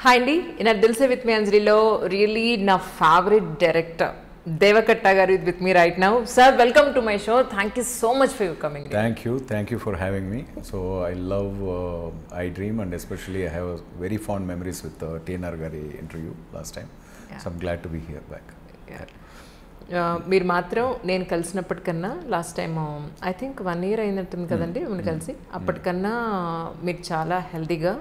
Hi అండి నా Dil Se with మీ అంజలిలో రియలీ నా ఫేవరెట్ డైరెక్టర్ దేవకట్ట గారు with me right now sir welcome to my show thank you so much for your coming Thank you. Thank you for having me. So I love uh, I Dream and especially I have a very fond memories with uh, TNR Gari interview last time. So I'm glad to be here back. మీరు మాత్రం నేను కలిసినప్పటికన్నా last time I think one year అయినట్టుంది కదండి మనం కలిసి అప్పటికన్నా మీరు చాలా హెల్తీగా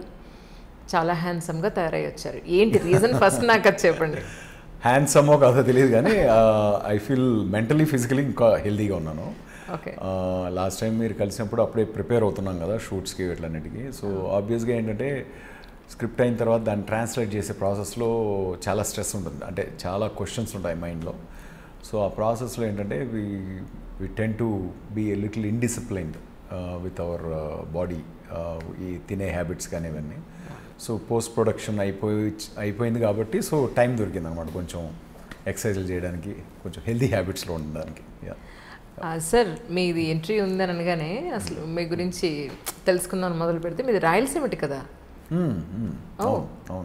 చాలా హ్యాండ్సమ్గా తయారై వచ్చారు ఏంటి రీజన్ ఫస్ట్ నాకు అది చెప్పండి హ్యాండ్సమో కాదో తెలియదు కానీ ఐ ఫీల్ మెంటలీ ఫిజికలీ ఇంకా హెల్తీగా ఉన్నాను ఓకే లాస్ట్ టైం మీరు కలిసినప్పుడు అప్పుడే ప్రిపేర్ అవుతున్నాం కదా షూట్స్కి వీటిలన్నిటికీ సో ఆబ్వియస్గా ఏంటంటే స్క్రిప్ట్ అయిన తర్వాత దాన్ని ట్రాన్స్లేట్ చేసే ప్రాసెస్లో చాలా స్ట్రెస్ ఉంటుంది అంటే చాలా క్వశ్చన్స్ ఉంటాయి మైండ్లో సో ఆ ప్రాసెస్లో ఏంటంటే we we tend to be a little indisciplined with our body ఈ తినే హ్యాబిట్స్ కానీ ఇవన్నీ సో పోస్ట్ ప్రొడక్షన్ అయిపోయి అయిపోయింది కాబట్టి సో టైం దొరికింది అనమాట కొంచెం ఎక్సర్సైజులు చేయడానికి కొంచెం హెల్దీ హ్యాబిట్స్లో ఉండడానికి యా సార్ మీది ఎంట్రీ ఉందని అనగానే అసలు మీ గురించి తెలుసుకుందాం మొదలు పెడితే మీది రాయలసీమటి కదా మ్మ్, మ్మ్. అవును అవును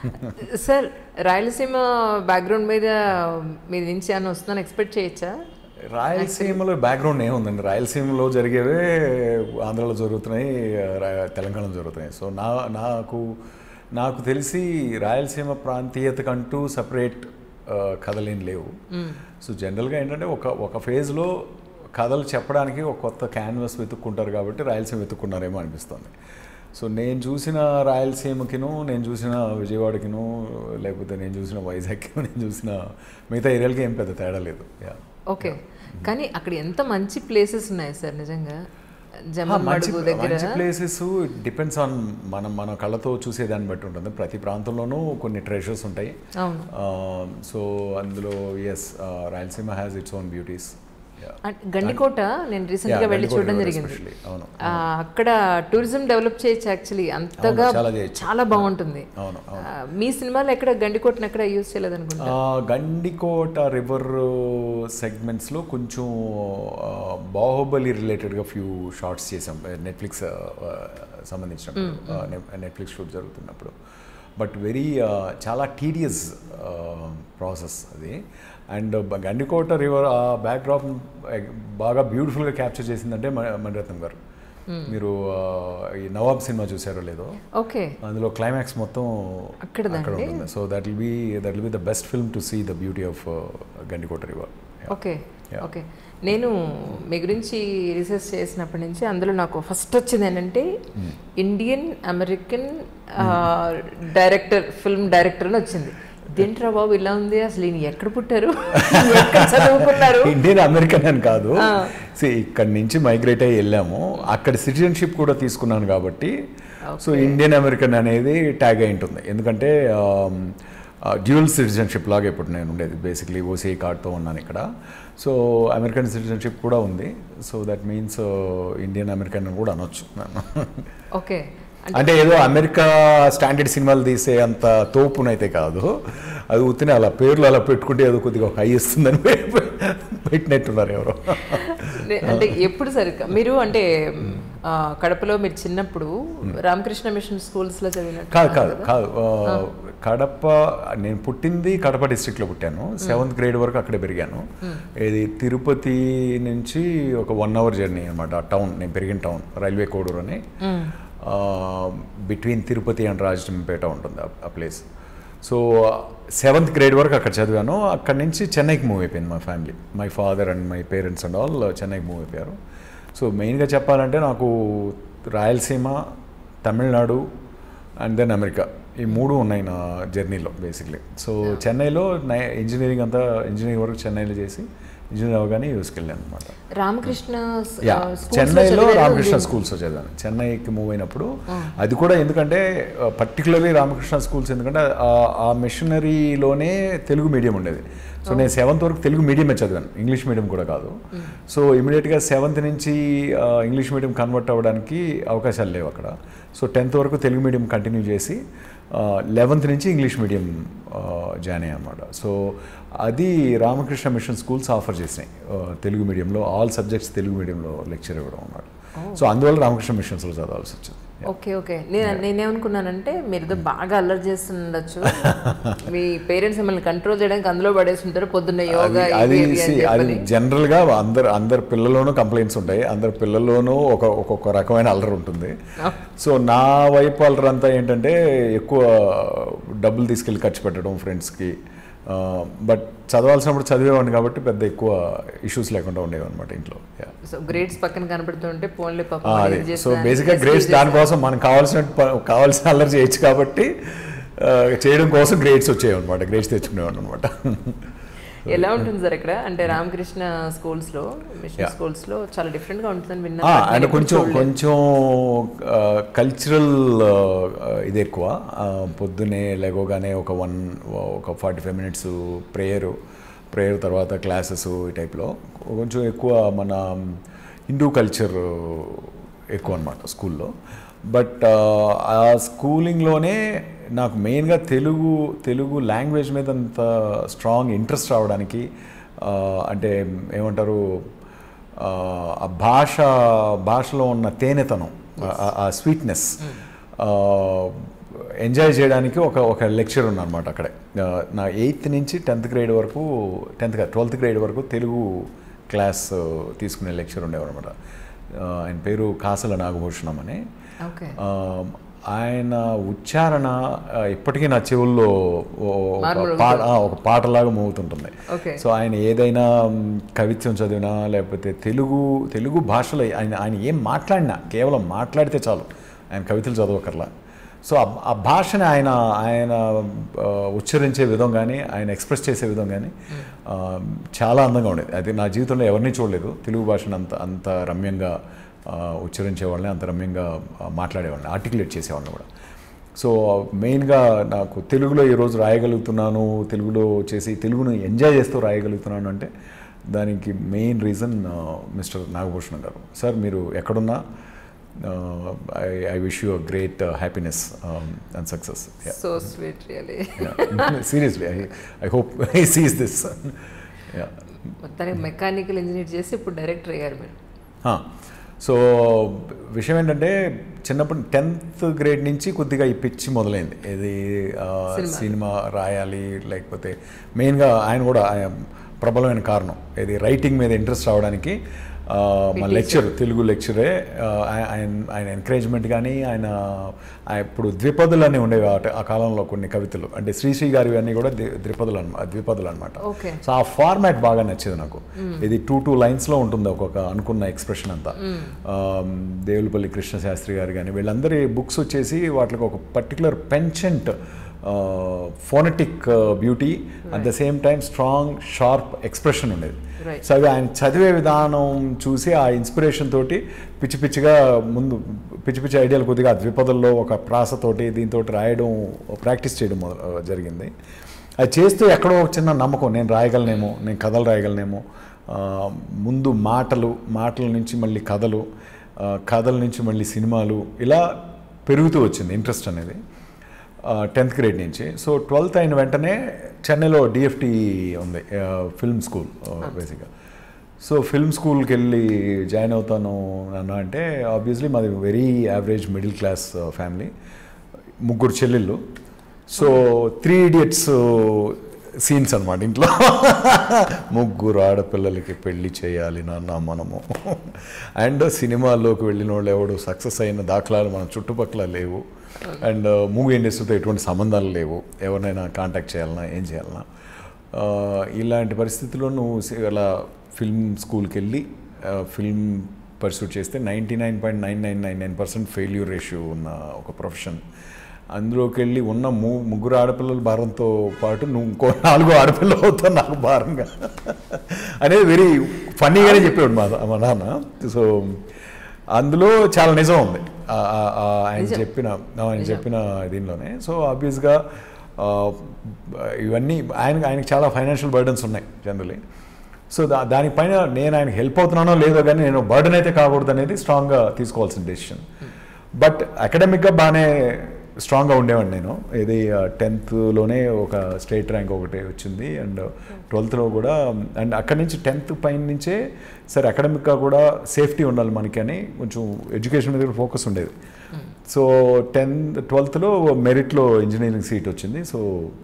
సార్ రాయలసీమ బ్యాక్గ్రౌండ్ మీద మీ నుంచి ఏమైనా వస్తుందని ఎక్స్పెక్ట్ చేయొచ్చా రాయలసీమలో బ్యాక్గ్రౌండ్ ఏముందండి రాయలసీమలో జరిగేవే ఆంధ్రాలో జరుగుతున్నాయి రా- తెలంగాణలో జరుగుతున్నాయి సో నా నాకు నాకు తెలిసి రాయలసీమ ప్రాంతీయతకంటూ సపరేట్ కథలేం లేవు సో జనరల్గా ఏంటంటే ఒక ఒక ఫేజ్లో కథలు చెప్పడానికి ఒక కొత్త క్యాన్వస్ వెతుక్కుంటారు కాబట్టి రాయలసీమ వెతుక్కున్నారేమో అనిపిస్తుంది సో నేను చూసిన రాయలసీమకిను నేను చూసిన విజయవాడకిను లేకపోతే నేను చూసిన వైజాగ్కి నేను చూసిన మిగతా ఏరియాలకి ఏం పెద్ద తేడా లేదు యా ఓకే కానీ అక్కడ ఎంత మంచి ప్లేసెస్ ఉన్నాయి సార్ నిజంగా ఆ, జమ్మన్ మంచి మడుగు దగ్గర మంచి ప్లేసెస్ డిపెండ్స్ ఆన్ మనం మన కళ్ళతో చూసేదాన్ని బట్టి ఉంటుంది ప్రతి ప్రాంతంలోనూ కొన్ని ట్రెషర్స్ ఉంటాయి అవును సో అందులో yes Rayalaseema has its own beauties and Gandikota నేను రీసెంట్ గా వెళ్ళి చూడడం జరిగింది అవును ఆ, అక్కడ టూరిజం డెవలప్ చేయొచ్చు యాక్చువల్లీ అంతగా అవును, చాలా చేయొచ్చు. చాలా బాగుంటుంది అవును అవును ఆ, మీ సినిమాలో ఎక్కడ గండికోటను ఎక్కడ యూజ్ చేయలేదు అనుకుంటా ఆ, గండికోట రివర్ సెగ్మెంట్స్లో కొంచెం ఆ, బాహుబలి రిలేటెడ్గా ఫ్యూ షార్ట్స్ చేసాం నెట్ఫ్లిక్స్ సంబంధించినప్పుడు నెట్ఫ్లిక్స్ షూట్ జరుగుతున్నప్పుడు బట్ వెరీ చాలా టీడియస్ ప్రాసెస్ అది అండ్ గండికోట రివర్ ఆ బ్యాక్డ్రాప్ బాగా బ్యూటిఫుల్గా క్యాప్చర్ చేసిందంటే మ- మణిరత్నం గారు మీరు ఆ, ఈ నవాబ్ సినిమా చూసారో లేదో ఓకే అందులో క్లైమాక్స్ మొత్తం అక్కడదా అక్కడ ఉంటుంది so that will be that will be the best film to see the beauty of Gandikota river okay Yeah. Okay నేను మీ గురించి రీసెర్చ్ చేసినప్పటి నుంచి అందులో నాకు ఫస్ట్ వచ్చింది ఏంటంటే Indian American director film director అని వచ్చింది దేంట్రా బాబు ఇలా ఉంది అసలు ఈయన ఎక్కడ పుట్టారు ఎక్కడ చదువుకున్నారు ఇండియన్ అమెరికన్ అని కాదు See, ఇక్కడి నుంచి మైగ్రేట్ అయ్యి వెళ్ళాము అక్కడ సిటిజన్షిప్ కూడా తీసుకున్నాను కాబట్టి సో ఇండియన్ అమెరికన్ అనేది ట్యాగ్ అయి ఉంటుంది ఎందుకంటే డ్యూయల్ సిటిజన్షిప్ లాగా ఇప్పుడు నేను ఉండేది బేసిక్లీ ఓసీఐ కార్డ్తో ఉన్నాను ఇక్కడ సో అమెరికన్ సిటిజన్షిప్ కూడా ఉంది so that means Indian American అని కూడా అనొచ్చు నన్ను ఓకే అంటే ఏదో అమెరికా స్టాండర్డ్ సినిమాలు తీసే అంత తోపునైతే కాదు అది ఉత్తినే అలా పేర్లు అలా పెట్టుకుంటే ఏదో కొద్దిగా హై ఇస్తుందని పెట్టినట్టున్నారు ఎవరో నే- అంటే ఎప్పుడు సరిగ్గా మీరు అంటే ఆ, కడపలో మీరు చిన్నప్పుడు రామకృష్ణ మిషన్ స్కూల్స్ లో చదివినట్టు కాదు కాదు కాదు ఆ, కడప నేను పుట్టింది కడప డిస్ట్రిక్ట్లో పుట్టాను సెవెంత్ గ్రేడ్ వరకు అక్కడే పెరిగాను ఇది తిరుపతి నుంచి ఒక వన్ అవర్ జర్నీ అనమాట టౌన్ నేను పెరిగిన టౌన్ రైల్వే కోడూరు అని బిట్వీన్ తిరుపతి అండ్ రాజమంపేట ఉంటుంది ఆ- ఆ ప్లేస్ సో సెవెంత్ గ్రేడ్ వరకు అక్కడ చదివాను అక్కడి నుంచి చెన్నైకి మూవ్ అయిపోయింది మా family my father and my parents and all చెన్నైకి మూవ్ అయిపోయారు సో మెయిన్గా చెప్పాలంటే నాకు Rayalaseema Tamil Nadu and then America ఈ మూడు ఉన్నాయి నా జర్నీలో బేసిక్లీ సో చెన్నైలో నై ఇంజనీరింగ్ అంతా ఇంజనీరింగ్ వరకు చెన్నైలో చేసి ఇంజనీర్ అవగానే యూస్కి వెళ్ళాను అనమాట రామకృష్ణ స్- యా ఆ, schools లో చెన్నైలో చదివారు. రామకృష్ణ స్కూల్స్లో చదివాను చెన్నైకి మూవ్ అయినప్పుడు అది కూడా ఎందుకంటే పర్టికులర్లీ రామకృష్ణ స్కూల్స్ ఎందుకంటే ఆ- ఆ మిషనరీలోనే తెలుగు మీడియం ఉండేది సో నేను సెవెంత్ వరకు తెలుగు మీడియమే చదివాను ఇంగ్లీష్ మీడియం కూడా కాదు సో ఇమీడియట్గా సెవెంత్ నుంచి ఆ, ఇంగ్లీష్ మీడియం కన్వర్ట్ అవ్వడానికి అవకాశాలు లేవు అక్కడ సో టెన్త్ వరకు తెలుగు మీడియం కంటిన్యూ చేసి లెవెంత్ నుంచి ఇంగ్లీష్ మీడియం జాయిన్ అయ్యాను అనమాట సో అది రామకృష్ణ మిషన్ స్కూల్స్ ఆఫర్ చేసినాయి ఆ, తెలుగు మీడియంలో ఆల్ సబ్జెక్ట్స్ తెలుగు మీడియంలో లెక్చర్ ఇవ్వడం అన్నమాట సో అందువల్ల రామకృష్ణ మిషన్స్లో చదవాల్సి వచ్చింది ఓకే ఓకే నేను నేనేమనుకున్నానంటే మీరు ఏదో బాగా అల్లరి చేస్తుండొచ్చు మీ పేరెంట్స్ మిమ్మల్ని కంట్రోల్ చేయడానికి అందులో పడేస్తుంటారు పొద్దున్న యోగా అది ఇవి, ఇవి అని see, అది చెప్పని. జనరల్గా అందరు అందరి పిల్లల్లోనూ కంప్లైంట్స్ ఉంటాయి అందరి పిల్లల్లోనూ ఒక ఒక్కొక్క రకమైన అల్లరి ఉంటుంది సో నా వైపు అల్లరి అంతా ఏంటంటే ఎక్కువ డబ్బులు తీసుకెళ్ళి ఖర్చు పెట్టడం ఫ్రెండ్స్కి బట్ చదవాల్సినప్పుడు చదివేవాడిని కాబట్టి పెద్ద ఎక్కువ ఇష్యూస్ లేకుండా ఉండేవి అనమాట ఇంట్లో Yeah. సో గ్రేడ్స్ పక్కన కనపడుతుంటే ఫోన్లే ఆ, పాపం అదే ఇది సో చేస్తున్నా, బేసిక్గా ఇది గ్రేడ్స్ చేస్తున్నా. దానికోసం మనకు కావాల్సిన ప- కావాల్సిన అల్లరి చేయొచ్చు కాబట్టి ఆ, చేయడం కోసం గ్రేడ్స్ వచ్చేవి అనమాట గ్రేడ్స్ తెచ్చుకునేవాడు అనమాట ఎలా ఉంటుంది సార్ ఇక్కడ అంటే రామకృష్ణ స్కూల్స్ లో మిషన్ Yeah. స్కూల్స్ లో చాలా డిఫరెంట్ గా ఉంటుందని విన్నా ఆ, but నేను అండ్ ఎప్పుడు కొంచెం చూడలేదు. కొంచెం కల్చరల్ ఇది ఎక్కువ ఆ, పొద్దునే లేకోగానే ఒక వన్ ఒక forty five minutes prayer prayer తర్వాత క్లాసెస్ ఈ టైప్లో కొంచెం ఎక్కువ మన హిందూ కల్చర్ ఎక్కువ అనమాట స్కూల్లో బట్ ఆ స్కూలింగ్లోనే నాకు మెయిన్గా తెలుగు తెలుగు లాంగ్వేజ్ మీద అంత స్ట్రాంగ్ ఇంట్రెస్ట్ రావడానికి ఆ, అంటే ఏమంటారు ఆ, ఆ భాష భాషలో ఉన్న తేనెతనం ఆ- ఆ స్వీట్నెస్ ఎంజాయ్ చేయడానికి ఒక ఒక లెక్చర్ ఉందన్నమాట అక్కడే ఆ, నా ఎయిత్ నుంచి టెన్త్ గ్రేడ్ వరకు టెన్త్ కాదు ట్వెల్త్ గ్రేడ్ వరకు తెలుగు క్లాస్ తీసుకునే లెక్చర్ ఉండేవారు అనమాట ఆయన పేరు కాసల నాగభూషణం అని ఓకే ఆ, ఆయన ఉచ్చారణ ఆ, ఇప్పటికీ నా చెవుల్లో ఓ- ఒక మార్మోగుతుంది. పాట ఆ, ఒక పాటలాగా మోగుతుంటుంది ఓకే సో ఆయన ఏదైనా మ్, కవిత్వం చదివినా లేకపోతే తెలుగు తెలుగు భాషలో ఆయన ఆయన ఏం మాట్లాడినా కేవలం మాట్లాడితే చాలు ఆయన కవితలు చదవకర్లా సో ఆ- ఆ భాషని ఆయన ఆయన ఆ, ఉచ్చరించే విధం కానీ ఆయన ఎక్స్ప్రెస్ చేసే విధం కానీ ఆ, చాలా అందంగా ఉండేది అది నా జీవితంలో ఎవరిని చూడలేదు తెలుగు భాషను అంత అంత రమ్యంగా ఆ, ఉచ్చరించే వాళ్ళని అంత రమ్యంగా ఆ, మాట్లాడేవాళ్ళని ఆర్టికులేట్ చేసేవాళ్ళని కూడా సో మెయిన్గా నాకు తెలుగులో ఈరోజు రాయగలుగుతున్నాను తెలుగులో చేసి తెలుగును ఎంజాయ్ చేస్తూ రాయగలుగుతున్నాను అంటే దానికి మెయిన్ రీజన్ మిస్టర్ నాగభూషణ్ గారు సార్ మీరు ఎక్కడున్నా I I wish you a great happiness and success so sweet really seriously I I hope I sees this మొత్తానికి మెకానికల్ ఇంజనీర్ చేసి ఇప్పుడు డైరెక్టర్ అయ్యారు మీరు సో విషయం ఏంటంటే చిన్నప్పుడు టెన్త్ గ్రేడ్ నుంచి కొద్దిగా ఈ పిచ్చి మొదలైంది ఇది ఆ, సినిమా. సినిమా రాయాలి లేకపోతే మెయిన్గా ఆయన కూడా ఆయన ప్రబలమైన కారణం ఇది రైటింగ్ మీద ఇంట్రెస్ట్ రావడానికి ఆ, మా teacher. లెక్చర్ తెలుగు లెక్చరే ఆ, ఆయ- ఆయన ఆయన ఎంకరేజ్మెంట్ కానీ ఆయన ఆ ఇప్పుడు ద్విపదులు అని ఉండేవి ఆ ట- ఆ కాలంలో కొన్ని కవితలు అంటే శ్రీశ్రీ గారి అన్నీ కూడా ద్వి- ద్విపదులు అనమాట ద్విపదులు అనమాట ఓకే సో ఆ ఫార్మాట్ బాగా నచ్చేది నాకు ఇది టూ టూ లైన్స్లో ఉంటుంది ఒక్కొక్క అనుకున్న ఎక్స్ప్రెషన్ అంతా ఆమ్, దేవులపల్లి కృష్ణ శాస్త్రి గారు కానీ వీళ్ళందరి బుక్స్ వచ్చేసి వాటికి ఒక particular penchant phonetic beauty at the same time strong sharp expression ఉండేది Right. సో అవి ఆయన చదివే విధానం చూసి ఆ ఇన్స్పిరేషన్ తోటి పిచ్చి పిచ్చిగా ముందు పిచ్చి పిచ్చి ఐడియాలు కొద్దిగా ఆ ద్విపదల్లో ఒక ప్రాసతోటి దీంతో రాయడం ప్రాక్టీస్ చేయడం మొద- జరిగింది అది చేస్తూ ఎక్కడో ఒక చిన్న నమ్మకం నేను రాయగలనేమో నేను కథలు రాయగలనేమో ఆ, ముందు మాటలు మాటల నుంచి మళ్ళీ కథలు ఆ, కథల నుంచి మళ్ళీ సినిమాలు ఇలా పెరుగుతూ వచ్చింది ఇంట్రెస్ట్ అనేది టెన్త్ గ్రేడ్ నుంచి సో ట్వెల్త్ అయిన వెంటనే చెన్నైలో డిఎఫ్టి ఉంది ఫిల్మ్ స్కూల్ బేసిక్గా సో ఫిల్మ్ స్కూల్కి వెళ్ళి జాయిన్ అవుతాను అన్న అంటే ఆబ్వియస్లీ మాది very average middle class family ముగ్గురు చెల్లెళ్ళు సో త్రీ ఇడియట్స్ సీన్స్ అనమాట ఇంట్లో ముగ్గురు ఆడపిల్లలకి పెళ్లి చేయాలి నాన్న మనము అండ్ సినిమాల్లోకి వెళ్ళిన వాళ్ళు ఎవడు సక్సెస్ అయిన దాఖలాలు మన చుట్టుపక్కల లేవు అండ్ మూవీ ఇండస్ట్రీతో ఎటువంటి సంబంధాలు లేవు ఎవరినైనా కాంటాక్ట్ చేయాలన్నా ఏం చేయాలన్నా ఆ, ఇలాంటి పరిస్థితుల్లో నువ్వు సి- అలా ఫిల్మ్ స్కూల్కి వెళ్ళి ఫిల్మ్ పర్సూట్ చేస్తే ninety nine point nine nine nine nine percent failure ratio ఉన్న ఒక ప్రొఫెషన్ అందులోకి వెళ్ళి ఉన్న ము ముగ్గురు ఆడపిల్లల భారంతో పాటు నువ్వు ఇంకో నాలుగు ఆడపిల్లలు అవుతావు నాకు భారంగా అనేది వెరీ ఫన్నీగానే చెప్పాడు మా మా నాన్న సో అందులో చాలా నిజం ఉంది ఆ- ఆ- ఆ ఆయన నిజం. చెప్పిన ఆయన నిజం. చెప్పిన దీనిలోనే సో ఆబ్వియస్గా ఇవన్నీ ఆయన ఆయనకి చాలా ఫైనాన్షియల్ బర్డన్స్ ఉన్నాయి జనరలీ సో దా దానిపైన నేను ఆయనకి హెల్ప్ అవుతున్నానో లేదో కానీ నేను బర్డన్ అయితే కాకూడదు అనేది స్ట్రాంగ్గా తీసుకోవాల్సిన డెసిషన్ బట్ అకాడమిక్గా బాగానే స్ట్రాంగ్గా ఉండేవాడిని నేను ఇది టెన్త్లోనే ఒక స్టేట్ ర్యాంక్ ఒకటి వచ్చింది అండ్ ట్వెల్త్లో కూడా అండ్ అక్కడి నుంచి టెన్త్ పైన నుంచే సరే అకాడమిక్గా కూడా సేఫ్టీ ఉండాలి మనకి అని కొంచెం ఎడ్యుకేషన్ మీద ఫోకస్ ఉండేది సో టెన్త్ ట్వెల్త్లో మెరిట్లో ఇంజనీరింగ్ సీట్ వచ్చింది సో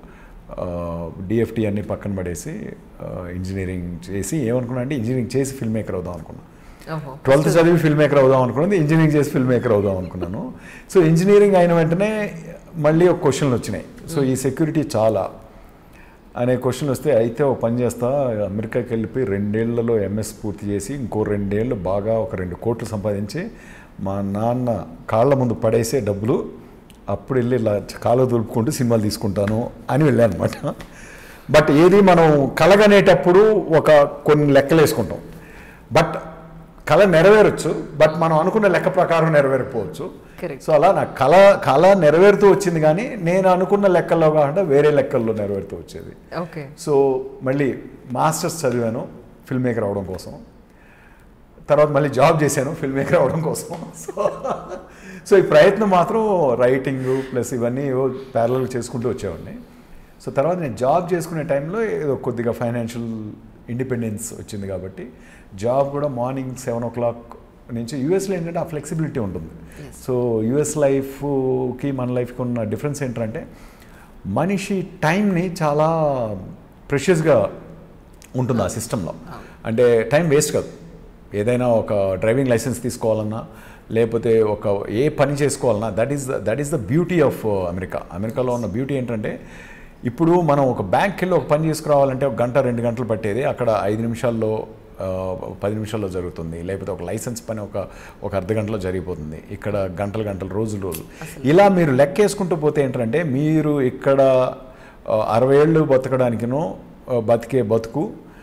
డిఎఫ్టీ అన్ని పక్కన పడేసి ఇంజనీరింగ్ చేసి ఏమనుకున్నా అంటే ఇంజనీరింగ్ చేసి ఫిల్మ్ మేకర్ అవుదాం అనుకున్నాను ఓహో ట్వెల్త్ చదివి ఫిల్మ్ మేకర్ అవుదాం అనుకున్నది ఇంజనీరింగ్ చేసి ఫిల్మ్ మేకర్ అవుదాం అనుకున్నాను సో ఇంజనీరింగ్ అయిన వెంటనే మళ్ళీ ఒక క్వశ్చన్లు వచ్చినాయి సో ఈ సెక్యూరిటీ చాలా అనే క్వశ్చన్లు వస్తే అయితే ఒక పని చేస్తా అమెరికాకి వెళ్ళిపోయి రెండేళ్లలో ఎంఎస్ పూర్తి చేసి ఇంకో రెండేళ్ళు బాగా ఒక రెండు కోట్లు సంపాదించి మా నాన్న కాళ్ళ ముందు పడేసే డబ్బులు అప్పుడు వెళ్ళి ఇలా కాలు దులుపుకుంటూ సినిమాలు తీసుకుంటాను అని వెళ్ళాను అనమాట బట్ ఏది మనం కలగనేటప్పుడు ఒక కొన్ని లెక్కలు వేసుకుంటాం బట్ కళ నెరవేరొచ్చు బట్ మనం అనుకున్న లెక్క ప్రకారం నెరవేరకపోవచ్చు Correct. సో అలా నా కళ కళ నెరవేరుతూ వచ్చింది కానీ నేను అనుకున్న లెక్కల్లో కాకుండా వేరే లెక్కల్లో నెరవేరుతూ వచ్చేది ఓకే సో మళ్ళీ మాస్టర్స్ చదివాను ఫిల్మ్ మేకర్ అవడం కోసం తర్వాత మళ్ళీ జాబ్ చేశాను ఫిల్మ్ మేకర్ అవడం కోసం సో సో ఈ ప్రయత్నం మాత్రం రైటింగ్ ప్లస్ ఇవన్నీ ప్యారల్ చేసుకుంటూ వచ్చేవాడిని సో తర్వాత నేను జాబ్ చేసుకునే టైంలో ఏదో కొద్దిగా ఫైనాన్షియల్ ఇండిపెండెన్స్ వచ్చింది కాబట్టి జాబ్ కూడా మార్నింగ్ సెవెన్ ఓ క్లాక్ నుంచి యూఎస్లో ఏంటంటే ఆ ఫ్లెక్సిబిలిటీ ఉంటుంది సో యుఎస్ లైఫ్కి మన లైఫ్కి ఉన్న డిఫరెన్స్ ఏంటంటే మనిషి టైంని చాలా ప్రెషియస్గా ఉంటుంది ఆ సిస్టంలో అంటే టైం వేస్ట్ కాదు ఏదైనా ఒక డ్రైవింగ్ లైసెన్స్ తీసుకోవాలన్నా లేకపోతే ఒక ఏ పని చేసుకోవాలన్నా that is that is the beauty of America అమెరికాలో ఉన్న బ్యూటీ ఏంటంటే ఇప్పుడు మనం ఒక బ్యాంక్కి వెళ్ళి ఒక పని చేసుకురావాలంటే ఒక గంట రెండు గంటలు పట్టేది అక్కడ ఐదు నిమిషాల్లో ఆ, పది నిమిషాల్లో జరుగుతుంది లేకపోతే ఒక లైసెన్స్ పని ఒక ఒక అర్ధ గంటలో జరిగిపోతుంది ఇక్కడ గంటలు గంటలు రోజులు రోజులు ఇలా మీరు లెక్కేసుకుంటూ పోతే ఏంటంటే మీరు ఇక్కడ ఆ, అరవై ఏళ్ళు బతకడానికినో ఆ, బతికే బతుకు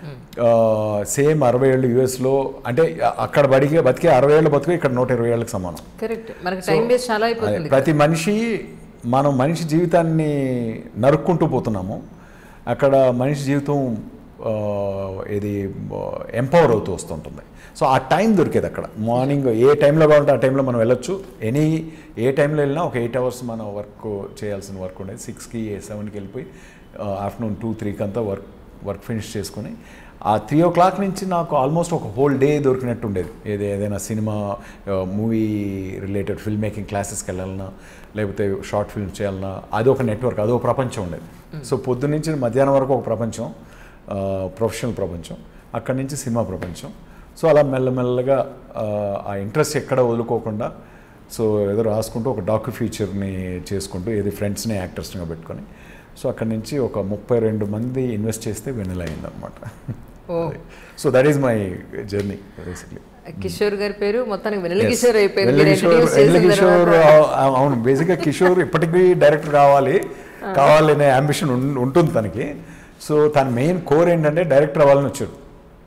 సేమ్ అరవై ఏళ్ళు యుఎస్లో అంటే అక్కడ బడికే బతికే అరవై ఏళ్ళు బతుకు ఇక్కడ నూట ఇరవై ఏళ్ళకి సమానం కరెక్ట్ మనకి టైం వేస్ట్ చాలా అదే, అయిపోతుంది ప్రతి మనిషి మనం మనిషి జీవితాన్ని నరుక్కుంటూ పోతున్నాము అక్కడ మనిషి జీవితం ఆ, ఇది ఎంపవర్ అవుతూ వస్తుంటుంది సో ఆ టైం దొరికేది అక్కడ మార్నింగ్ ఏ టైంలో కావాలంటే ఆ టైంలో మనం వెళ్ళొచ్చు ఎనీ ఏ టైంలో వెళ్ళినా ఒక ఎయిట్ అవర్స్ మనం వర్క్ చేయాల్సిన వర్క్ ఉండేది సిక్స్కి సెవెన్కి వెళ్ళిపోయి ఆఫ్టర్నూన్ టూ త్రీకి అంతా వర్క్ వర్క్ ఫినిష్ చేసుకొని ఆ త్రీ ఓ క్లాక్ నుంచి నాకు ఆల్మోస్ట్ ఒక హోల్ డే దొరికినట్టు ఉండేది ఏది ఏదైనా cinema movie related film making క్లాసెస్కి వెళ్ళాలన్నా లేకపోతే షార్ట్ ఫిల్మ్ చేయాలన్నా అది ఒక నెట్వర్క్ అదొక ప్రపంచం ఉండేది సో పొద్దు నుంచి మధ్యాహ్నం వరకు ఒక ప్రపంచం ప్రొఫెషనల్ ప్రపంచం అక్కడి నుంచి సినిమా ప్రపంచం సో అలా మెల్లమెల్లగా ఆ, ఆ ఇంట్రెస్ట్ ఎక్కడ వదులుకోకుండా సో ఏదో రాసుకుంటూ ఒక డాక్యూ ఫీచర్ని చేసుకుంటూ ఏది ఫ్రెండ్స్ని యాక్టర్స్గా పెట్టుకొని సో అక్కడి నుంచి ఒక ముప్పై రెండు మంది ఇన్వెస్ట్ చేస్తే వెన్నెల అయిందనమాట oh so that is my journey basically Kishore గారి పేరు మొత్తానికి వెన్నెల కిషోర్ అయిపోయింది వెన్నెల మీరు కిషోర్ introduce వెన్నెల చేసిన కిషోర్ తర్వాత. అవు- అవును బేసిక్గా కిషోర్ ఇప్పటికీ డైరెక్టర్ కావాలి కావాలనే అంబిషన్ ఉంటుంది తనకి సో తన మెయిన్ కోర్ ఏంటంటే డైరెక్టర్ అవ్వాలని వచ్చాడు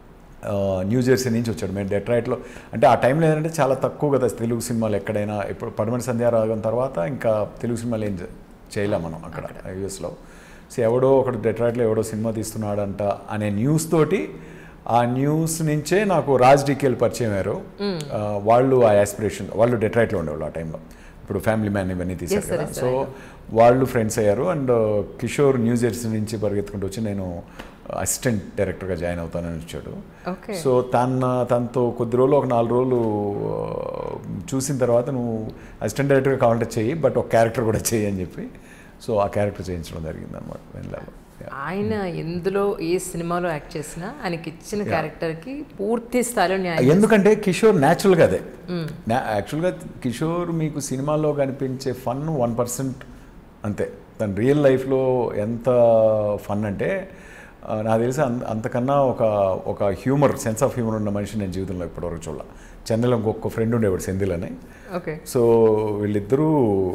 ఆ, న్యూ జెర్సీ నుంచి వచ్చాడు మేము డెట్రాయిట్లో అంటే ఆ టైంలో ఏంటంటే చాలా తక్కువ కదా తెలుగు సినిమాలు ఎక్కడైనా ఇప్పుడు పడమటి సంధ్యారాగం తర్వాత ఇంకా తెలుగు సినిమాలు ఏం చే- చేయలేం మనం అక్కడ యూఎస్లో సో ఎవడో ఒకడు డెట్రాయిట్లో ఎవడో సినిమా తీస్తున్నాడంట అనే న్యూస్ తోటి ఆ న్యూస్ నుంచే నాకు రాజ్ డికేల్ పరిచయం అయ్యారు ఆ, వాళ్ళు ఆ యాస్పిరేషన్ వాళ్ళు డెట్రాయిట్లో ఉండేవాళ్ళు ఆ టైంలో ఇప్పుడు ఫ్యామిలీ మ్యాన్ ఇవన్నీ తీశారు Yes, sir, కదా yes, sir, సో వాళ్ళు ఫ్రెండ్స్ అయ్యారు అండ్ కిషోర్ న్యూ జెర్సీ నుంచి పరిగెత్తుకుంటూ వచ్చి నేను అసిస్టెంట్ డైరెక్టర్గా జాయిన్ అవుతానని వచ్చాడు ఓకే సో తన తనతో కొద్ది రోజులు ఒక నాలుగు రోజులు ఆ, చూసిన తర్వాత నువ్వు అసిస్టెంట్ డైరెక్టర్గా కావాలంటే చెయ్యి బట్ ఒక క్యారెక్టర్ కూడా చెయ్యి అని చెప్పి సో ఆ క్యారెక్టర్ చేయించడం జరిగింది అనమాట వెన్నెలలో ఆయన ఎందులో ఏ సినిమాలో యాక్ట్ చేసినా ఆయనకి ఇచ్చిన క్యారెక్టర్ కి పూర్తి స్థాయిలో న్యాయం ఎందుకంటే కిషోర్ న్యాచురల్గా అదే యాక్చువల్గా కిషోర్ మీకు సినిమాలో కనిపించే ఫన్ వన్ పర్సెంట్ అంతే తన రియల్ లైఫ్లో ఎంత ఫన్ అంటే ఆ, నాకు తెలిసి అంత అంతకన్నా ఒక ఒక హ్యూమర్ సెన్స్ ఆఫ్ హ్యూమర్ ఉన్న మనిషి నేను జీవితంలో ఇప్పటివరకు చూడాల చెన్నైలో ఇంకొక ఫ్రెండ్ ఉండేవాడు సెంధిల్ అని ఓకే సో వీళ్ళిద్దరూ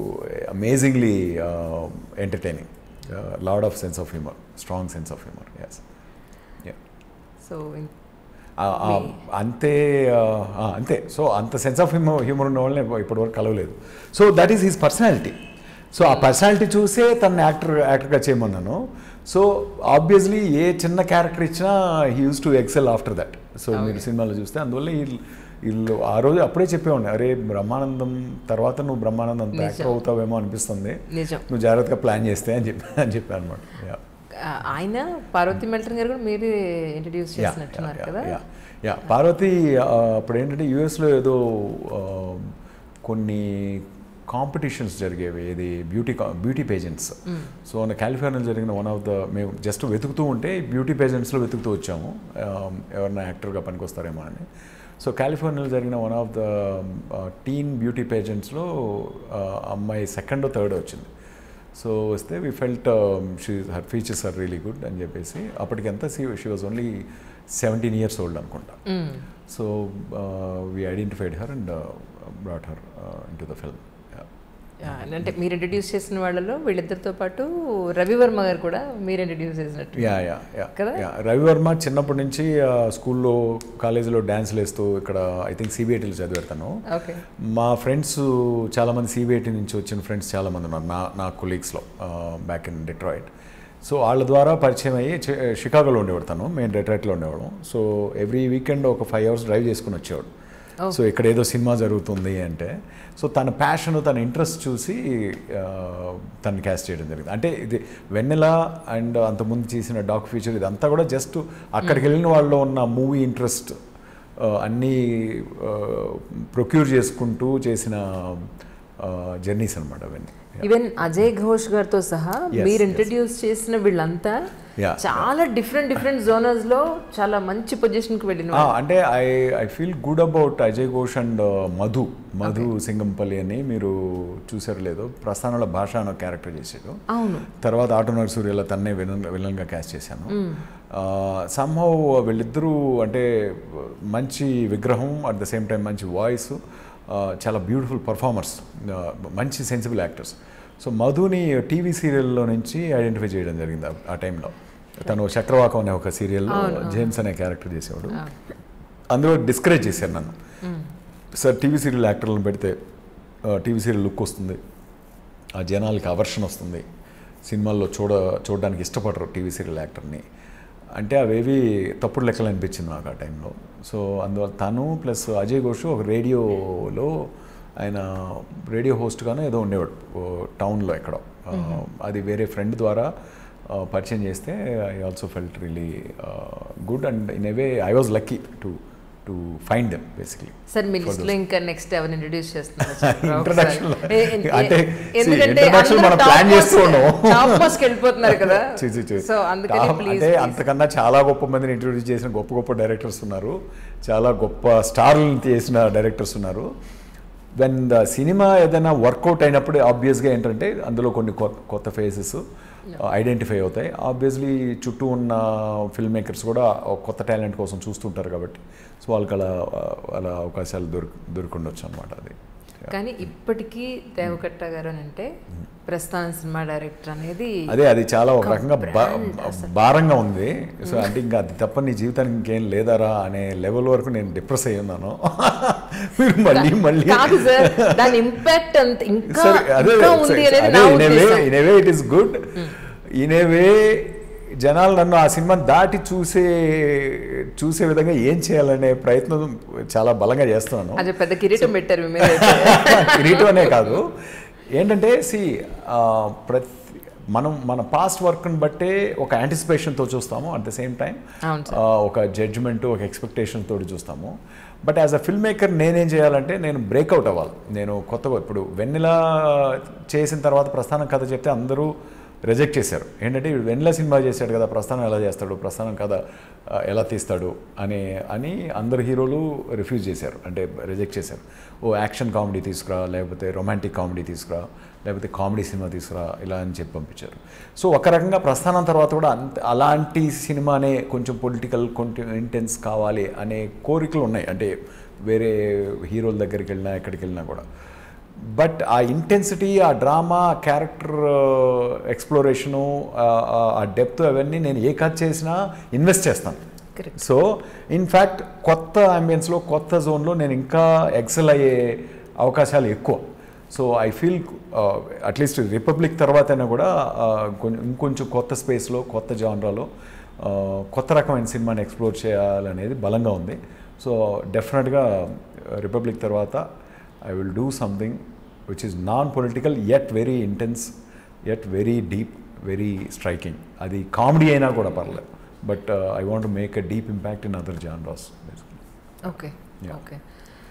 amazingly entertaining lad of sense of humour strong sense of humour yes so ఆ- ఆ అంతే ఆ, ఆ, అంతే సో అంత సెన్స్ ఆఫ్ హ్యూమర్ హ్యూమర్ ఉన్న వాళ్ళని ఇప్పటివరకు కలవలేదు so that is his personality so ఆ పర్సనాలిటీ చూసే తన యాక్టర్ యాక్టర్గా చేయమన్నాను సో ఆబ్వియస్లీ ఏ చిన్న క్యారెక్టర్ ఇచ్చినా he use to excel after that so మీరు సినిమాలో చూస్తే అందువల్ల వీళ్ళు వీళ్ళు ఆ రోజు అప్పుడే చెప్పేవాడిని అరే బ్రహ్మానందం తర్వాత నువ్వు బ్రహ్మానందం అంత యాక్టర్ అవుతావేమో అనిపిస్తుంది నిజం నువ్వు జాగ్రత్తగా ప్లాన్ చేస్తే అని చెప్పి అని చెప్పాను అనమాట ఆ, ఆయన పార్వతి మెల్టన్ గారు కూడా మీరే ఇంట్రడ్యూస్ చేసినట్టున్నారు కదా యా యా పార్వతి ఆ, అప్పుడు ఏంటంటే యూఎస్లో ఏదో ఆ, కొన్ని కాంపిటీషన్స్ జరిగేవి ఇది బ్యూటీ బ్యూటీ పేజెంట్స్ సో మన కాలిఫోర్నియాలో జరిగిన వన్ ఆఫ్ ద మేము జస్ట్ వెతుకుతూ ఉంటే బ్యూటీ పేజెంట్స్లో వెతుకుతూ వచ్చాము um, ఎవరైనా యాక్టర్గా పనికొస్తారేమో అని సో కాలిఫోర్నియాలో జరిగిన one of the teen beauty పేజెంట్స్లో అమ్మాయి సెకండ్ థర్డ్ వచ్చింది సో వస్తే we felt she her features are really good అని చెప్పేసి అప్పటికంతా she she was only seventeen years old అనుకుంటా so we identified her and brought her in to the film yeah, అంటే మీరు ఇంట్రడ్యూస్ చేసిన వాళ్ళలో వీళ్ళిద్దరితో పాటు రవివర్మ గారు కూడా మీరు ఇంట్రడ్యూస్ చేసినట్టు యా యా యా కదా? యా రవివర్మ చిన్నప్పటి నుంచి స్కూల్లో కాలేజీలో డ్యాన్స్లు వేస్తూ ఇక్కడ ఐ థింక్ సిబిఐటీలో చదివేస్తాను ఓకే మా ఫ్రెండ్స్ చాలామంది సిబిఐటి నుంచి వచ్చిన ఫ్రెండ్స్ చాలామంది ఉన్నారు నా నా కొలీగ్స్లో బ్యాక్ ఇన్ డెట్రాయిట్ సో వాళ్ళ ద్వారా పరిచయం అయ్యి చి- షికాగోలో ఉండేవాడు తను మేము డెట్రాయిట్లో ఉండేవాళ్ళం సో ఎవ్రీ వీకెండ్ ఒక ఫైవ్ అవర్స్ డ్రైవ్ చేసుకుని వచ్చేవాడు సో ఇక్కడ ఏదో సినిమా జరుగుతుంది అంటే సో తన ప్యాషన్ తన ఇంట్రెస్ట్ చూసి ఆ, తను క్యాస్ట్ చేయడం జరిగింది అంటే ఇది వెన్నెల అండ్ అంతకుముందు చేసిన డాక్ ఫీచర్ ఇదంతా కూడా జస్ట్ అక్కడికి వెళ్ళిన వాళ్ళలో ఉన్న మూవీ ఇంట్రెస్ట్ అన్నీ ప్రొక్యూర్ చేసుకుంటూ చేసిన జర్నీస్ అనమాట అవన్నీ ఈవెన్ అజయ్ ఘోష్ గారితో సహా Yes, మీరు yes. ఇంట్రడ్యూస్ చేసిన వీళ్ళంతా Yeah, చాలా డిఫరెంట్ డిఫరెంట్ జోనర్స్ లో చాలా మంచి పొజిషన్ కి వెళ్ళిన ఆ, అంటే I I feel good about Ajay Ghosh and Madhu Madhu Singampalli అని మీరు చూసారు లేదో ప్రస్థానాల భాష అన్న క్యారెక్టర్ చేసాడు అవును తర్వాత ఆటో నర్సూరిలో తన్నే విలన్ విలన్గా క్యాస్ట్ చేశాను సంహౌ వీళ్ళిద్దరూ అంటే మంచి విగ్రహం అట్ ద సేమ్ టైం మంచి వాయిస్ చాలా బ్యూటిఫుల్ పర్ఫార్మర్స్ మంచి సెన్సిబుల్ యాక్టర్స్ సో మధుని టీవీ సీరియల్లో నుంచి ఐడెంటిఫై చేయడం జరిగింది ఆ- ఆ టైంలో తను చక్రవాకం అనే ఒక సీరియల్లో జేమ్స్ అనే క్యారెక్టర్ చేసేవాడు అందులో డిస్కరేజ్ చేశారు నన్ను సార్ టీవీ సీరియల్ యాక్టర్లను పెడితే టీవీ సీరియల్ లుక్ వస్తుంది ఆ జనాలకి అవర్షన్ వస్తుంది సినిమాల్లో చూడ చూడడానికి ఇష్టపడరు టీవీ సీరియల్ యాక్టర్ని అంటే అవేవి తప్పుడు లెక్కలు అనిపించింది నాకు ఆ టైంలో సో అందువల్ల తను ప్లస్ అజయ్ ఘోష్ ఒక రేడియోలో ఆయన రేడియో హోస్ట్గానే ఏదో ఉండేవాడు ఓ టౌన్లో ఎక్కడో ఆ, అది వేరే ఫ్రెండ్ ద్వారా ఆ, పరిచయం చేస్తే I also felt really good and in a way I was lucky to to find them basically sir మీ లిస్ట్ లో ఇంకా నెక్స్ట్ ఎవరిని ఇంట్రడ్యూస్ చేస్తున్నారు Introduction లో. ఏ- ఏ- అంటే, ఎందుకంటే see, introduction అందరూ మనం top plan most- చేస్తూ ఉన్నాం. top most కి వెళ్ళిపోతున్నారు కదా చీ, చీ, చీ. సో అందుకని కా- ప్లీజ్ అంటే అంతకన్నా చాలా గొప్ప మందిని ఇంట్రొడ్యూస్ చేసిన గొప్ప గొప్ప డైరెక్టర్స్ ఉన్నారు చాలా గొప్ప స్టార్లను చేసిన డైరెక్టర్స్ ఉన్నారు వెన్ ద సినిమా ఏదైనా వర్కౌట్ అయినప్పుడు ఆబ్వియస్గా ఏంటంటే అందులో కొన్ని కొ- కొత్త ఫేసెస్ ఐడెంటిఫై అవుతాయి ఆబ్వియస్లీ చుట్టూ ఉన్న ఫిల్మ్ మేకర్స్ కూడా ఒక కొత్త టాలెంట్ కోసం చూస్తుంటారు కాబట్టి సో వాళ్ళకి అలా అలా అవకాశాలు దొరికి దొరికిండొచ్చు అనమాట అది కానీ ఇప్పటికీ దేవకట్ట గారు అని అంటే ప్రస్థాన సినిమా డైరెక్టర్ అనేది అదే అది చాలా ఒక రకంగా బా- భారంగా ఉంది సో అంటే ఇంకా అది తప్ప నీ జీవితానికి ఇంకేం లేదారా అనే లెవెల్ వరకు నేను డిప్రెస్ అయ్యి ఉన్నాను మీరు మళ్ళీ మళ్ళీ కాదు సార్ దాని ఇంపాక్ట్ అంత ఇంకా సరే, అదే ఇంకా ఉంది అనేది అదే నా ఇన్ వే ఉద్దేశం in way it is good in way జనాలు నన్ను ఆ సినిమా దాటి చూసే చూసే విధంగా ఏం చేయాలనే ప్రయత్నం చాలా బలంగా చేస్తున్నాను అది పెద్ద కిరీటం పెట్టారు మీ మీద అయితే. కిరీటం అనే కాదు ఏంటంటే సి ప్రతి మనం మన పాస్ట్ వర్క్ని బట్టే ఒక యాంటిసిపేషన్తో చూస్తాము అట్ ద సేమ్ టైం అవును సార్ ఒక జడ్జ్మెంట్ ఒక ఎక్స్పెక్టేషన్ తోటి చూస్తాము but as a film maker నేనేం చేయాలంటే నేను బ్రేక్అవుట్ అవ్వాలి నేను కొత్తగా ఇప్పుడు వెన్నెల చేసిన తర్వాత ప్రస్థానం కథ చెప్తే అందరూ రిజెక్ట్ చేశారు ఏంటంటే వీడు వెన్నెల సినిమా చేశాడు కదా ప్రస్థానం ఎలా చేస్తాడు ప్రస్థానం కథ ఆ, ఎలా తీస్తాడు అని అని అందరు హీరోలు రిఫ్యూజ్ చేశారు అంటే రిజెక్ట్ చేశారు ఓ యాక్షన్ కామెడీ తీసుకురా లేకపోతే రొమాంటిక్ కామెడీ తీసుకురా లేకపోతే కామెడీ సినిమా తీసుకురా ఇలా అని చెప్పి పంపించారు సో ఒక రకంగా ప్రస్థానం తర్వాత కూడా అంత అలాంటి సినిమానే కొంచెం పొలిటికల్ కొంచెం ఇంటెన్స్ కావాలి అనే కోరికలు ఉన్నాయి అంటే వేరే హీరోల దగ్గరికి వెళ్ళినా ఎక్కడికి వెళ్ళినా కూడా బట్ ఆ ఇంటెన్సిటీ ఆ డ్రామా క్యారెక్టర్ ఎక్స్ప్లోరేషను ఆ డెప్త్ అవన్నీ నేను ఏ కథ చేసినా ఇన్వెస్ట్ చేస్తాను Correct. సో ఇన్ఫ్యాక్ట్ కొత్త అంబియన్స్లో కొత్త జోన్లో నేను ఇంకా ఎక్సెల్ అయ్యే అవకాశాలు ఎక్కువ so I feel at least Republic తర్వాతైనా కూడా uh, కొంచెం ఇంకొంచెం కొత్త స్పేస్లో కొత్త జానరాలో కొత్త రకమైన సినిమాని ఎక్స్ప్లోర్ చేయాలనేది బలంగా ఉంది సో డెఫినెట్గా రిపబ్లిక్ తర్వాత I will do something which is non political yet very intense yet very deep very striking అది కామెడీ అయినా కూడా పర్లేదు but I want make a deep impact in other genres okay Yeah. Okay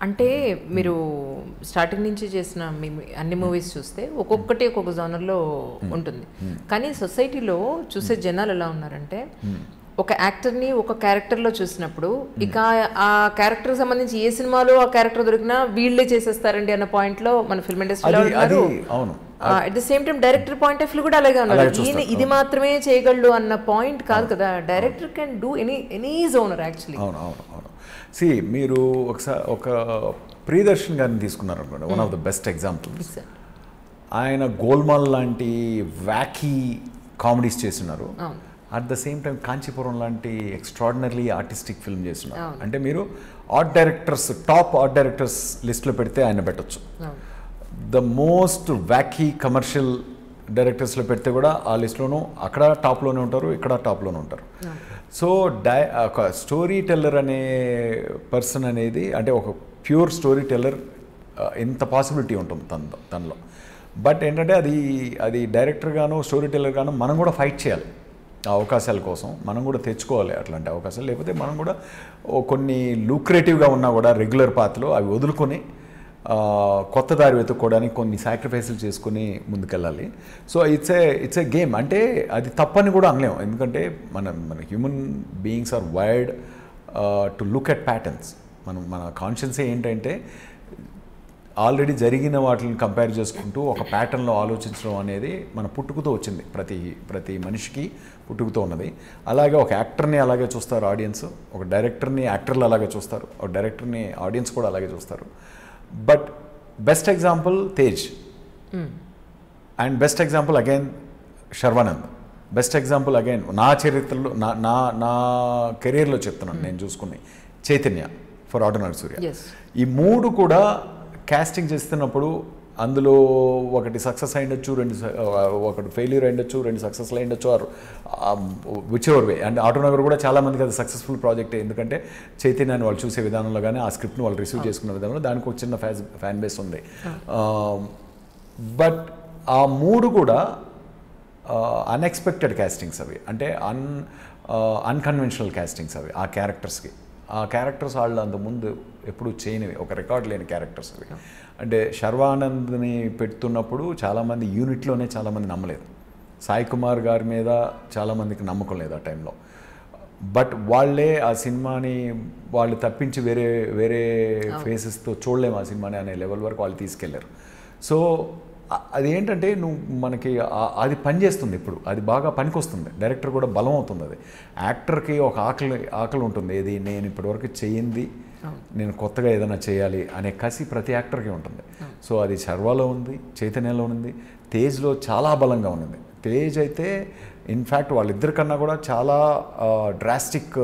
అంటే మీరు starting నుంచి చేసిన మీ మీ అన్ని movies చూస్తే ఒక్కొక్కటి ఒక్కొక్క జోనర్లో ఉంటుంది కానీ సొసైటీలో చూసే జనాలు ఎలా ఉన్నారంటే ఒక యాక్టర్ని ఒక క్యారెక్టర్లో చూసినప్పుడు ఇక ఆ క్యారెక్టర్ సంబంధించి ఏ సినిమాలో ఆ క్యారెక్టర్ దొరికినా వీళ్ళే చేసేస్తారండి అన్న పాయింట్లో మన ఫిల్మ్ ఇండస్ట్రీలో అది అది అవును at the same time director point of view కూడా అలాగే ఉన్నారు ఈయన ఇది మాత్రమే చేయగలడు అన్న పాయింట్ కాదు కదా director can do any any genre actually అవును అవును అవును సి మీరు ఒకసారి ఒక ప్రియదర్శన్ గారిని తీసుకున్నారు అనుకోండి one of the best examples ఆయన గోల్మాల్ లాంటి వ్యాకీ కామెడీస్ చేస్తున్నారు అవును. At the same time Kanchipuram లాంటి ఎక్స్ట్రాడినరీ ఆర్టిస్టిక్ ఫిల్మ్ చేస్తున్నారు అంటే మీరు art directors top art directors లిస్ట్లో పెడితే ఆయన పెట్టొచ్చు ద మోస్ట్ వ్యాకీ కమర్షియల్ డైరెక్టర్స్లో పెడితే కూడా ఆ లిస్ట్లోనూ అక్కడ టాప్లోనే ఉంటారు ఇక్కడ టాప్లోనే ఉంటారు సో డై ఒక స్టోరీ టెల్లర్ అనే పర్సన్ అనేది అంటే ఒక ప్యూర్ స్టోరీ టెల్లర్ ఎంత పాసిబిలిటీ ఉంటుంది తన తనలో బట్ ఏంటంటే అది అది డైరెక్టర్ గాను స్టోరీ టెల్లర్ గాను మనం కూడా ఫైట్ చేయాలి ఆ అవకాశాల కోసం మనం కూడా తెచ్చుకోవాలి అట్లాంటి అవకాశాలు లేకపోతే మనం కూడా ఓ కొన్ని లూక్రేటివ్గా ఉన్నా కూడా రెగ్యులర్ పాత్రలో అవి వదులుకొని ఆ, కొత్త దారి వెతుక్కోవడానికి కొన్ని సాక్రిఫైసులు చేసుకుని ముందుకెళ్ళాలి so it's a it's a game అంటే అది తప్పని కూడా అనలేము ఎందుకంటే మన మన human beings are wired to look at patterns మనం మన కాన్షియన్స్ ఏంటంటే ఆల్రెడీ జరిగిన వాటిని కంపేర్ చేసుకుంటూ ఒక ప్యాటర్న్లో ఆలోచించడం అనేది మన పుట్టుకతో వచ్చింది ప్రతి ప్రతి మనిషికి పుట్టుకతో ఉన్నది అలాగే ఒక యాక్టర్ని అలాగే చూస్తారు ఆడియన్స్ ఒక డైరెక్టర్ని యాక్టర్లు అలాగే చూస్తారు ఒక డైరెక్టర్ని ఆడియన్స్ కూడా అలాగే చూస్తారు but best example Tej and best example again Sharwanand best example again నా చరిత్రలో నా నా నా కెరీర్లో చెప్తున్నాను నేను చూసుకుని Chaitanya for ordinary Surya Yes. ఈ మూడు కూడా కాస్టింగ్ చేస్తున్నప్పుడు అందులో ఒకటి సక్సెస్ అయ్యిండొచ్చు రెండు స- ఒకటి ఫెయిల్యూర్ అయ్యిండొచ్చు రెండు సక్సెస్ అయ్యిండొచ్చు or whichever way and Autonagar కూడా చాలా మందికి అది సక్సెస్ఫుల్ ప్రాజెక్ట్ ఎందుకంటే చైతన్యాన్ని వాళ్ళు చూసే విధానంలో కానీ ఆ స్క్రిప్ట్ని వాళ్ళు రిసీవ్ చేసుకున్న విధానంలో దానికి ఒక చిన్న ఫ్యాన్ ఫ్యాన్ బేస్ ఉంది బట్ ఆ మూడు కూడా అన్ఎక్స్పెక్టెడ్ క్యాస్టింగ్స్ అవి అంటే అన్ అన్కన్వెన్షనల్ క్యాస్టింగ్స్ అవి ఆ క్యారెక్టర్స్కి ఆ క్యారెక్టర్స్ వాళ్ళు అంతకుముందు ఎప్పుడు చేయనివి ఒక రికార్డ్ లేని క్యారెక్టర్స్ అవి అంటే శర్వానంద్ని పెడుతున్నప్పుడు చాలామంది యూనిట్లోనే చాలామంది నమ్మలేదు సాయి కుమార్ గారి మీద చాలామందికి నమ్మకం లేదు ఆ టైంలో బట్ వాళ్ళే ఆ సినిమాని వాళ్ళు తప్పించి వేరే వేరే ఫేసెస్తో చూడలేము ఆ సినిమాని అనే లెవెల్ వరకు వాళ్ళు తీసుకెళ్లారు సో అ- అదేంటంటే నువ్వు మనకి ఆ- అది పనిచేస్తుంది ఇప్పుడు అది బాగా పనికొస్తుంది డైరెక్టర్ కూడా బలం అవుతుంది అది యాక్టర్కి ఒక ఆకలి ఆకలి ఉంటుంది ఏది నేను ఇప్పటివరకు చేయింది నేను కొత్తగా ఏదైనా చేయాలి అనే కసి ప్రతి యాక్టర్కి ఉంటుంది సో అది శర్వాలో ఉంది చైతన్యలో ఉంది తేజ్లో చాలా బలంగా ఉన్నది తేజ్ అయితే ఇన్ఫ్యాక్ట్ వాళ్ళిద్దరికన్నా కూడా చాలా డ్రాస్టిక్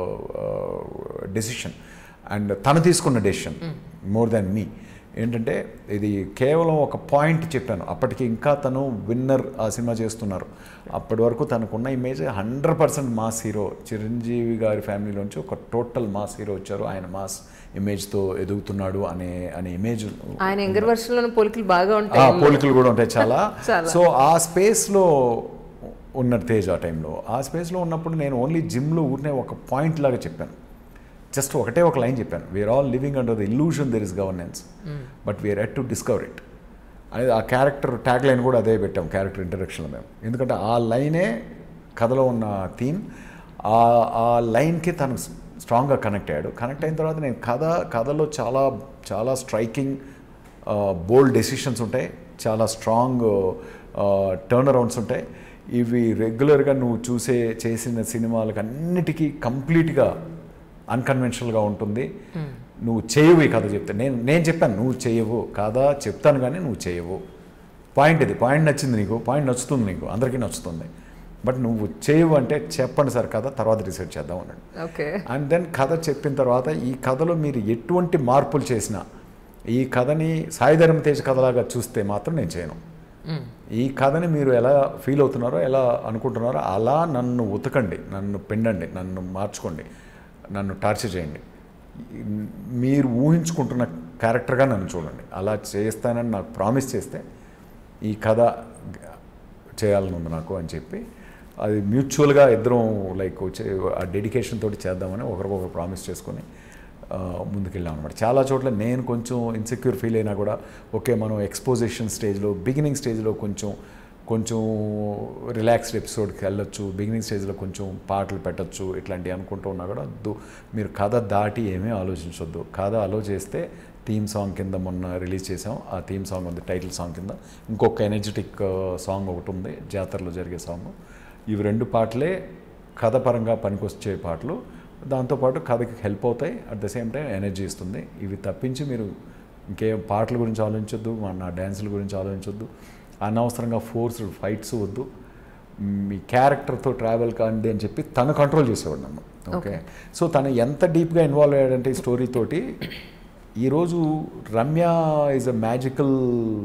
డెసిషన్ అండ్ తను తీసుకున్న డెసిషన్ మోర్ దాన్ మీ ఏంటంటే ఇది కేవలం ఒక పాయింట్ చెప్పాను అప్పటికి ఇంకా తను విన్నర్ ఆ సినిమా చేస్తున్నారు అప్పటి వరకు తనకున్న image hundred percent mass hero Chiranjeevi గారి ఫ్యామిలీలోంచి ఒక టోటల్ మాస్ హీరో వచ్చారు ఆయన మాస్ ఇమేజ్తో ఎదుగుతున్నాడు అనే అనే ఇమేజ్ ఆయన యంగర్ వర్షన్ లోని పోలికలు బాగా ఆ, ఉంటాయి పోలికలు కూడా ఉంటాయి చాలా చాలా. సో ఆ స్పేస్లో ఉన్న తేజ్ ఆ టైంలో ఆ స్పేస్లో ఉన్నప్పుడు నేను ఓన్లీ జిమ్లో ఊరినే ఒక పాయింట్ లాగా చెప్పాను జస్ట్ ఒకటే ఒక లైన్ చెప్పాను we're all living under the illusion there is governance but we're yet to discover it అనేది ఆ క్యారెక్టర్ ట్యాగ్ లైన్ కూడా అదే పెట్టాం క్యారెక్టర్ ఇంటరక్షన్లో మేము ఎందుకంటే ఆ లైనే కథలో ఉన్న థీమ్ ఆ ఆ లైన్కి తను స్ట్రాంగ్గా కనెక్ట్ అయ్యాడు కనెక్ట్ అయిన తర్వాత నేను కథ కథలో చాలా చాలా స్ట్రైకింగ్ బోల్డ్ డెసిషన్స్ ఉంటాయి చాలా స్ట్రాంగ్ టర్న్ అరౌండ్స్ ఉంటాయి ఇవి రెగ్యులర్గా నువ్వు చూసే చేసిన సినిమాలకు అన్నిటికీ కంప్లీట్గా అన్కన్వెన్షనల్గా ఉంటుంది నువ్వు చేయవు ఈ కథ చెప్తే నేను నేను చెప్పాను నువ్వు చేయవు కాదా చెప్తాను కానీ నువ్వు చేయవు పాయింట్ ఇది పాయింట్ నచ్చింది నీకు పాయింట్ నచ్చుతుంది నీకు అందరికీ నచ్చుతుంది బట్ నువ్వు చేయవు అంటే చెప్పండి సార్ కథ తర్వాత రీసెర్చ్ చేద్దాం అన్నాడు ఓకే అండ్ దెన్ కథ చెప్పిన తర్వాత ఈ కథలో మీరు ఎటువంటి మార్పులు చేసినా ఈ కథని సాయిధర్మ తేజ్ కథలాగా చూస్తే మాత్రం నేను చేయను ఈ కథని మీరు ఎలా ఫీల్ అవుతున్నారో ఎలా అనుకుంటున్నారో అలా నన్ను ఉతకండి నన్ను పిండండి నన్ను మార్చుకోండి నన్ను టార్చర్ చేయండి మీరు ఊహించుకుంటున్న క్యారెక్టర్గా నన్ను చూడండి అలా చేస్తానని నాకు ప్రామిస్ చేస్తే ఈ కథ చేయాలని ఉంది నాకు అని చెప్పి అది మ్యూచువల్గా ఇద్దరం లైక్ వచ్చే ఆ డెడికేషన్ తోటి చేద్దామని ఒకరికొకరు ప్రామిస్ చేసుకొని ఆ, ఆ, ముందుకెళ్ళాం అనమాట చాలా చోట్ల నేను కొంచెం ఇన్సెక్యూర్ ఫీల్ అయినా కూడా ఓకే మనం ఎక్స్పోజిషన్ స్టేజ్లో బిగినింగ్ స్టేజ్లో కొంచెం కొంచెం రిలాక్స్డ్ ఎపిసోడ్కి వెళ్ళొచ్చు బిగినింగ్ స్టేజ్లో కొంచెం పాటలు పెట్టచ్చు ఇట్లాంటివి అనుకుంటూ ఉన్నా కూడా వద్దు మీరు కథ దాటి ఏమీ ఆలోచించొద్దు కథ అలో చేస్తే థీమ్ సాంగ్ కింద మొన్న రిలీజ్ చేసాం ఆ థీమ్ సాంగ్ ఉంది టైటిల్ సాంగ్ కింద ఇంకొక ఎనర్జెటిక్ సాంగ్ ఒకటి ఉంది జాతరలో జరిగే సాంగ్ ఇవి రెండు పాటలే కథ పరంగా పనికొచ్చే పాటలు దాంతోపాటు కథకి హెల్ప్ అవుతాయి at the same time energy ఇస్తుంది ఇవి తప్పించి మీరు ఇంకేం పాటల గురించి ఆలోచించొద్దు మా- నా డ్యాన్సుల గురించి ఆలోచించొద్దు అనవసరంగా ఫోర్స్డ్ ఫైట్స్ వద్దు మీ క్యారెక్టర్తో ట్రావెల్ కాండి అని చెప్పి తను కంట్రోల్ చేసేవాడు నన్ను ఓకే సో తను ఎంత డీప్గా ఇన్వాల్వ్ అయ్యాడంటే ఈ స్టోరీ తోటి ఈరోజు Ramya is a magical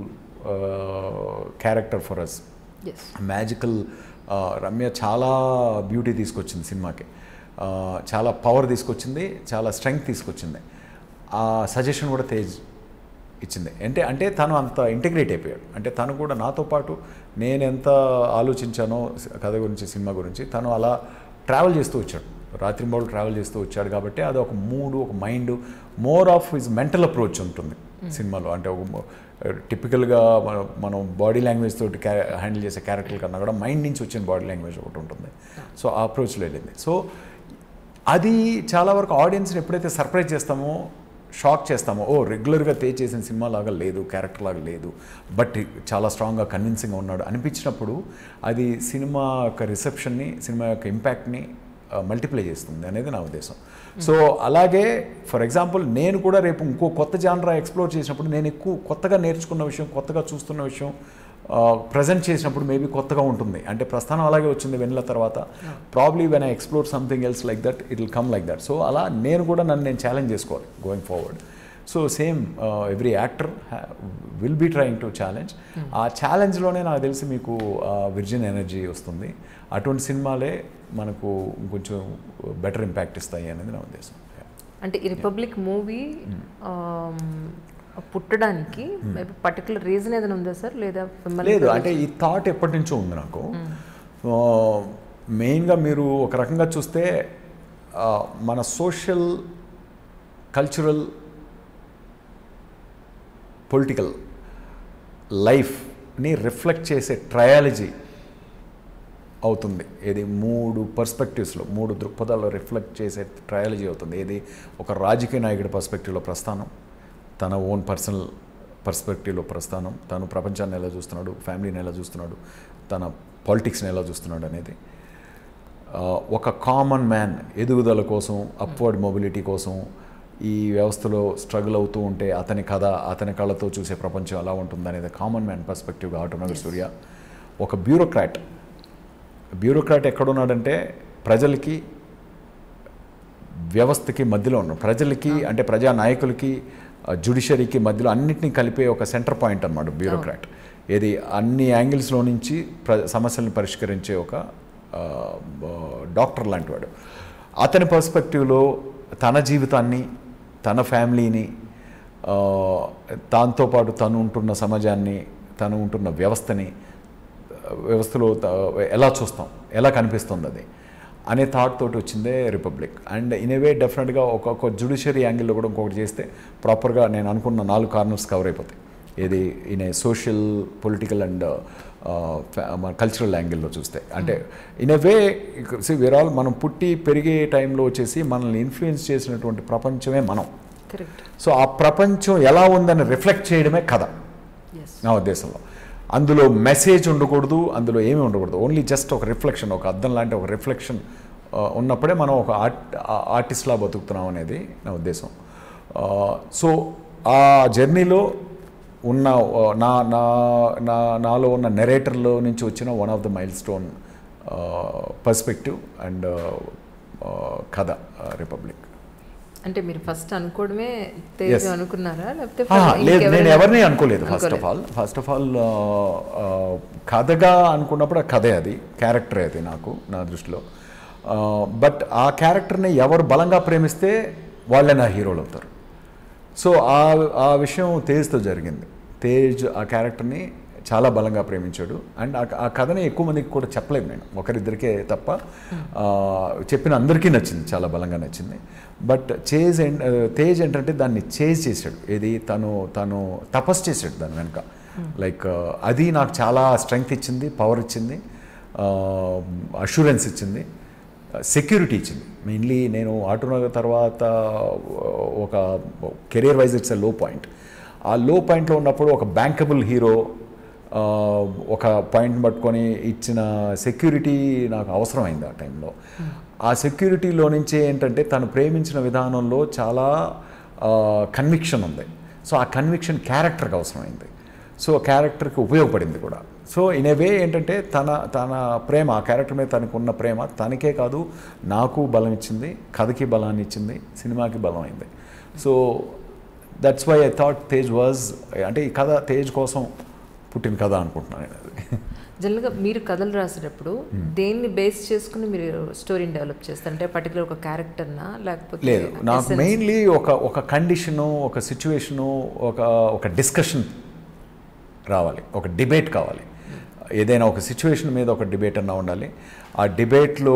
character for us yes magical Ramya చాలా బ్యూటీ తీసుకొచ్చింది సినిమాకి ఆ, చాలా పవర్ తీసుకొచ్చింది చాలా స్ట్రెంగ్త్ తీసుకొచ్చింది ఆ సజెషన్ కూడా తేజ్ ఇచ్చింది అంటే అంటే తను అంత ఇంటిగ్రేట్ అయిపోయాడు అంటే తను కూడా నాతో పాటు నేను ఎంత ఆలోచించానో కథ గురించి సినిమా గురించి తను అలా ట్రావెల్ చేస్తూ వచ్చాడు రాత్రింబౌళ్ళు ట్రావెల్ చేస్తూ వచ్చాడు కాబట్టి అది ఒక మూడు ఒక mind more of his mental approach ఉంటుంది సినిమాలో అంటే ఒక టిపికల్గా మనం మనం బాడీ లాంగ్వేజ్ తోటి హ్యాండిల్ చేసే క్యారెక్టర్ కన్నా కూడా మైండ్ నుంచి వచ్చిన బాడీ లాంగ్వేజ్ ఒకటి ఉంటుంది సో ఆ అప్రోచ్లో వెళ్ళింది సో అది చాలా వరకు ఆడియన్స్ని ఎప్పుడైతే సర్ప్రైజ్ చేస్తామో షాక్ చేస్తామో ఓ రెగ్యులర్గా తే చేసిన సినిమా లాగా లేదు క్యారెక్టర్ లాగా లేదు బట్ చాలా స్ట్రాంగ్గా కన్విన్సింగ్గా ఉన్నాడు అనిపించినప్పుడు అది సినిమా యొక్క రిసెప్షన్ని సినిమా యొక్క ఇంపాక్ట్ని మల్టిప్లై చేస్తుంది అనేది నా ఉద్దేశం సో అలాగే ఫర్ ఎగ్జాంపుల్ నేను కూడా రేపు ఇంకో కొత్త జానరా ఎక్స్ప్లోర్ చేసినప్పుడు నేను ఎక్కువ కొత్తగా నేర్చుకున్న విషయం కొత్తగా చూస్తున్న విషయం ప్రజెంట్ చేసినప్పుడు మేబీ కొత్తగా ఉంటుంది అంటే ప్రస్థానం అలాగే వచ్చింది వెన్నెల తర్వాత probably when I explore something else like that it will come like that so అలా నేను కూడా నన్ను నేను ఛాలెంజ్ చేసుకోవాలి going forward so same every actor will be trying to challenge ఆ ఛాలెంజ్లోనే నాకు తెలిసి మీకు విర్జిన్ ఎనర్జీ వస్తుంది అటువంటి సినిమాలే మనకు కొంచెం బెటర్ ఇంపాక్ట్ ఇస్తాయి అనేది నా ఉద్దేశం అంటే ఈ రిపబ్లిక్ మూవీ పుట్టడానికి మేబీ పర్టికులర్ రీజన్ ఏదైనా ఉందా సార్ లేదా మిమ్మల్ని లేదు అంటే ఈ థాట్ ఎప్పటి నుంచో ఉంది నాకు మెయిన్గా మీరు ఒక రకంగా చూస్తే ఆ, మన సోషల్ కల్చరల్ పొలిటికల్ లైఫ్ని రిఫ్లెక్ట్ చేసే ట్రయాలజీ అవుతుంది ఏది మూడు పర్స్పెక్టివ్స్లో మూడు దృక్పథాల్లో రిఫ్లెక్ట్ చేసే ట్రయాలజీ అవుతుంది ఏది ఒక రాజకీయ నాయకుడి పర్స్పెక్టివ్లో ప్రస్థానం తన ఓన్ పర్సనల్ పర్స్పెక్టివ్లో ప్రస్థానం తను ప్రపంచాన్ని ఎలా చూస్తున్నాడు ఫ్యామిలీని ఎలా చూస్తున్నాడు తన పాలిటిక్స్ని ఎలా చూస్తున్నాడు అనేది ఆ, ఒక కామన్ మ్యాన్ ఎదుగుదల కోసం అప్వర్డ్ మొబిలిటీ కోసం ఈ వ్యవస్థలో స్ట్రగుల్ అవుతూ ఉంటే అతని కథ అతని కళ్ళతో చూసే ప్రపంచం ఎలా ఉంటుంది అనేది కామన్ మ్యాన్ పర్స్పెక్టివ్గా ఆటోనగర్ సూర్య ఒక బ్యూరోక్రాట్ బ్యూరోక్రాట్ ఎక్కడున్నాడంటే ప్రజలకి వ్యవస్థకి మధ్యలో ఉన్నాడు ప్రజలకి అంటే ప్రజా నాయకులకి జుడిషరీకి మధ్యలో అన్నిటినీ కలిపే ఒక సెంటర్ పాయింట్ అన్నమాట బ్యూరోక్రాట్ ఏది అన్ని యాంగిల్స్లో నుంచి ప్ర సమస్యలను పరిష్కరించే ఒక ఆ, బ- డాక్టర్ లాంటి వాడు అతని పర్స్పెక్టివ్లో తన జీవితాన్ని తన ఫ్యామిలీని ఆ, దాంతోపాటు తను ఉంటున్న సమాజాన్ని తను ఉంటున్న వ్యవస్థని వ్యవస్థలో త- ఎలా చూస్తాం ఎలా కనిపిస్తుంది అది అనే థాట్ తోటి వచ్చిందే Republic and in a way డెఫినెట్గా ఒక్కొక్క జుడిషియరీ యాంగిల్లో కూడా ఇంకొకటి చేస్తే ప్రాపర్గా నేను అనుకున్న నాలుగు కార్నర్స్ కవర్ అయిపోతాయి ఏది in a social political and cultural యాంగిల్లో చూస్తే అంటే in a way see where all మనం పుట్టి పెరిగే టైంలో వచ్చేసి మనల్ని ఇన్ఫ్లుయెన్స్ చేసినటువంటి ప్రపంచమే మనం కరెక్ట్ సో ఆ ప్రపంచం ఎలా ఉందని రిఫ్లెక్ట్ చేయడమే కథ ఎస్ నా ఉద్దేశంలో అందులో మెసేజ్ ఉండకూడదు అందులో ఏమీ ఉండకూడదు ఓన్లీ జస్ట్ ఒక రిఫ్లెక్షన్ ఒక అద్దం లాంటి ఒక రిఫ్లెక్షన్ ఉన్నప్పుడే మనం ఒక ఆర్ట్ ఆర్టిస్ట్లా బతుకుతున్నాం అనేది నా ఉద్దేశం సో ఆ జర్నీలో ఉన్న ఆ, నా నా నా నాలో ఉన్న నెరేటర్లో నుంచి వచ్చిన one of the milestone perspective and కథ రిపబ్లిక్ అంటే మీరు ఫస్ట్ అనుకోవడమే తేజ్ Yes. అనుకున్నారా లేకపోతే ఆ, లేదు ఇంకెవరైనా- నేను ఎవరిని అనుకోలేదు ఫస్ట్ ఆఫ్ అనుకోలేదు. ఆల్ ఫస్ట్ ఆఫ్ ఆల్ కథగా అనుకున్నప్పుడు ఆ కథే అది క్యారెక్టరే అది నాకు నా దృష్టిలో బట్ ఆ క్యారెక్టర్ని ఎవరు బలంగా ప్రేమిస్తే వాళ్ళే నా హీరోలు అవుతారు సో ఆ ఆ విషయం తేజ్తో జరిగింది తేజ్ ఆ క్యారెక్టర్ని చాలా బలంగా ప్రేమించాడు అండ్ ఆ ఆ కథని ఎక్కువ మందికి కూడా చెప్పలేదు నేను ఒకరిద్దరికే తప్ప ఆ, చెప్పిన అందరికీ నచ్చింది చాలా బలంగా నచ్చింది బట్ చేజ్ ఏంట్ తేజ్ ఏంటంటే దాన్ని చేజ్ చేశాడు ఏది తను తను తపస్సు చేశాడు దాని వెనుక లైక్ అది నాకు చాలా స్ట్రెంగ్త్ ఇచ్చింది పవర్ ఇచ్చింది అష్యూరెన్స్ ఇచ్చింది సెక్యూరిటీ ఇచ్చింది మెయిన్లీ నేను ఆటోనగర్ తర్వాత ఒక కెరీర్ వైజ్ ఇట్స్ ఎ లో పాయింట్ ఆ లో పాయింట్లో ఉన్నప్పుడు ఒక బ్యాంకబుల్ హీరో ఒక పాయింట్ పట్టుకొని ఇచ్చిన సెక్యూరిటీ నాకు అవసరమైంది ఆ టైంలో ఆ సెక్యూరిటీలో నుంచే ఏంటంటే తను ప్రేమించిన విధానంలో చాలా కన్విక్షన్ ఉంది సో ఆ కన్విక్షన్ క్యారెక్టర్కి అవసరమైంది సో క్యారెక్టర్కి ఉపయోగపడింది కూడా సో ఇన్ ఏ వే ఏంటంటే తన తన ప్రేమ ఆ క్యారెక్టర్ మీద తనకు ఉన్న ప్రేమ తనకే కాదు నాకు బలం ఇచ్చింది కథకి బలాన్ని ఇచ్చింది సినిమాకి బలం అయింది so that's why I thought Tej was అంటే ఈ కథ తేజ్ కోసం పుట్టిన కథ అనుకుంటున్నాను నేను అది జనరల్గా మీరు కథలు రాసేటప్పుడు దేన్ని బేస్ చేసుకుని మీరు స్టోరీని డెవలప్ చేస్తారు అంటే పర్టికులర్ ఒక క్యారెక్టర్నా లేకపోతే లేదు నాకు essence? మెయిన్లీ ఒక ఒక కండిషను ఒక సిచ్యువేషను ఒక ఒక డిస్కషన్ రావాలి ఒక డిబేట్ కావాలి ఏదైనా ఒక సిచ్యువేషన్ మీద ఒక డిబేట్ అన్నా ఉండాలి ఆ డిబేట్లో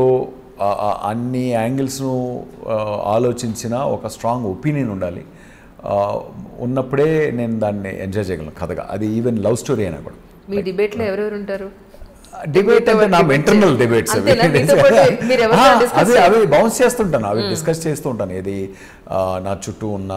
అన్ని యాంగిల్స్ను ఆలోచించిన ఒక స్ట్రాంగ్ ఒపీనియన్ ఉండాలి ఆ, ఉన్నప్పుడే నేను దాన్ని ఎంజాయ్ చేయగలను కథగా అది ఈవెన్ లవ్ స్టోరీ అయినా కూడా మీ డిబేట్లో ఎవరెవరు ఉంటారు డిబేట్ అంటే నా ఇంటర్నల్ డిబేట్స్ అంతేనా? మీతో పాటు మీరు ఎవరితో discuss అవి అవి బౌన్స్ చేస్తుంటాను అవి డిస్కస్ చేస్తూ ఉంటాను ఏది ఆ, నా చుట్టూ ఉన్న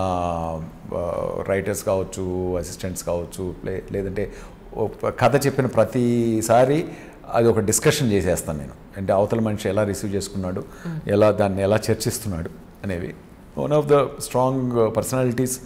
రైటర్స్ కావచ్చు అసిస్టెంట్స్ కావచ్చు లే లేదంటే ఓ ప- కథ చెప్పిన ప్రతిసారి అది ఒక డిస్కషన్ చేసేస్తాను నేను అంటే అవతల మనిషి ఎలా రిసీవ్ చేసుకున్నాడు ఎలా దాన్ని ఎలా చర్చిస్తున్నాడు అనేవి one of the strong personalities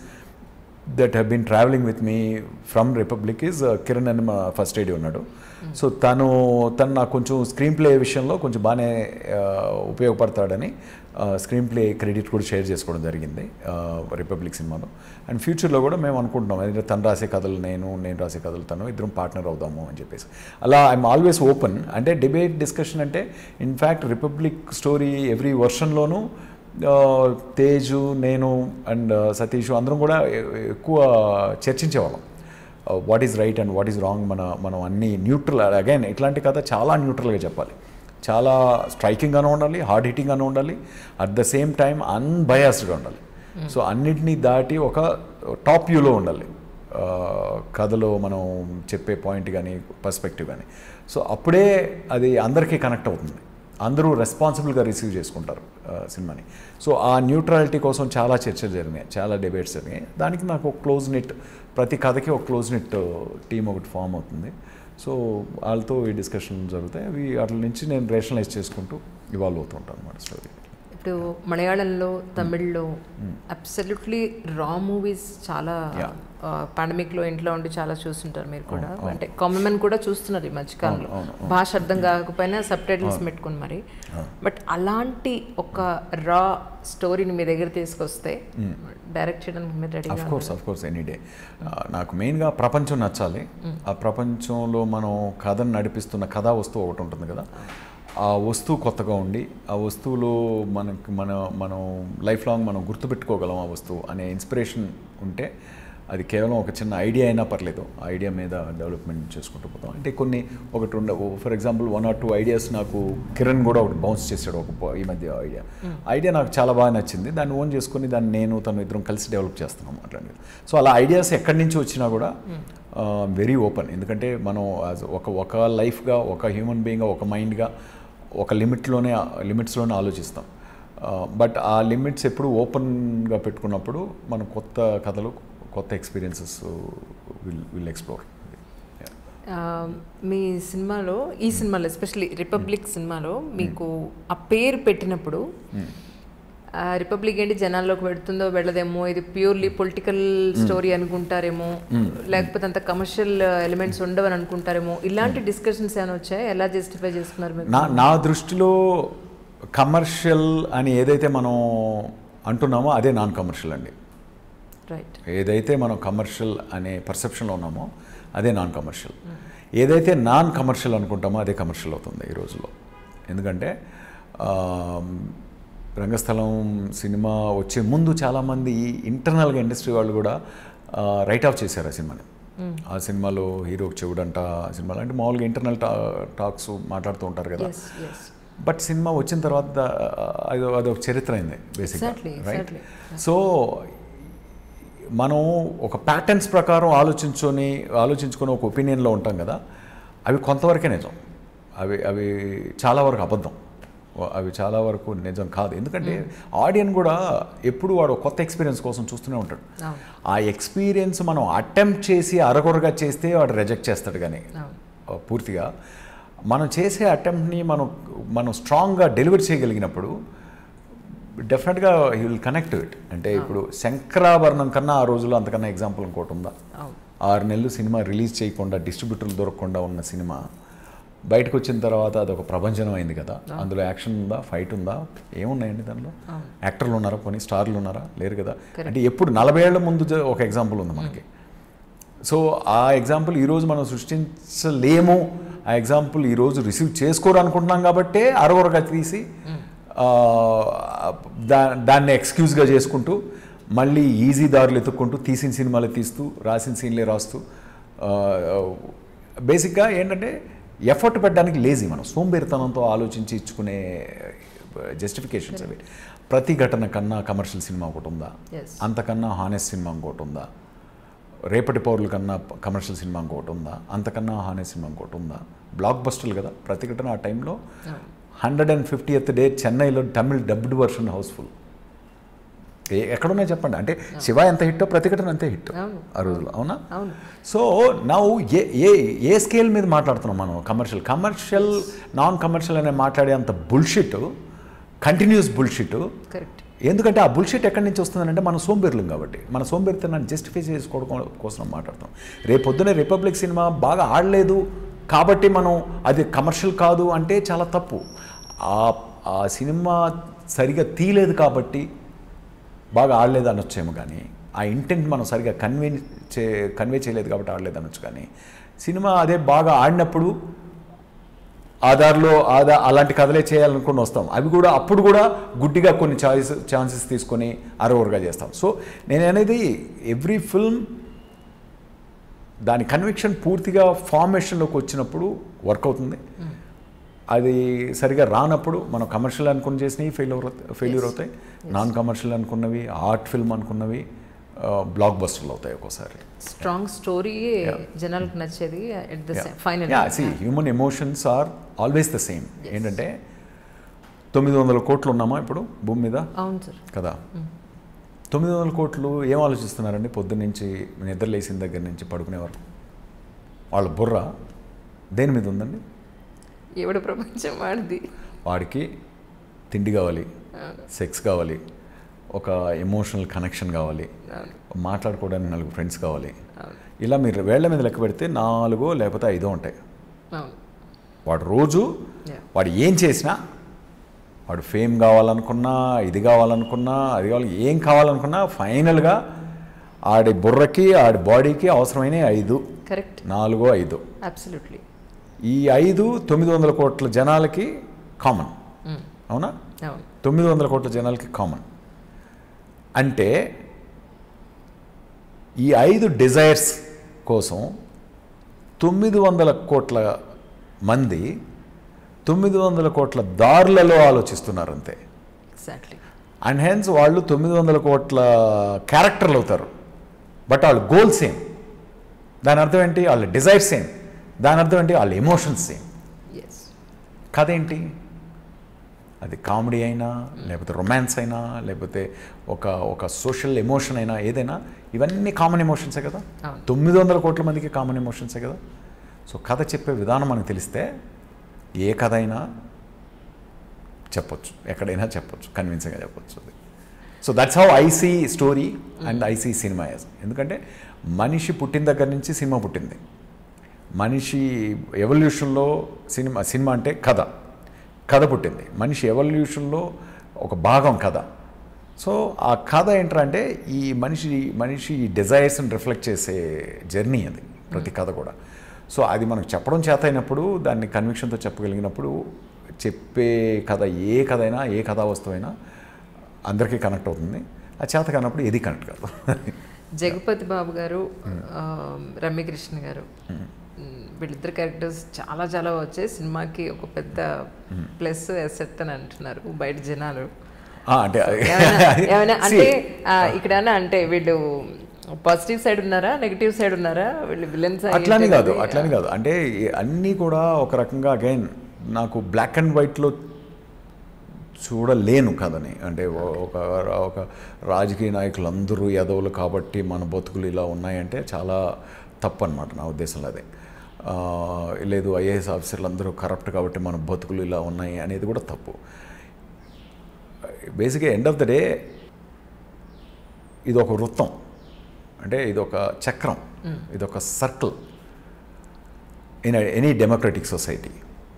that have been travelling with me from Republic is Kiran అని మా ఫస్ట్ ఐడి ఉన్నాడు సో తను తను నాకు కొంచెం స్క్రీన్ ప్లే విషయంలో కొంచెం బాగానే ఆ, ఉపయోగపడతాడని స్క్రీన్ ప్లే క్రెడిట్ కూడా షేర్ చేసుకోవడం జరిగింది రిపబ్లిక్ సినిమాలో అండ్ ఫ్యూచర్లో కూడా మేము అనుకుంటున్నాం ఎందుకంటే తను రాసే కథలు నేను నేను రాసే కథలు తను ఇద్దరం పార్ట్నర్ అవుదాము అని చెప్పేసి అలా ఐఎమ్ ఆల్వేస్ ఓపెన్ అంటే డిబేట్ డిస్కషన్ అంటే ఇన్ఫ్యాక్ట్ రిపబ్లిక్ స్టోరీ ఎవ్రీ వర్షన్లోనూ ఆ, తేజు నేను అండ్ సతీష్ అందరం కూడా ఎ- ఎక్కువ చర్చించేవాళ్ళం what is right and what is wrong మన మనం అన్ని న్యూట్రల్ అగైన్ ఇట్లాంటి కథ చాలా న్యూట్రల్గా చెప్పాలి చాలా స్ట్రైకింగ్గానే ఉండాలి హార్డ్ హిట్టింగ్గానే ఉండాలి అట్ ద సేమ్ టైం అన్బయాస్డ్గా ఉండాలి సో అన్నిటినీ దాటి ఒక టాప్ వ్యూలో ఉండాలి ఆ, కథలో మనం చెప్పే పాయింట్ కానీ పర్స్పెక్టివ్ కానీ సో అప్పుడే అది అందరికీ కనెక్ట్ అవుతుంది అందరూ రెస్పాన్సిబుల్గా రిసీవ్ చేసుకుంటారు ఆ, సినిమాని సో ఆ న్యూట్రాలిటీ కోసం చాలా చర్చలు జరిగినాయి చాలా డిబేట్స్ జరిగాయి దానికి నాకు ఒక క్లోజ్ నెట్ ప్రతి కథకి ఒక క్లోజ్ నెట్ టీం ఒకటి ఫామ్ అవుతుంది సో వాళ్ళతో ఈ డిస్కషన్ జరుగుతాయి అవి వాటి నుంచి నేను రేషనలైజ్ చేసుకుంటూ ఇవాల్వ్ అవుతుంటాను అనమాట స్టోరీ ఇప్పుడు మలయాళంలో తమిళ్లో అబ్సల్యూట్లీ రా మూవీస్ చాలా Yeah. పాండమిక్ లో ఇంట్లో ఉండి చాలా చూస్తుంటారు మీరు కూడా అవును, అవును. అంటే కామన్ మెన్ కూడా చూస్తున్నారు ఈ మధ్యకాలంలో అవును, అవును, భాష అర్థం కాకపోయినా సబ్ టైటిల్స్ పెట్టుకుని మరి బట్ అలాంటి ఒక రా స్టోరీని మీ దగ్గర తీసుకొస్తే డైరెక్ట్ చేయడానికి మీరు రెడీగా of course of course any day నాకు మెయిన్గా ప్రపంచం నచ్చాలి ఆ ప్రపంచంలో మనం కథను నడిపిస్తున్న కథా వస్తువు ఒకటి ఉంటుంది కదా ఆ వస్తువు కొత్తగా ఉండి ఆ వస్తువులో మనకి మన మనం లైఫ్ లాంగ్ మనం గుర్తుపెట్టుకోగలం ఆ వస్తువు అనే ఇన్స్పిరేషన్ ఉంటే అది కేవలం ఒక చిన్న ఐడియా అయినా పర్లేదు ఆ ఐడియా మీద డెవలప్మెంట్ చేసుకుంటూ పోతాం అంటే కొన్ని ఒకటి ఉండే for example one or two ideas నాకు కిరణ్ కూడా ఒకటి బౌన్స్ చేశాడు ఒక ప- ఈ మధ్య ఐడియా ఐడియా నాకు చాలా బాగా నచ్చింది దాన్ని ఓన్ చేసుకుని దాన్ని నేను తను ఇద్దరం కలిసి డెవలప్ చేస్తున్నాం అట్లాంటివి సో అలా ఐడియాస్ ఎక్కడి నుంచి వచ్చినా కూడా వెరీ ఓపెన్ ఎందుకంటే మనం as ఒక ఒక లైఫ్గా ఒక హ్యూమన్ బీయింగ్గా ఒక మైండ్గా ఒక లిమిట్లోనే లిమిట్స్లోనే ఆలోచిస్తాం బట్ ఆ లిమిట్స్ ఎప్పుడు ఓపెన్గా పెట్టుకున్నప్పుడు మనం కొత్త కథలు కొత్త ఎక్స్పీరియన్సెస్ విల్ విల్ ఎక్స్ప్లోర్ ఆ, మీ సినిమాలో ఈ సినిమాలో ఎస్పెషల్లీ రిపబ్లిక్ సినిమాలో మీకు ఆ పేరు పెట్టినప్పుడు ఆ, రిపబ్లిక్ ఏంటి జనాల్లోకి పెడుతుందో వెళ్ళదేమో ఇది ప్యూర్లీ పొలిటికల్ స్టోరీ అనుకుంటారేమో లేకపోతే అంత కమర్షియల్ ఎలిమెంట్స్ ఉండవని అనుకుంటారేమో ఇలాంటి డిస్కషన్స్ ఏమైనా వచ్చాయి ఎలా జస్టిఫై చేసుకున్నారు మీరు నా నా దృష్టిలో కమర్షియల్ అని ఏదైతే మనం అంటున్నామో అదే నాన్ కమర్షియల్ అండి రైట్ ఏదైతే మనం కమర్షియల్ అనే పర్సెప్షన్లో ఉన్నామో అదే నాన్ కమర్షియల్ ఏదైతే నాన్ కమర్షియల్ అనుకుంటామో అదే కమర్షియల్ అవుతుంది ఈ రోజులో ఎందుకంటే ఆమ్, రంగస్థలం సినిమా వచ్చే ముందు చాలామంది ఇంటర్నల్గా ఇండస్ట్రీ వాళ్ళు కూడా రైట్ ఆఫ్ చేశారు ఆ సినిమాని ఆ సినిమాలో హీరోకి చెవుడంట ఆ సినిమాలో అంటే మామూలుగా ఇంటర్నల్ టా టాక్స్ మాట్లాడుతూ ఉంటారు కదా ఎస్ ఎస్ బట్ సినిమా వచ్చిన తర్వాత అది అదొక చరిత్ర అయింది Exactly, బేసిక్గా రైట్ exactly. సో మనం ఒక ప్యాటర్న్స్ ప్రకారం ఆలోచించుకొని ఆలోచించుకొని ఒక ఒపీనియన్లో ఉంటాం కదా అవి కొంతవరకే నిజం అవి అవి చాలా వరకు అబద్ధం అవి చాలా వరకు నిజం కాదు ఎందుకంటే ఆడియన్ కూడా ఎప్పుడు వాడు ఒక కొత్త ఎక్స్పీరియన్స్ కోసం చూస్తూనే ఉంటాడు అవును ఆ ఎక్స్పీరియన్స్ మనం అటెంప్ట్ చేసి అరకొరగా చేస్తే వాడు రిజెక్ట్ చేస్తాడు కానీ అవును పూర్తిగా మనం చేసే అటెంప్ట్ని మనం మనం స్ట్రాంగ్గా డెలివర్ చేయగలిగినప్పుడు డెఫినెట్గా హీ విల్ కనెక్ట్ ఇట్ అంటే ఇప్పుడు శంకరాభరణం కన్నా ఆ రోజుల్లో అంతకన్నా ఎగ్జాంపుల్ ఇంకోటి ఉందా అవును ఆరు నెలలు సినిమా రిలీజ్ చేయకుండా డిస్ట్రిబ్యూటర్లు దొరకకుండా ఉన్న సినిమా బయటకు వచ్చిన తర్వాత అది ఒక ప్రభంజనం అయింది కదా అందులో యాక్షన్ ఉందా ఫైట్ ఉందా ఏమున్నాయండి దానిలో యాక్టర్లు ఉన్నారా కొన్ని స్టార్లు ఉన్నారా లేరు కదా అంటే ఎప్పుడు నలభై ఏళ్ల ముందు జ- ఒక ఎగ్జాంపుల్ ఉంది మనకి సో ఆ ఎగ్జాంపుల్ ఈరోజు మనం సృష్టించలేము ఆ ఎగ్జాంపుల్ ఈరోజు రిసీవ్ చేసుకోరు అనుకుంటున్నాం కాబట్టే అరవరగా తీసి ఆ, దా దాన్ని ఎక్స్క్యూజ్గా చేసుకుంటూ మళ్ళీ ఈజీ దారులు ఎత్తుక్కుంటూ తీసిన సినిమాలు తీస్తూ రాసిన సీన్లే రాస్తూ బేసిక్గా ఏంటంటే ఎఫర్ట్ పెట్టడానికి లేజీ మనం సోంబేరితనంతో ఆలోచించి ఇచ్చుకునే జస్టిఫికేషన్స్ అవి ప్రతి ఘటన కన్నా కమర్షియల్ సినిమా ఒకటి ఉందా Yes. అంతకన్నా హానెస్ట్ సినిమా ఇంకోటి ఉందా రేపటి పౌరుల కన్నా కమర్షియల్ సినిమా ఇంకోటి ఉందా అంతకన్నా హానెస్ట్ సినిమా ఇంకోటి ఉందా బ్లాక్ బస్టర్లు కదా ప్రతిఘటన ఆ టైంలో హండ్రెడ్ అండ్ ఫిఫ్టీయత్ డే చెన్నైలో తమిళ్ డబ్డ్ వర్షన్ హౌస్ఫుల్ ఎక్కడున్నాయి చెప్పండి అంటే శివ ఎంత హిట్టో ప్రతిఘటన అంతే హిట్ అవును. ఆ రోజులో అవునా అవును సో నవ్వు ఏ ఏ ఏ స్కేల్ మీద మాట్లాడుతున్నాం మనం కమర్షియల్ కమర్షియల్ నాన్ కమర్షియల్ అనే మాట్లాడే అంత బుల్షిట్ కంటిన్యూస్ బుల్షిట్ కరెక్ట్ ఎందుకంటే ఆ బుల్షిట్ ఎక్కడి నుంచి వస్తుందంటే మన సోంబేర్లం కాబట్టి మన సోంబేరితనాన్ని జస్టిఫై చేసుకోవడం కోసం మాట్లాడతాం రేపు పొద్దునే రిపబ్లిక్ సినిమా బాగా ఆడలేదు కాబట్టి మనం అది కమర్షియల్ కాదు అంటే చాలా తప్పు ఆ ఆ సినిమా సరిగా తీయలేదు కాబట్టి బాగా ఆడలేదు అనొచ్చేమో కానీ ఆ ఇంటెంట్ మనం సరిగా కన్వే చే కన్వే చేయలేదు కాబట్టి ఆడలేదు అనొచ్చు కానీ సినిమా అదే బాగా ఆడినప్పుడు ఆధార్లో ఆదా అలాంటి కథలే చేయాలనుకుని వస్తాం అవి కూడా అప్పుడు కూడా గుడ్డిగా కొన్ని చాయిస్ ఛాన్సెస్ తీసుకొని అరవరుగా చేస్తాం సో నేను అనేది ఎవ్రీ ఫిల్మ్ దాని కన్విక్షన్ పూర్తిగా ఫార్మేషన్లోకి వచ్చినప్పుడు వర్క్ అవుతుంది అది సరిగా రానప్పుడు మనం కమర్షియల్ అనుకుని చేసినవి ఫెయిల్యూర్ ఫెయిల్యూర్ అవుతాయి నాన్ కమర్షియల్ అనుకున్నవి ఆర్ట్ ఫిల్మ్ అనుకున్నవి బ్లాక్ బస్టర్లు అవుతాయి ఒక్కోసారి స్ట్రాంగ్ స్టోరీయే జనాలకు నచ్చేది at the final yeah see human emotions are always the same ఏంటంటే తొమ్మిది వందల కోట్లు ఉన్నామా ఇప్పుడు భూమి మీద అవును సార్ కదా తొమ్మిది వందల కోట్లు ఏం ఆలోచిస్తున్నారండి పొద్దున్న నుంచి నిద్ర లేచిన దగ్గర నుంచి పడుకునే వరకు వాళ్ళ బుర్ర దేని మీద ఉందండి ఎవడు ప్రపంచం వాడిది వాడికి తిండి కావాలి సెక్స్ కావాలి ఒక ఎమోషనల్ కనెక్షన్ కావాలి అవును మాట్లాడుకోవడానికి నలుగురు ఫ్రెండ్స్ కావాలి అవును ఇలా మీరు వేళ్ల మీద లెక్క పెడితే నాలుగో లేకపోతే ఐదో ఉంటాయి అవును వాడు రోజు Yeah. వాడు ఏం చేసినా వాడు ఫేమ్ కావాలనుకున్నా ఇది కావాలనుకున్నా అది కావాలి ఏం కావాలనుకున్నా ఫైనల్గా ఆడి బుర్రకి ఆడి బాడీకి అవసరమైన ఐదు కరెక్ట్ నాలుగో ఐదు అబ్సల్యూట్లీ ఈ ఐదు తొమ్మిది వందల కోట్ల జనాలకి కామన్ అవునా అవును తొమ్మిది వందల కోట్ల జనాలకి కామన్ అంటే ఈ ఐదు డిజైర్స్ కోసం తొమ్మిది వందల కోట్ల మంది తొమ్మిది వందల కోట్ల దారులలో ఆలోచిస్తున్నారు అంతే ఎగ్జాక్ట్లీ అండ్ హెన్స్ వాళ్ళు తొమ్మిది వందల కోట్ల క్యారెక్టర్లు అవుతారు బట్ వాళ్ళ గోల్ సేమ్ దాని అర్థం ఏంటి వాళ్ళ డిజైర్ సేమ్ దాని అర్థం ఏంటి వాళ్ళ ఎమోషన్స్ సేమ్ ఎస్ కథ ఏంటి అది కామెడీ అయినా లేకపోతే రొమాన్స్ అయినా లేకపోతే ఒక ఒక సోషల్ ఎమోషన్ అయినా ఏదైనా ఇవన్నీ కామన్ ఎమోషన్సే కదా అవును. తొమ్మిది వందల కోట్ల మందికి కామన్ ఎమోషన్సే కదా సో కథ చెప్పే విధానం మనకు తెలిస్తే ఏ కథ అయినా చెప్పొచ్చు ఎక్కడైనా చెప్పొచ్చు కన్విన్సింగ్గా చెప్పొచ్చు అది so that's how I see story and I see cinema as ఎందుకంటే మనిషి పుట్టిన దగ్గర నుంచి సినిమా పుట్టింది మనిషి ఎవల్యూషన్లో సినిమా సినిమా అంటే కథ కథ పుట్టింది మనిషి ఎవల్యూషన్లో ఒక భాగం కథ సో ఆ కథ ఏంటంటే ఈ మనిషి మనిషి డిజైర్స్ని రిఫ్లెక్ట్ చేసే జర్నీ అది ప్రతి కథ కూడా సో అది మనకు చెప్పడం చేత అయినప్పుడు దాన్ని కన్విక్షన్తో చెప్పగలిగినప్పుడు చెప్పే కథ ఏ కథ అయినా ఏ కథా వస్తువు అయినా అందరికీ కనెక్ట్ అవుతుంది ఆ చేత కానప్పుడు ఏది కనెక్ట్ కాదు జగపతి బాబు గారు ఆ, రమ్యకృష్ణ గారు మ్, వీళ్ళిద్దరు క్యారెక్టర్స్ చాలా చాలా వచ్చాయి సినిమాకి ఒక పెద్ద ప్లస్ ఎసెట్ అని అంటున్నారు బయట జనాలు ఆ, అంటే ఏమైనా ఏమైనా అంటే ఆ, ఇక్కడ ఏమైనా అంటే వీళ్ళు పాజిటివ్ సైడ్ ఉన్నారా నెగిటివ్ సైడ్ ఉన్నారా వీళ్ళు విలన్స్ అట్లని కాదు అట్లని కాదు అంటే ఈ అన్నీ కూడా ఒక రకంగా అగైన్ నాకు బ్లాక్ అండ్ వైట్లో చూడలేను కదని అంటే ఓ- ఒక ఒక రాజకీయ నాయకులు అందరూ యదవులు కాబట్టి మన బతుకులు ఇలా ఉన్నాయంటే చాలా తప్పు అనమాట నా ఉద్దేశంలో అదే ఆ, లేదు ఐఏఎస్ ఆఫీసర్లు అందరూ కరప్ట్ కాబట్టి మన బతుకులు ఇలా ఉన్నాయి అనేది కూడా తప్పు బేసిక్గా ఎండ్ ఆఫ్ ద డే ఇది ఒక వృత్తం అంటే ఇది ఒక చక్రం ఇది ఒక circle in any democratic society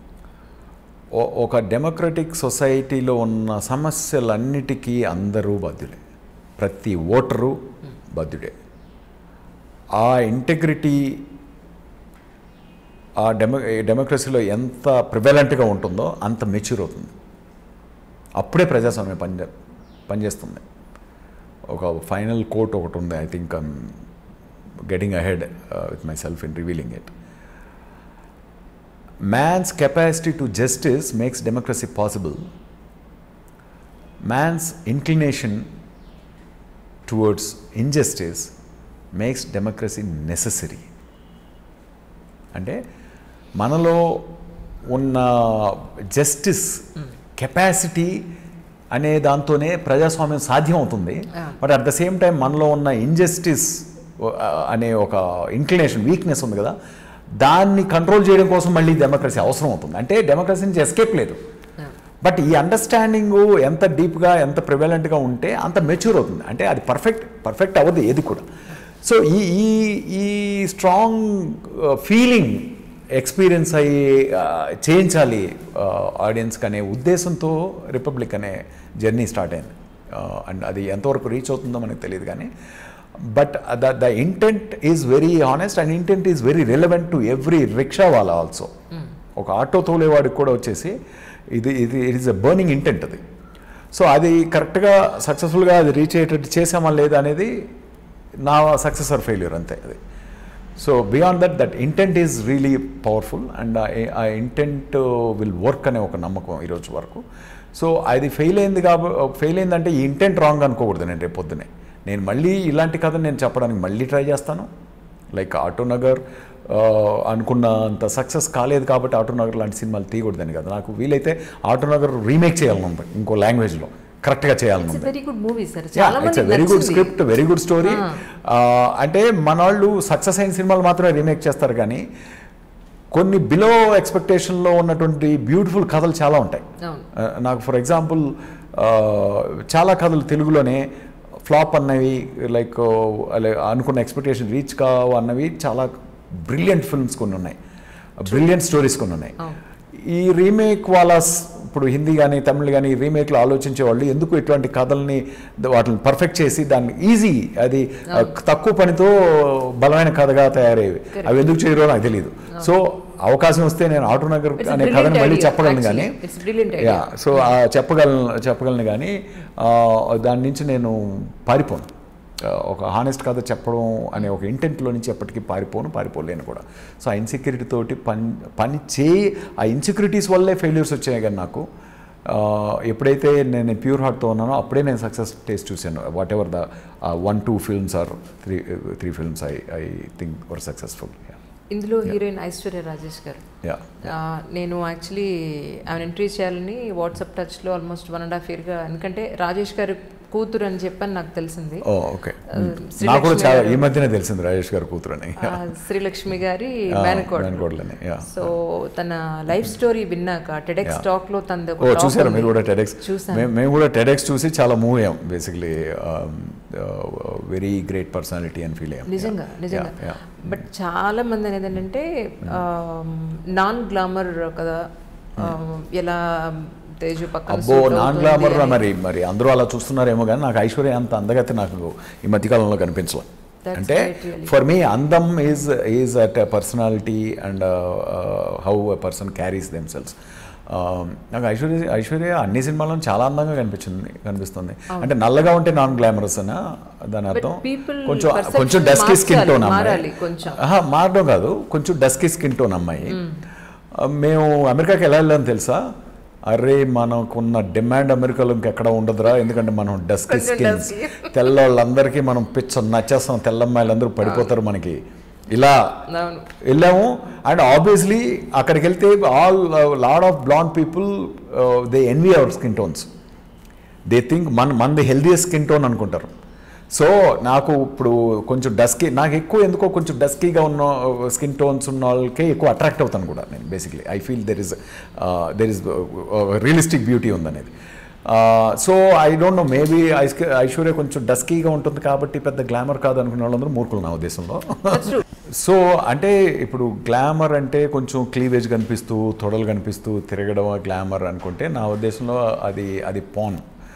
ఒక డెమోక్రటిక్ సొసైటీలో ఉన్న సమస్యలన్నిటికీ అందరూ బాధ్యులే ప్రతి ఓటరు బాధ్యుడే ఆ ఇంటెగ్రిటీ ఆ డెమో డెమోక్రసీలో ఎంత ప్రివెలెంట్గా ఉంటుందో అంత మెచ్యూర్ అవుతుంది అప్పుడే ప్రజాస్వామ్యం పనిచే పనిచేస్తుంది ఒక ఫైనల్ కోట్ ఒకటి ఉంది I think I'm getting ahead with myself in revealing it man's capacity to justice makes democracy possible man's inclination towards injustice makes democracy necessary అంటే మనలో ఉన్న జస్టిస్ కెపాసిటీ అనే దాంతోనే ప్రజాస్వామ్యం సాధ్యం అవుతుంది but at the same time మనలో ఉన్న ఇంజస్టిస్ అనే ఒక ఇంక్లినేషన్ వీక్నెస్ ఉంది కదా దాన్ని కంట్రోల్ చేయడం కోసం మళ్ళీ డెమోక్రసీ అవసరం అవుతుంది అంటే డెమోక్రసీ నుంచి ఎస్కేప్ లేదు బట్ ఈ అండర్స్టాండింగ్ ఎంత డీప్గా ఎంత ప్రివెలెంట్గా ఉంటే అంత మెచ్యూర్ అవుతుంది అంటే అది పర్ఫెక్ట్ పర్ఫెక్ట్ అవ్వదు ఏది కూడా సో ఈ ఈ ఈ స్ట్రాంగ్ ఫీలింగ్ ఎక్స్పీరియన్స్ అయ్యి ఆ, చేయించాలి ఆడియన్స్కి అనే ఉద్దేశంతో రిపబ్లిక్ అనే జర్నీ స్టార్ట్ అయింది అండ్ అది ఎంతవరకు రీచ్ అవుతుందో మనకు తెలియదు కానీ but the the intent is very honest and intent is very relevant to every rickshaw వాళ్ళ ఆల్సో ఒక ఆటో తోలేవాడికి కూడా వచ్చేసి ఇది ఇది it is a burning intent అది సో అది కరెక్ట్గా సక్సెస్ఫుల్గా అది రీచ్ అయ్యేటట్టు చేసామా లేదా అనేది నా సక్సెస్ ఆర్ ఫెయిల్యూర్ అంతే అది so beyond that that intent is really powerful and ఆ ఇంటెంట్ విల్ వర్క్ అనే ఒక నమ్మకం ఈరోజు వరకు సో అది ఫెయిల్ అయింది కాబట్టి ఫెయిల్ అయిందంటే ఈ ఇంటెంట్ రాంగ్ అనుకోకూడదు నేను రేపు పొద్దునే నేను మళ్ళీ ఇలాంటి కథ నేను చెప్పడానికి మళ్ళీ ట్రై చేస్తాను లైక్ ఆటోనగర్ అనుకున్నంత సక్సెస్ కాలేదు కాబట్టి ఆటోనగర్ లాంటి సినిమాలు తీయకూడదని కదా నాకు వీలైతే ఆటోనగర్ రీమేక్ చేయాలని ఉంది ఇంకో లాంగ్వేజ్లో కరెక్ట్గా చేయాలని ఉంది వెరీ గుడ్ మూవీ సార్ చాలా ఇట్స్ మంది very good script very good story అంటే మన వాళ్ళు సక్సెస్ అయిన సినిమాలు మాత్రమే రీమేక్ చేస్తారు కానీ కొన్ని బిలో ఎక్స్పెక్టేషన్లో ఉన్నటువంటి బ్యూటిఫుల్ కథలు చాలా ఉంటాయి అవును ఆ, నాకు ఫర్ ఎగ్జాంపుల్ చాలా కథలు తెలుగులోనే ఫ్లాప్ అన్నవి లైక్ అనుకున్న ఎక్స్పెక్టేషన్ రీచ్ కావు అన్నవి చాలా బ్రిలియంట్ ఫిల్మ్స్ కొన్ని ఉన్నాయి బ్రిలియంట్ స్టోరీస్ కొన్ని ఉన్నాయి ఈ రీమేక్ వాళ్ళ స్- ఇప్పుడు హిందీ కానీ తమిళ్ కానీ రీమేక్లో ఆలోచించే వాళ్ళు ఎందుకు ఇటువంటి కథల్ని ద- వాటిని పర్ఫెక్ట్ చేసి దాన్ని ఈజీ అది ఆ, తక్కువ పనితో బలమైన కథగా తయారయ్యేవి అవి ఎందుకు చేయరో నాకు తెలియదు సో అవకాశం వస్తే నేను ఆటోనగర్ It's a అనే brilliant కథని మళ్ళీ idea, చెప్పగలను కానీ actually. It's a brilliant idea. Yeah so ఆ చెప్పగలను చెప్పగలను కానీ ఆ, దాని నుంచి నేను పారిపోను ఆ, ఒక హానెస్ట్ కథ చెప్పడం అనే ఒక ఇంటెంట్లో నుంచి ఎప్పటికీ పారిపోను పారిపోలేను కూడా సో ఆ ఇన్సెక్యూరిటీ తోటి పని పని చేయి ఆ ఇన్సెక్యూరిటీస్ వల్లే ఫెయిల్యూర్స్ వచ్చాయి కానీ నాకు ఆ, ఎప్పుడైతే నేను ప్యూర్ హార్ట్తో ఉన్నానో అప్పుడే నేను సక్సెస్ టేస్ట్ చూశాను whatever the one two films or three three films I I think were successful ఇందులో హీరోయిన్ ఐశ్వర్య రాజేష్ గారు యా ఆ, నేను యాక్చువల్లీ ఆమె ఎంట్రీ చేయాలని వాట్సాప్ టచ్లో ఆల్మోస్ట్ వన్ అండ్ హాఫ్ ఇయర్గా ఎందుకంటే రాజేష్ గారి కూతురు అని చెప్పని నాకు తెలిసింది ఓ ఓకే శ్రీలక్ష్మి నాకు కూడా చాలా గారు- ఈ మధ్యనే తెలిసింది రాజేష్ గారు కూతురని ఆ, శ్రీలక్ష్మి గారి ఆ, మేనకోడ మేనకోడలని, yeah. సో తన లైఫ్ స్టోరీ విన్నాక టెడెక్స్ Yeah. టాక్ లో తనది ఓ ఒక talk చూసారా ఉంది. మీరు కూడా టెడెక్స్ చూసాను మేము కూడా టెడెక్స్ చూసి చాలా మూవ్ అయ్యాం బేసిక్లీ వెరీ గ్రేట్ పర్సనాలిటీ అని ఫీల్ అయ్యాం నిజంగా Yeah, నిజంగా yeah, yeah. బట్ చాలా మంది అనేది ఏంటంటే నాన్ గ్లామర్ కదా ఆ, ఎలా తేజు పక్కన అబ్బో suit నాన్ అవుతుంది గ్లామర్ అని. మరి మరి అందరూ అలా చూస్తున్నారేమో కానీ నాకు ఐశ్వర్య అంత అందగతే నాకు ఈ మధ్యకాలంలో కనిపించలే That's అంటే great, really. ఫర్ మీ అందం is is at personality and how a person carries themselves నాకు ఐశ్వర్య ఐశ్వర్య అన్ని సినిమాల్లో చాలా అందంగా కనిపించింది కనిపిస్తుంది అంటే నల్లగా ఉంటే నాన్ గ్లామరస్ అనా దాని అర్థం people కొంచెం perception కొంచెం డస్కీ స్కిన్ టోన్ మార్చాలి, అమ్మాయి మారాలి కొంచెం. ఆహా, మారడం కాదు కొంచెం డస్కీ స్కిన్ టోన్ అమ్మాయి ఆ, మేము అమెరికాకి ఎలా వెళ్ళాం తెలుసా అరే మనకున్న డిమాండ్ అమెరికాలో ఇంకెక్కడ ఉండదురా ఎందుకంటే మనం డస్కీ కొంచెం స్కిన్స్ dusky. తెల్ల వాళ్ళందరికీ మనం పిచ్చ నచ్చేస్తాం తెల్ల అమ్మాయిలు అందరూ పడిపోతారు మనకి ఇలా అవును వెళ్ళాము అండ్ ఆబ్వియస్లీ అక్కడికి వెళ్తే all lot of blonde people they envy our skin tones they think మన మనది హెల్దియస్ట్ స్కిన్ టోన్ అనుకుంటారు సో నాకు ఇప్పుడు కొంచెం డస్కీ నాకు ఎక్కువ ఎందుకో కొంచెం డస్కీగా ఉన్న స్కిన్ టోన్స్ ఉన్న వాళ్ళకే ఎక్కువ అట్రాక్ట్ అవుతాను కూడా నేను basically I feel there is there is realistic beauty ఉందనేది so I don't know maybe Aishwarya కొంచెం డస్కీగా ఉంటుంది కాబట్టి పెద్ద గ్లామర్ కాదు అనుకునే వాళ్ళందరూ మూర్ఖులు నా ఉద్దేశంలో సో అంటే ఇప్పుడు గ్లామర్ అంటే కొంచెం క్లీవేజ్ కనిపిస్తూ తొడలు కనిపిస్తూ తిరగడం గ్లామర్ అనుకుంటే నా ఉద్దేశంలో అది అది పాన్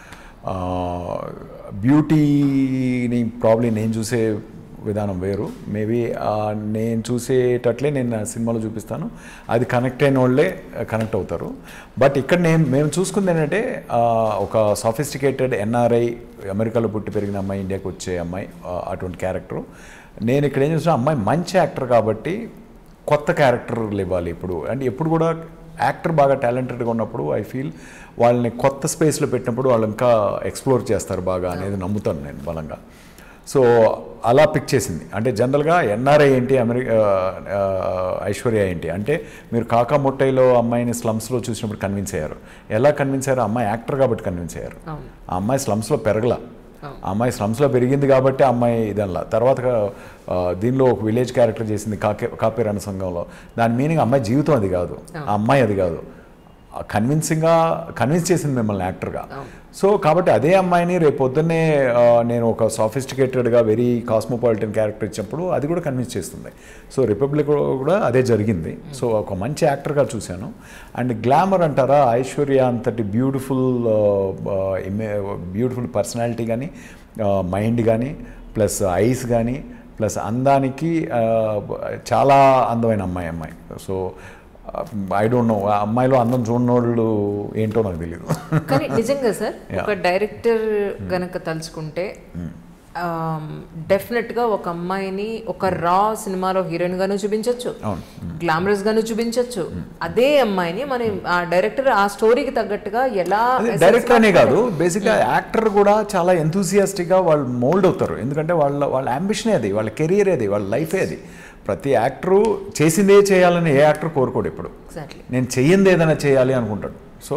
బ్యూటీని ప్రాబ్లీ నేను చూసే విధానం వేరు మేబీ నేను చూసేటట్లే నేను నా సినిమాలో చూపిస్తాను అది కనెక్ట్ అయిన వాళ్ళే కనెక్ట్ అవుతారు బట్ ఇక్కడ నేను మేము చూసుకుంది ఏంటంటే ఆ, ఒక సాఫిస్టికేటెడ్ ఎన్ఆర్ఐ అమెరికాలో పుట్టి పెరిగిన అమ్మాయి ఇండియాకి వచ్చే అమ్మాయి ఆ, అటువంటి క్యారెక్టరు నేను ఇక్కడ ఏం చూసిన అమ్మాయి మంచి యాక్టర్ కాబట్టి కొత్త క్యారెక్టర్లు ఇవ్వాలి ఇప్పుడు అంటే ఎప్పుడు కూడా యాక్టర్ బాగా టాలెంటెడ్గా ఉన్నప్పుడు ఐ ఫీల్ వాళ్ళని కొత్త స్పేస్లో పెట్టినప్పుడు వాళ్ళు ఇంకా ఎక్స్ప్లోర్ చేస్తారు బాగా అనేది నమ్ముతాను నేను బలంగా సో అలా పిక్ చేసింది అంటే జనరల్గా ఎన్ఆర్ఐ ఏంటి అమెరికా ఐశ్వర్య ఏంటి అంటే మీరు కాకా ముట్టైలో అమ్మాయిని స్లమ్స్లో చూసినప్పుడు కన్విన్స్ అయ్యారు ఎలా కన్విన్స్ అయ్యారు అమ్మాయి యాక్టర్ కాబట్టి కన్విన్స్ అయ్యారు అవును. ఆ అమ్మాయి స్లమ్స్లో పెరగల ఆ అమ్మాయి స్లమ్స్లో పెరిగింది కాబట్టి ఆ అమ్మాయి ఇదల్లా తర్వాత ఆ, దీనిలో ఒక విలేజ్ క్యారెక్టర్ చేసింది కాకే కాపే రణ సంఘంలో దాని మీనింగ్ అమ్మాయి జీవితం అది కాదు ఆ అమ్మాయి అది కాదు కన్విన్సింగ్గా కన్విన్స్ చేసింది మిమ్మల్ని యాక్టర్గా సో కాబట్టి అదే అమ్మాయిని రేపు పొద్దున్నే ఆ, నేను ఒక సాఫిస్టికేటెడ్గా వెరీ కాస్మోపాలిటన్ క్యారెక్టర్ ఇచ్చినప్పుడు అది కూడా కన్విన్స్ చేస్తుంది సో రిపబ్లిక్ కూడా అదే జరిగింది సో ఒక మంచి యాక్టర్గా చూశాను అండ్ గ్లామర్ అంటారా ఐశ్వర్య అంతటి బ్యూటిఫుల్ ఇమే బ్యూటిఫుల్ పర్సనాలిటీ కానీ మైండ్ కానీ ప్లస్ ఐస్ కానీ ప్లస్ అందానికి ఆ, చాలా అందమైన అమ్మాయి అమ్మాయి సో ఐ డోంట్ నో ఆ అమ్మాయిలో అందం చూడనోళ్ళు ఏంటో నాకు తెలియదు కానీ నిజంగా సార్ ఒక డైరెక్టర్ గనక తలుచుకుంటే డెఫినెట్ గా ఒక అమ్మాయిని ఒక రా సినిమాలో హీరోయిన్ గాను చూపించవచ్చు అవును. గ్లామరస్ గాను చూపించవచ్చు అదే అమ్మాయిని మనం ఆ డైరెక్టర్ ఆ స్టోరీకి తగ్గట్టుగా ఎలా డైరెక్టర్ అనే కాదు బేసిక్గా యాక్టర్ కూడా చాలా ఎంతూసియాస్టిక్గా వాళ్ళు మోల్డ్ అవుతారు ఎందుకంటే వాళ్ళ వాళ్ళ అంబిషనే అది వాళ్ళ కెరీర్ అది వాళ్ళ లైఫే అది ప్రతి యాక్టరు చేసిందే చేయాలని ఏ యాక్టర్ కోరుకోడు ఇప్పుడు ఎగ్జాక్ట్లీ నేను చెయ్యింది ఏదైనా చేయాలి అనుకుంటాడు so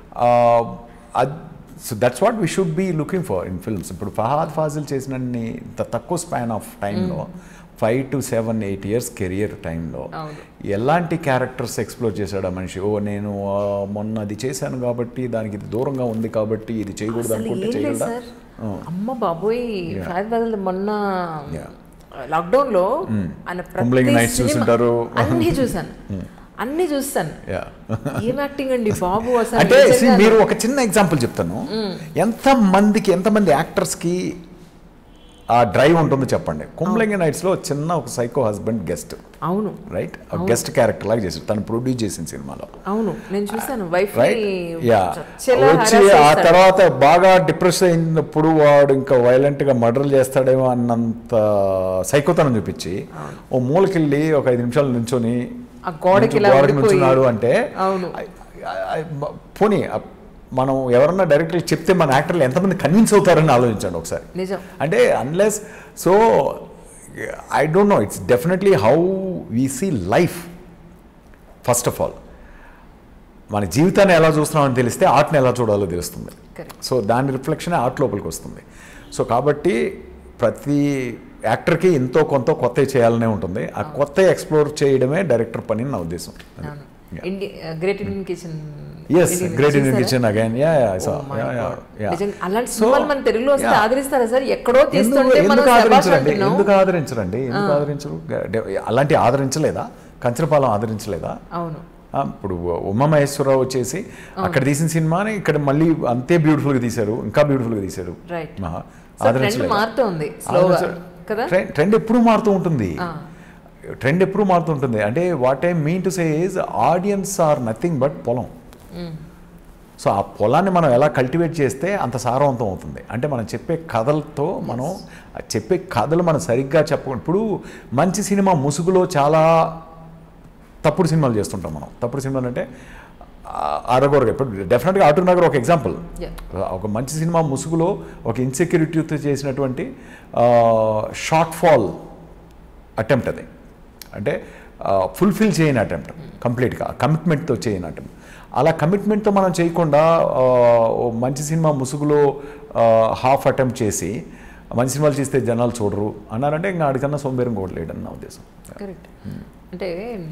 so that's what we should be looking for in films ఇప్పుడు ఫహాద్ ఫాజిల్ చేసినన్ని ఇంత తక్కువ స్పాన్ ఆఫ్ టైంలో five to seven eight years career టైంలో అవును. ఎలాంటి క్యారెక్టర్స్ ఎక్స్ప్లోర్ చేశాడు ఆ మనిషి ఓ నేను ఆ, మొన్న అది చేశాను కాబట్టి దానికి ఇది దూరంగా ఉంది కాబట్టి ఇది చేయకూడదు అసలు అనుకుంటే ఏం లేదు చేయగలడా సార్ అమ్మ బాబోయ్ ఫైవ్ బదులు మొన్న Yeah. లాక్డౌన్ లో ఆయన Kumbling ప్రతి Nights సినిమా చూసుంటారు. అన్ని చూసాను అన్ని చూస్తాను యా ఏం యాక్టింగ్ అండి బాబు అసలు అంటే see, నిజంగా- మీరు ఒక చిన్న ఎగ్జాంపుల్ చెప్తాను ఎంత మందికి ఎంతమంది యాక్టర్స్కి ఆ డ్రైవ్ ఉంటుందో చెప్పండి కుంబ్లింగ నైట్స్లో చిన్న ఒక సైకో హస్బెండ్ గెస్ట్ అవును రైట్ గెస్ట్ క్యారెక్టర్ లాగా చేశారు తను ప్రొడ్యూస్ చేసిన సినిమాలో అవును నేను చూసాను వైఫ్ రైట్ యా వచ్చి ఆ తర్వాత బాగా డిప్రెస్ అయినప్పుడు వాడు ఇంకా వైలెంట్ గా మర్డర్ చేస్తాడేమో అన్నంత సైకోతనం చూపించి ఓ మూలకెళ్ళి ఒక ఐదు నిమిషాలు నించొని ఆ గోడకి ఇలా గోడకి ఉండిపోయి- నుంచున్నాడు అంటే అవును. ఐ- ఐ- ఐ- పోనీ ఆ మనం ఎవరన్నా డైరెక్ట్గా చెప్తే మన యాక్టర్లు ఎంతమంది కన్విన్స్ అవుతారని ఆలోచించండి ఒకసారి నిజం అంటే unless so I don't know it's definitely how we see life first of all మన జీవితాన్ని ఎలా చూస్తున్నామని తెలిస్తే ఆర్ట్ని ఎలా చూడాలో తెలుస్తుంది Correct. సో దాని రిఫ్లెక్షన్ ఆర్ట్ లోపలికి వస్తుంది సో కాబట్టి ప్రతి యాక్టర్కి ఎంతో కొంత కొత్త చేయాలనే ఉంటుంది ఆ కొత్త ఎక్స్ప్లోర్ చేయడమే డైరెక్టర్ పని అని నా ఉద్దేశం అవును India great Indian kitchen yes great Indian kitchen again yeah నిజంగా అలాంటి సినిమాలు మన తెలుగులో వస్తే ఆదరిస్తారా సార్ ఎక్కడో ఎందుకు తీస్తుంటే మనం ఎందుకు శభాష్ ఆదరించరండి అంటున్నాం ఎందుకు ఆదరించరండి ఎందుకు ఆదరించరు గ- అలాంటి ఆదరించలేదా కంచరపాలెం ఆదరించలేదా అవును ఆ, ఇప్పుడు ఉమామహేశ్వరరావు వచ్చేసి అక్కడ తీసిన సినిమాని ఇక్కడ మళ్ళీ అంతే బ్యూటిఫుల్గా తీశారు ఇంకా బ్యూటిఫుల్గా తీశారు రైట్ మహా సో ట్రెండ్ ఆదరించలేదా మారుతోంది స్లోగా ఆదరించ- కదా ట్రెండ్ ట్రెండ్ ఎప్పుడు మారుతూ ఉంటుంది ట్రెండ్ ఎప్పుడు మారుతూ ఉంటుంది అంటే what I mean to say is audience are nothing but పొలం సో ఆ పొలాన్ని మనం ఎలా కల్టివేట్ చేస్తే అంత సారవంతం అవుతుంది అంటే మనం చెప్పే కథలతో మనం ఆ చెప్పే కథలు మనం సరిగ్గా చెప్ప ఇప్పుడు మంచి సినిమా ముసుగులో చాలా తప్పుడు సినిమాలు చేస్తుంటాం మనం తప్పుడు సినిమాలు అంటే అరగొరగా ఇప్పుడు డెఫినెట్గా అటు నగర్ ఒక ఎగ్జాంపుల్ Yeah. ఒక మంచి సినిమా ముసుగులో ఒక ఇన్సెక్యూరిటీతో చేసినటువంటి షార్ట్ ఫాల్ అటెంప్ట్ అది అంటే ఫుల్ఫిల్ చేయని అటెంప్ట్ కంప్లీట్గా కమిట్మెంట్తో చేయని అటెంప్ట్ అలా కమిట్మెంట్తో మనం చేయకుండా ఆ, ఓ మంచి సినిమా ముసుగులో హాఫ్ అటెంప్ట్ చేసి మంచి సినిమాలు చేస్తే జనాలు చూడరు అన్నారంటే ఇంకా ఆడికన్నా సోంబేరం కూడా లేడని నా ఉద్దేశం కరెక్ట్ అంటే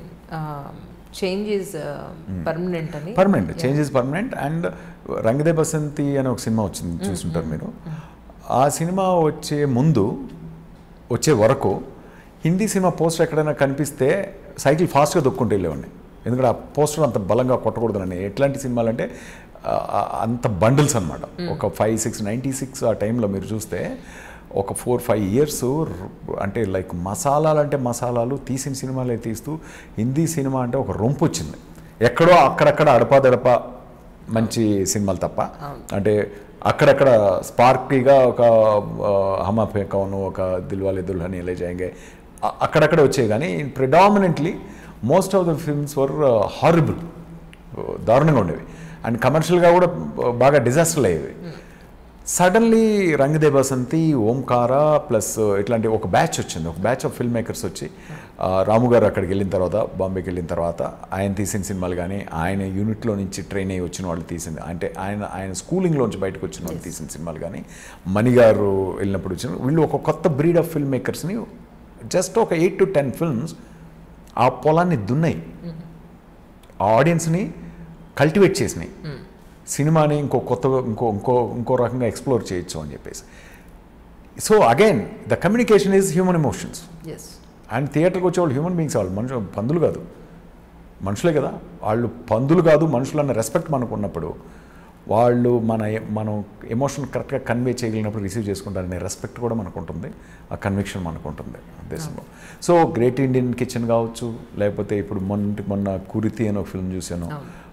చేంజ్ ఈజ్ పర్మనెంట్ అని permanent changes permanent and Rang De Basanti అనే ఒక సినిమా వచ్చింది చూసుంటారు మీరు ఆ సినిమా వచ్చే ముందు వచ్చే వరకు హిందీ సినిమా పోస్టర్ ఎక్కడైనా కనిపిస్తే సైకిల్ ఫాస్ట్గా దొక్కుంటూ వెళ్ళేవాడిని ఎందుకంటే ఆ పోస్టర్ అంత బలంగా కొట్టకూడదని ఎట్లాంటి సినిమాలు అంటే ఆ, ఆ, అంత బండిల్స్ అనమాట ఒక ఫైవ్ సిక్స్ నైంటీ సిక్స్ ఆ టైంలో మీరు చూస్తే ఒక ఫోర్ ఫైవ్ ఇయర్స్ అంటే లైక్ మసాలాలు అంటే మసాలాలు తీసిన సినిమాలే తీస్తూ హిందీ సినిమా అంటే ఒక రొంపు వచ్చింది ఎక్కడో అక్కడక్కడ అడపాదడప మంచి సినిమాలు తప్ప అంటే అక్కడక్కడ స్పార్కీగా ఒక హమా ఫేకౌను ఒక దిల్వాలే దుల్హని లే జాయింగే అ- అక్కడక్కడ వచ్చాయి కానీ predominantly most of the films were horrible దారుణంగా ఉండేవి అండ్ కమర్షియల్గా కూడా బాగా డిజాస్టర్లు అయ్యేవి సడన్లీ రంగదే బసంతి ఓంకార ప్లస్ ఇట్లాంటి ఒక బ్యాచ్ వచ్చింది ఒక బ్యాచ్ ఆఫ్ ఫిల్మ్ మేకర్స్ వచ్చి ఆ, రాము గారు అక్కడికి వెళ్ళిన తర్వాత బాంబేకి వెళ్ళిన తర్వాత ఆయన తీసిన సినిమాలు కానీ ఆయన యూనిట్లో నుంచి ట్రైన్ అయ్యి వచ్చిన వాళ్ళు తీసింది అంటే ఆయన ఆయన స్కూలింగ్లోంచి బయటకు వచ్చిన వాళ్ళు తీసిన సినిమాలు కానీ మణి గారు వెళ్ళినప్పుడు వచ్చిన వీళ్ళు ఒక కొత్త బ్రీడ్ ఆఫ్ ఫిల్మ్ మేకర్స్ని జస్ట్ ఒక ఎయిట్ టు టెన్ ఫిల్మ్స్ ఆ పొలాన్ని దున్నాయి ఆ ఆడియన్స్ని కల్టివేట్ చేసినాయి సినిమాని ఇంకో కొత్త ఇంకో ఇంకో ఇంకో రకంగా ఎక్స్ప్లోర్ చేయొచ్చు అని చెప్పేసి so again the communication is human emotions yes and థియేటర్కి వచ్చే వాళ్ళు హ్యూమన్ బీయింగ్స్ వాళ్ళు మనుషులు పందులు కాదు మనుషులే కదా వాళ్ళు పందులు కాదు మనుషులు అన్న రెస్పెక్ట్ మనకు ఉన్నప్పుడు వాళ్ళు మన ఎ- మనం ఎమోషన్ కరెక్ట్గా కన్వే చేయగలిగినప్పుడు రిసీవ్ చేసుకుంటారనే రెస్పెక్ట్ కూడా మనకు ఉంటుంది ఆ కన్విక్షన్ మనకు ఉంటుంది దేశంలో సో గ్రేట్ ఇండియన్ కిచెన్ కావచ్చు లేకపోతే ఇప్పుడు మొన్న మొన్న కురితి అని ఒక ఫిల్మ్ చూశాను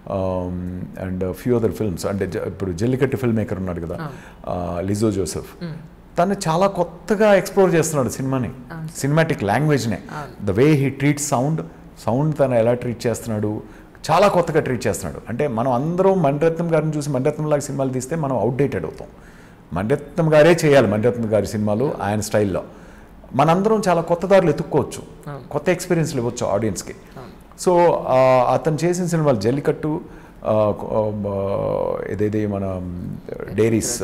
అండ్ ఫ్యూ అదర్ ఫిల్మ్స్ అంటే జ- ఇప్పుడు జల్లికట్టు ఫిల్మ్ మేకర్ ఉన్నాడు కదా లిజో జోసెఫ్ తను చాలా కొత్తగా ఎక్స్ప్లోర్ చేస్తున్నాడు సినిమాని సినిమాటిక్ లాంగ్వేజ్నే the way he treat sound sound తను ఎలా ట్రీట్ చేస్తున్నాడు చాలా కొత్తగా ట్రీట్ చేస్తున్నాడు అంటే మనం అందరం మణిరత్నం గారిని చూసి మణిరత్నం లాగా సినిమాలు తీస్తే మనం అవుట్డేటెడ్ అవుతాం మణిరత్నం గారే చేయాలి మణిరత్నం గారి సినిమాలు ఆయన స్టైల్లో మనందరం చాలా కొత్త దారులు ఎత్తుక్కోవచ్చు కొత్త ఎక్స్పీరియన్స్లు ఇవ్వచ్చు ఆడియన్స్కి సో ఆ, అతను చేసిన సినిమాలు జల్లికట్టు ఆ, ఆ, ఏదైతే మన డైరీస్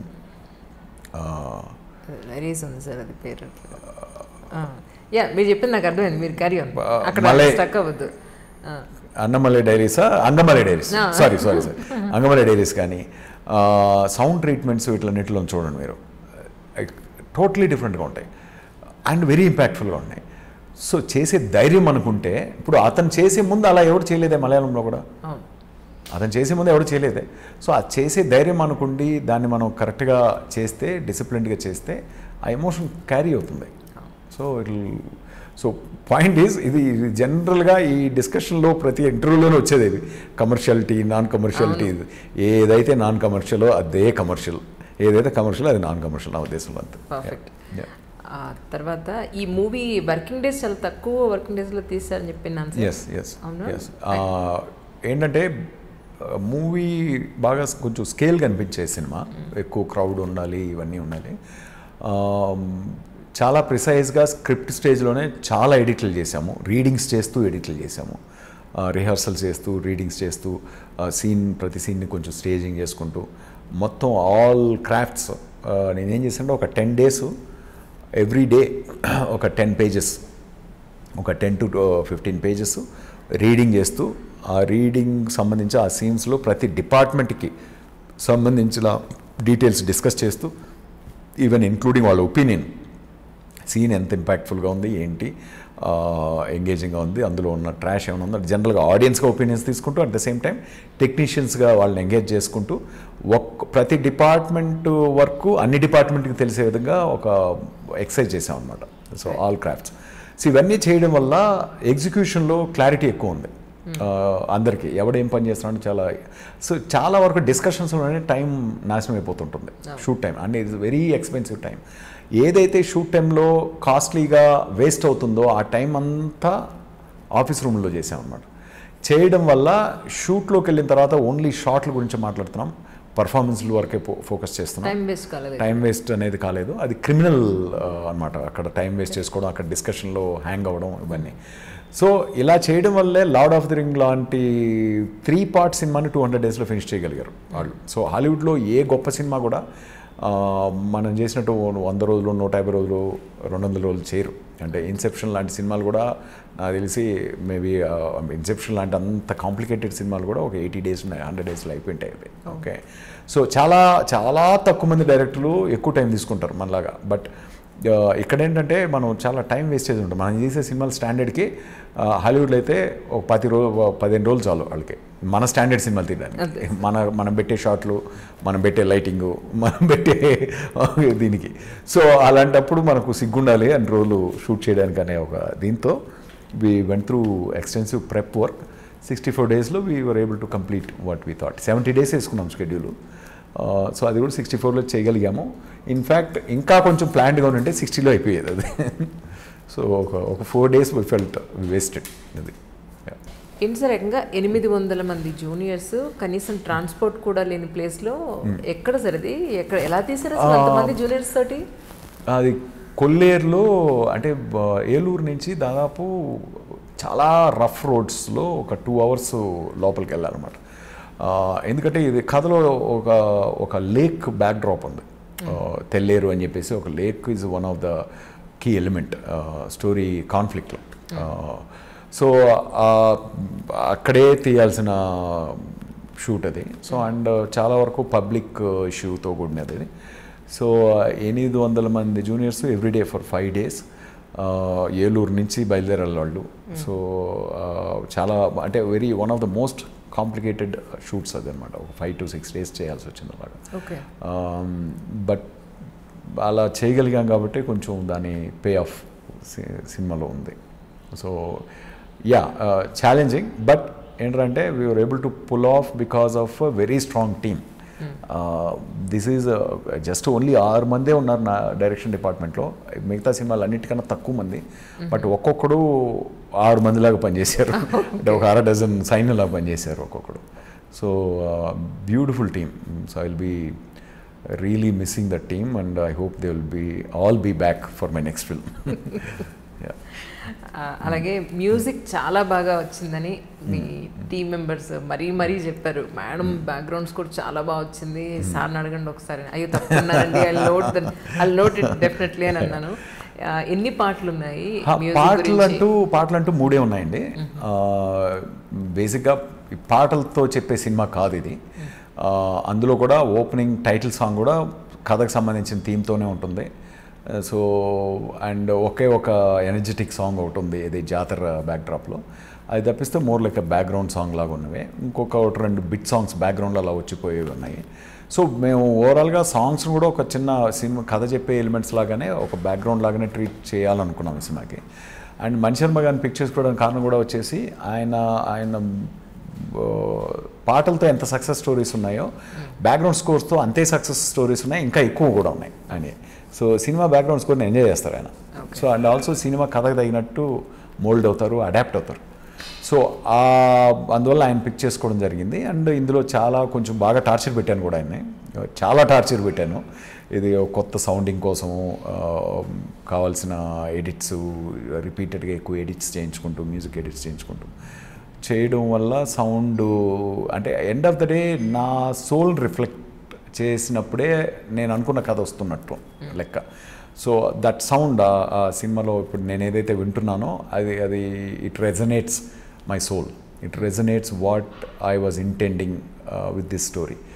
వెరీస్ ఉంది సార్ అది పేరు యా మీరు చెప్పింది నాకు అర్థమైంది మీరు క్యారీ ఆన్ ఆ, అక్కడ మలై- స్టక్ అవ్వద్దు ఆ, అన్నమలై డైరీసా Angamaly diaries No. Sorry sorry sorry Angamaly diaries కానీ సౌండ్ ట్రీట్మెంట్స్ ఇట్లన్నిటిలో చూడండి మీరు టోటలీ డిఫరెంట్గా ఉంటాయి అండ్ వెరీ ఇంపాక్ట్ఫుల్గా ఉన్నాయి సో చేసే ధైర్యం అనుకుంటే ఇప్పుడు అతను చేసే ముందు అలా ఎవరు చేయలేదే మలయాళంలో కూడా అవును అతను చేసే ముందు ఎవరు చేయలేదే సో ఆ చేసే ధైర్యం అనుకుండి దాన్ని మనం కరెక్ట్గా చేస్తే డిసిప్లిన్డ్గా చేస్తే ఆ ఎమోషన్ క్యారీ అవుతుంది so it so point is ఇది జనరల్గా ఈ డిస్కషన్లో ప్రతి ఇంటర్వ్యూలోనే వచ్చేది ఇది కమర్షియాలిటీ నాన్ కమర్షియాలిటీ ఏదైతే నాన్ కమర్షియలో అదే కమర్షియల్ ఏదైతే కమర్షియల్ అది నాన్ కమర్షియల్ నా ఉద్దేశంలో అంతే పర్ఫెక్ట్ Yeah. ఆ తర్వాత ఈ మూవీ వర్కింగ్ డేస్ చాలా తక్కువ వర్కింగ్ డేస్లో తీస్తారని చెప్పినాను సార్ ఎస్ ఎస్ అవునా? ఎస్ ఏంటంటే మూవీ బాగా కొంచెం స్కేల్ కనిపించే సినిమా ఎక్కువ క్రౌడ్ ఉండాలి ఇవన్నీ ఉండాలి Um, చాలా ప్రిసైజ్గా స్క్రిప్ట్ స్టేజ్లోనే చాలా ఎడిట్లు చేసాము రీడింగ్స్ చేస్తూ ఎడిట్లు చేసాము రిహర్సల్స్ చేస్తూ రీడింగ్స్ చేస్తూ సీన్ ప్రతి సీన్ని కొంచెం స్టేజింగ్ చేసుకుంటూ మొత్తం ఆల్ క్రాఫ్ట్స్ నేనేం చేశానంటే ఒక టెన్ డేస్ ఎవ్రీ డే ఒక టెన్ పేజెస్ ఒక ten to fifteen pages reading చేస్తూ ఆ రీడింగ్ సంబంధించి ఆ సీన్స్లో ప్రతి డిపార్ట్మెంట్కి సంబంధించిన డీటెయిల్స్ డిస్కస్ చేస్తూ ఈవెన్ ఇంక్లూడింగ్ వాళ్ళ ఒపీనియన్ సీన్ ఎంత ఇంపాక్ట్ఫుల్గా ఉంది ఏంటి ఎంగేజింగ్గా ఉంది అందులో ఉన్న ట్రాష్ ఏమైనా ఉందో జనరల్గా ఆడియన్స్గా ఒపీనియన్స్ తీసుకుంటూ అట్ ద సేమ్ టైం టెక్నీషియన్స్గా వాళ్ళని ఎంగేజ్ చేసుకుంటూ ఒక్ ప్రతి డిపార్ట్మెంట్ వర్క్ అన్ని డిపార్ట్మెంట్కి తెలిసే విధంగా ఒక ఎక్సర్సైజ్ చేసాం అనమాట సో ఆల్ క్రాఫ్ట్స్ సో ఇవన్నీ చేయడం వల్ల ఎగ్జిక్యూషన్లో క్లారిటీ ఎక్కువ ఉంది ఆ, అందరికీ ఎవడేం పని చేస్తున్నాడో చాలా సో చాలా వరకు డిస్కషన్స్లోనే టైం నాశనం అయిపోతుంటుంది షూట్ టైం అంటే ఇట్స్ వెరీ ఎక్స్పెన్సివ్ టైం ఏదైతే షూట్ టైంలో కాస్ట్లీగా వేస్ట్ అవుతుందో ఆ టైం అంతా ఆఫీస్ రూమ్లో చేసామన్నమాట చేయడం వల్ల షూట్లోకి వెళ్ళిన తర్వాత ఓన్లీ షాట్ల గురించి మాట్లాడుతున్నాం పర్ఫార్మెన్స్ల వరకే ఫోకస్ చేస్తున్నాం టైం వేస్ట్ కాలేదు టైం వేస్ట్ అనేది కాలేదు అది క్రిమినల్ అనమాట అక్కడ టైం వేస్ట్ చేసుకోవడం అక్కడ డిస్కషన్లో హ్యాంగ్ అవ్వడం ఇవన్నీ సో ఇలా చేయడం వల్లే లార్డ్ ఆఫ్ ది రింగ్ లాంటి త్రీ పార్ట్ సినిమాని టూ హండ్రెడ్ డేస్లో ఫినిష్ చేయగలిగారు వాళ్ళు సో హాలీవుడ్లో ఏ గొప్ప సినిమా కూడా ఆ, మనం చేసినట్టు వంద రోజులు నూట యాభై రోజులు రెండు వందల రోజులు చేయరు అంటే ఇన్సెప్షన్ లాంటి సినిమాలు కూడా నాకు తెలిసి మేబీ ఇన్సెప్షన్ లాంటి అంత కాంప్లికేటెడ్ సినిమాలు కూడా ఒక ఎయిటీ డేస్ హండ్రెడ్ డేస్లో అయిపోయింటాయి అవి ఓకే సో చాలా చాలా తక్కువ మంది డైరెక్టర్లు ఎక్కువ టైం తీసుకుంటారు మనలాగా బట్ ఆ, ఇక్కడ ఏంటంటే మనం చాలా టైం వేస్టేజ్ ఉంటుంది మనం చేసే సినిమాల స్టాండర్డ్కి ఆ, హాలీవుడ్లో అయితే ఒక పది రోజు పదిహేను రోజులు చాలు వాళ్ళకి మన స్టాండర్డ్ సినిమాలు తీయడానికి మన మనం పెట్టే షాట్లు మనం పెట్టే లైటింగు మనం పెట్టే దీనికి సో అలాంటప్పుడు మనకు సిగ్గుండాలి అన్ని రోజులు షూట్ చేయడానికి అనే ఒక దీంతో we went through extensive prep work sixty four డేస్లో we were able to complete what we thought seventy days వేసుకున్నాం షెడ్యూల్ సో అది కూడా సిక్స్టీ ఫోర్లో చేయగలిగాము ఇన్ఫ్యాక్ట్ ఇంకా కొంచెం ప్లాన్డ్గా ఉంటే సిక్స్టీలో అయిపోయేది అది సో ఒక ఒక four days we felt wasted అది Yeah. ఏంటి సార్ ఏకంగా ఎనిమిది వందల మంది జూనియర్స్ కనీసం ట్రాన్స్పోర్ట్ కూడా లేని ప్లేస్ లో ఎక్కడ సార్ అది ఎక్కడ ఎలా తీసారు అసలు అంతమంది జూనియర్స్ తోటి అది కొల్లేరులో అంటే బ- ఏలూరు నుంచి దాదాపు చాలా రఫ్ రోడ్స్లో ఒక టూ అవర్స్ లోపలికి వెళ్ళాలన్నమాట ఆ, ఎందుకంటే ఇది కథలో ఒక ఒక లేక్ బ్యాక్ డ్రాప్ ఉంది ఆ, తెల్లేరు అని చెప్పేసి ఒక lake is one of the key element story కాన్ఫ్లిక్ట్లో సో అక్కడే తీయాల్సిన షూట్ అది సో అండ్ చాలా వరకు పబ్లిక్ ఇష్యూతో కూడినది అది సో ఎనిమిది వందల మంది juniors everyday for five days Eluru నుంచి బయలుదేరాలి వాళ్ళు సో చాలా అంటే very one of the most complicated shoots అది అనమాట ఒక ఫైవ్ టు సిక్స్ డేస్ చేయాల్సి వచ్చింది అలాగా ఓకే బట్ అలా చేయగలిగాం కాబట్టి కొంచెం దాని పే ఆఫ్ సినిమాలో ఉంది సో యా ఛాలెంజింగ్ బట్ ఏంటంటే we are able to pull off because of very strong team this is just only ఆరు మందే ఉన్నారు నా డైరెక్షన్ డిపార్ట్మెంట్లో మిగతా సినిమాలు అన్నిటికన్నా తక్కువ మంది బట్ ఒక్కొక్కడు ఆరు మందిలాగా పనిచేశారు అంటే ఒక అర డజన్ సైన్యులాగా పనిచేశారు ఒక్కొక్కడు so beautiful team so I will be really missing the team and I hope they will be all be back for my next film. yeah. ఆ, అలాగే మ్యూజిక్ చాలా బాగా వచ్చిందని మీ టీం మెంబర్స్ మరీ మరీ చెప్పారు మేడం బ్యాక్గ్రౌండ్స్ కూడా చాలా బాగా వచ్చింది సార్ని అడగండి ఒకసారి అయ్యో తప్పున్నారండి I note I note it definitely అని అన్నాను ఆ, ఎన్ని పాటలు ఉన్నాయి హా, మ్యూజిక్ పాటలు గురించి అంటూ పాటలు అంటూ మూడే ఉన్నాయండి బేసిక్గా ఈ పాటలతో చెప్పే సినిమా కాదు ఇది ఆ, అందులో కూడా ఓపెనింగ్ టైటిల్ సాంగ్ కూడా కథకు సంబంధించిన థీమ్తోనే ఉంటుంది సో అండ్ ఒకే ఒక ఎనర్జెటిక్ సాంగ్ ఒకటి ఉంది ఇది జాతర బ్యాక్డ్రాప్లో అది తప్పిస్తే మోర్ లైక్ బ్యాక్గ్రౌండ్ సాంగ్ లాగా ఉన్నవి ఇంకొక ఒకటి రెండు బిట్ సాంగ్స్ బ్యాక్గ్రౌండ్లో అలా వచ్చిపోయేవి ఉన్నాయి సో మేము ఓవరాల్గా సాంగ్స్ కూడా ఒక చిన్న సినిమా కథ చెప్పే ఎలిమెంట్స్ లాగానే ఒక బ్యాక్గ్రౌండ్ లాగానే ట్రీట్ చేయాలనుకున్నాం ఈ సినిమాకి అండ్ మణిశర్మ గారిని పిక్ చేసుకోవడానికి కారణం కూడా వచ్చేసి ఆయన ఆయన ఆ, పాటలతో ఎంత సక్సెస్ స్టోరీస్ ఉన్నాయో బ్యాక్గ్రౌండ్ స్కోర్స్తో అంతే సక్సెస్ స్టోరీస్ ఉన్నాయి ఇంకా ఎక్కువ కూడా ఉన్నాయి అని సో సినిమా బ్యాక్గ్రౌండ్ స్కోర్ని ఎంజాయ్ చేస్తారు ఆయన సో అండ్ ఆల్సో సినిమా కథకు తగినట్టు మోల్డ్ అవుతారు అడాప్ట్ అవుతారు సో ఆ అందువల్ల ఆయన పిక్ చేసుకోవడం జరిగింది అండ్ ఇందులో చాలా కొంచెం బాగా టార్చర్ పెట్టాను కూడా ఆయన్ని చాలా టార్చర్ పెట్టాను ఇది ఒక కొత్త సౌండింగ్ కోసము ఆ, కావాల్సిన ఎడిట్స్ రిపీటెడ్గా ఎక్కువ ఎడిట్స్ చేయించుకుంటూ మ్యూజిక్ ఎడిట్స్ చేయించుకుంటూ చేయడం వల్ల సౌండ్ అంటే ఎండ్ ఆఫ్ ద డే నా సోల్ రిఫ్లెక్ట్ చేసినప్పుడే నేను అనుకున్న కథ వస్తున్నట్టు లెక్క సో దట్ సౌండ్ ఆ సినిమాలో ఇప్పుడు నేను ఏదైతే వింటున్నానో అది అది it resonates my soul it resonates what I was intending with this story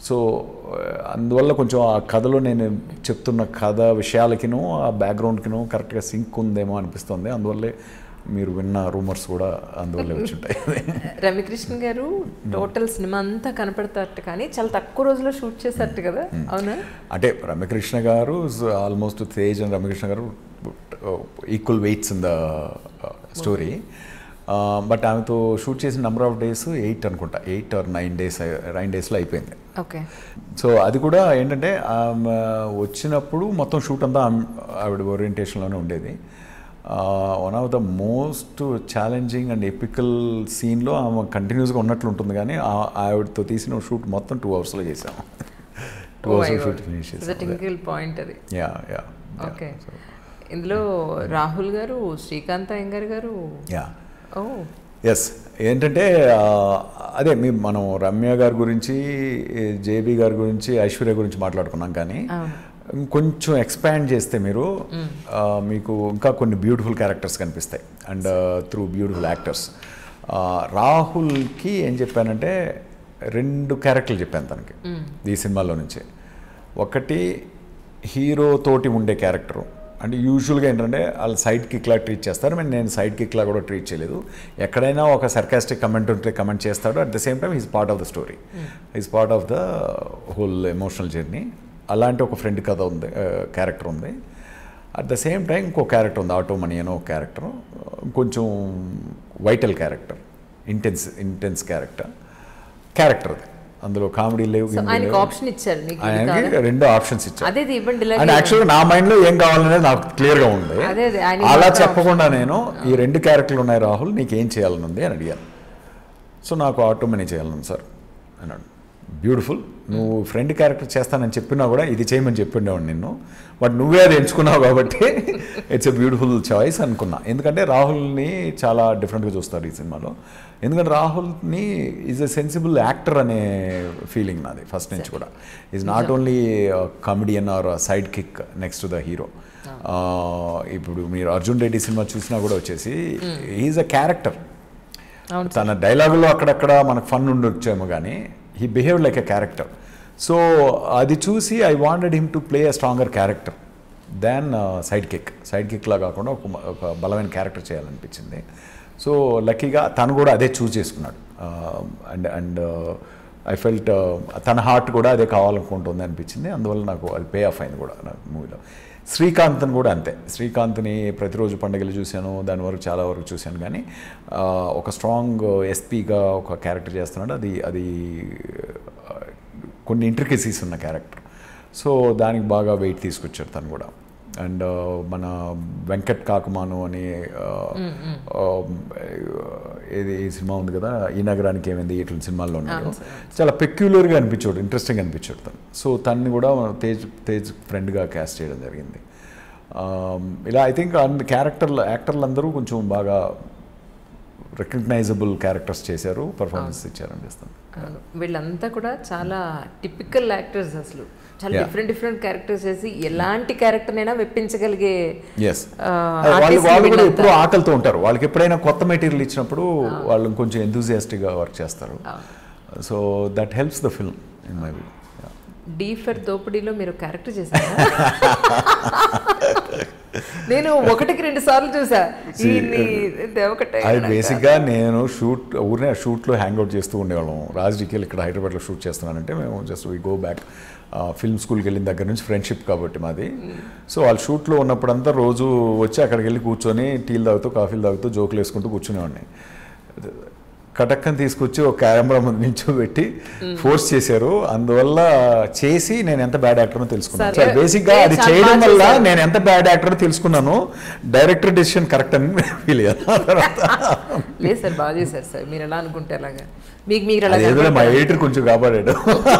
so అందువల్ల కొంచెం ఆ కథలో నేను చెప్తున్న కథ విషయాలకిను ఆ బ్యాక్గ్రౌండ్కిను కరెక్ట్గా సింక్ ఉందేమో అనిపిస్తుంది అందువల్లే మీరు విన్న రూమర్స్ కూడా అందువల్లే వచ్చి ఉంటాయి రవికృష్ణ గారు టోటల్ సినిమా అంతా కనపడతారట కానీ చాలా తక్కువ రోజుల్లో షూట్ చేశారట కదా అవునా అంటే రమ్యకృష్ణ గారు almost Tej and Ramya Krishna garu equal weights in the story but ఆమెతో షూట్ చేసిన నెంబర్ ఆఫ్ డేస్ ఎయిట్ అనుకుంటా eight or nine days nine డేస్లో అయిపోయింది ఓకే సో అది కూడా ఏంటంటే ఆమె వచ్చినప్పుడు మొత్తం షూట్ అంతా ఆమె- ఆవిడ ఓరియంటేషన్లోనే ఉండేది one of the most challenging and epical సీన్లో ఆమె కంటిన్యూస్గా ఉన్నట్లు ఉంటుంది కానీ ఆ- ఆవిడతో తీసిన షూట్ మొత్తం టూ అవర్స్లో చేసాము టూ అవర్స్లో షూట్ ఫినిష్ చేసాం టింకిల్ పాయింట్ అది యా యా ఓకే ఇందులో రాహుల్ గారు శ్రీకాంత్ అయ్యంగార్ గారు యా ఓ ఎస్ ఏంటంటే ఆ, అదే మీ మనం రమ్య గారి గురించి జేబీ గారి గురించి ఐశ్వర్య గురించి మాట్లాడుకున్నాం కానీ అవును కొంచెం ఎక్స్పాండ్ చేస్తే మీరు ఆ, మీకు ఇంకా కొన్ని బ్యూటిఫుల్ క్యారెక్టర్స్ కనిపిస్తాయి అండ్ త్రూ బ్యూటిఫుల్ యాక్టర్స్ రాహుల్కి ఏం చెప్పానంటే రెండు క్యారెక్టర్లు చెప్పాను తనకి ఈ సినిమాలో నుంచి ఒకటి హీరో తోటి ఉండే క్యారెక్టరు అంటే యూజువల్గా ఏంటంటే వాళ్ళు సైడ్ కిక్లా ట్రీట్ చేస్తారు మరి నేను సైడ్ కిక్లా కూడా ట్రీట్ చేయలేదు ఎక్కడైనా ఒక సర్కాస్టిక్ కమెంట్ ఉంటే కమెంట్ చేస్తాడు at the same time is part of the story is part of the whole emotional journey అలాంటి ఒక ఫ్రెండ్ కథ ఉంది క్యారెక్టర్ ఉంది అట్ ద సేమ్ టైం ఇంకో క్యారెక్టర్ ఉంది ఆటో మనీ అనో క్యారెక్టర్ కొంచెం vital character intense intense character character అది అందులో కామెడీ లేవు సో గిమిడీ ఆయనకి లేవు. ఆప్షన్ ఇచ్చారు నీకు ఇది ఆయనకి కావాలా? రెండు ఆప్షన్స్ ఇచ్చారు అదే ఇది ఇవ్వండి అండ్ ఇలాగే యాక్చువల్గా నా మైండ్లో ఏం కావాలనేది నాకు క్లియర్గా ఉంది అదే అదే, ఆయన అలా మాత్రం చెప్పకుండా నేను ఈ రెండు క్యారెక్టర్లు ఉన్నాయి రాహుల్ నీకు ఏం చేయాలని ఉంది అని అడిగాను సో నాకు ఆటో మనీ చేయాలని సార్ అన్నాడు బ్యూటిఫుల్ నువ్వు ఫ్రెండ్ క్యారెక్టర్ చేస్తానని చెప్పినా కూడా ఇది చేయమని చెప్పిండేవాడు నిన్ను బట్ నువ్వే అది ఎంచుకున్నావు కాబట్టి ఇట్స్ ఎ బ్యూటిఫుల్ చాయిస్ అనుకున్నా ఎందుకంటే రాహుల్ని చాలా డిఫరెంట్గా చూస్తారు ఈ సినిమాలో ఎందుకంటే రాహుల్ని ఈజ్ ఎ సెన్సిబుల్ యాక్టర్ అనే ఫీలింగ్ నాది ఫస్ట్ నుంచి కూడా is not only comedian or sidekick next to the hero ఇప్పుడు మీరు అర్జున్ రెడ్డి సినిమా చూసినా కూడా వచ్చేసి ఈజ్ అ క్యారెక్టర్ అవును తన డైలాగులో అక్కడక్కడ మనకు ఫన్ ఉండొచ్చేమో కానీ he behave like a character so అది చూసి I wanted him to play a stronger character than sidekick side కిక్లా కాకుండా ఒక ఒక బలమైన క్యారెక్టర్ చేయాలనిపించింది సో లక్కీగా తను కూడా అదే చూస్ చేసుకున్నాడు అండ్ అండ్ ఐ ఫెల్ట్ తన హార్ట్ కూడా అదే కావాలనుకుంటుంది అనిపించింది అందువల్ల నాకు అది పే ఆఫ్ అయింది కూడా నాకు మూవీలో శ్రీకాంత్ని కూడా అంతే శ్రీకాంత్ని ప్రతిరోజు పండుగలు చూశాను దాని వరకు చాలా వరకు చూశాను కానీ ఆ, ఒక స్ట్రాంగ్ ఎస్పీగా ఒక క్యారెక్టర్ చేస్తున్నాడు అది అది ఆ, కొన్ని ఇంట్రికసీస్ ఉన్న క్యారెక్టర్ సో దానికి బాగా వెయిట్ తీసుకొచ్చాడు తను కూడా అండ్ మన వెంకట్ కాకుమాను అని ఆ, ఆ, ఏది ఈ సినిమా ఉంది కదా ఈ నగరానికి ఏమైంది ఇట్లా సినిమాల్లో ఉన్నాడు చాలా పెక్యులర్గా అనిపించాడు ఇంట్రెస్టింగ్ అనిపించాడు తను సో తన్ని కూడా తేజ్ తేజ్ ఫ్రెండ్గా క్యాస్ట్ చేయడం జరిగింది ఆ, ఇలా ఐ థింక్ అన్ని క్యారెక్టర్లు యాక్టర్లు అందరూ కొంచెం బాగా రికగ్నైజబుల్ క్యారెక్టర్స్ చేశారు పర్ఫార్మెన్స్ ఇచ్చారు అనిపిస్తుంది అవును. వీళ్ళంతా కూడా చాలా టిపికల్ యాక్టర్స్ అసలు చాలా Yeah. డిఫరెంట్ డిఫరెంట్ క్యారెక్టర్స్ చేసి ఎలాంటి క్యారెక్టర్ అయినా మెప్పించగలిగే ఎస్ ఆ, వాళ్ళు artist వాళ్ళు కూడా వీళ్ళంతా. ఎప్పుడూ ఆకలితో ఉంటారు వాళ్ళకి ఎప్పుడైనా కొత్త మెటీరియల్ ఇచ్చినప్పుడు వాళ్ళు కొంచెం ఎంతూజియాస్టిక్గా వర్క్ చేస్తారు so that helps the film in my view D for దోపిడీలో మీరు క్యారెక్టర్ చేశారా నేను ఒకటికి రెండు సార్లు చూసా ఈయన్ని దేవకట్ట అది బేసిక్గా నేను షూట్ ఊరినే షూట్లో హ్యాంగ్ అవుట్ చేస్తూ ఉండేవాళ్ళం రాజకీయాలు ఇక్కడ హైదరాబాద్లో షూట్ చేస్తున్నానంటే మేము just we go back film స్కూల్కి వెళ్ళిన దగ్గర నుంచి ఫ్రెండ్షిప్ కాబట్టి మాది సో వాళ్ళు షూట్లో ఉన్నప్పుడంతా రోజు వచ్చి అక్కడికి వెళ్ళి కూర్చొని టీలు తాగుతూ కాఫీలు తాగుతూ జోకులు వేసుకుంటూ కూర్చునేవాడిని కటక్కని తీసుకొచ్చి ఒక కెమెరా ముందు నించోబెట్టి ఫోర్స్ చేశారు అందువల్ల చేసి నేను ఎంత బ్యాడ్ యాక్టర్నో తెలుసుకున్నాను సరే. బేసిక్ గా అది చాలా చేయడం బాగా వల్ల చేశారు. నేను ఎంత బ్యాడ్ యాక్టర్ తెలుసుకున్నాను డైరెక్టర్ డెసిషన్ కరెక్ట్ అని ఫీల్ అయ్యాను లేదు సార్ బాగా చేశారు సార్ మీరు ఎలా అనుకుంటే అలాగా మీకు మీరు ఎలా అదేదో మా కనపడతారు. ఎడిటర్ కొంచెం కాపాడాడు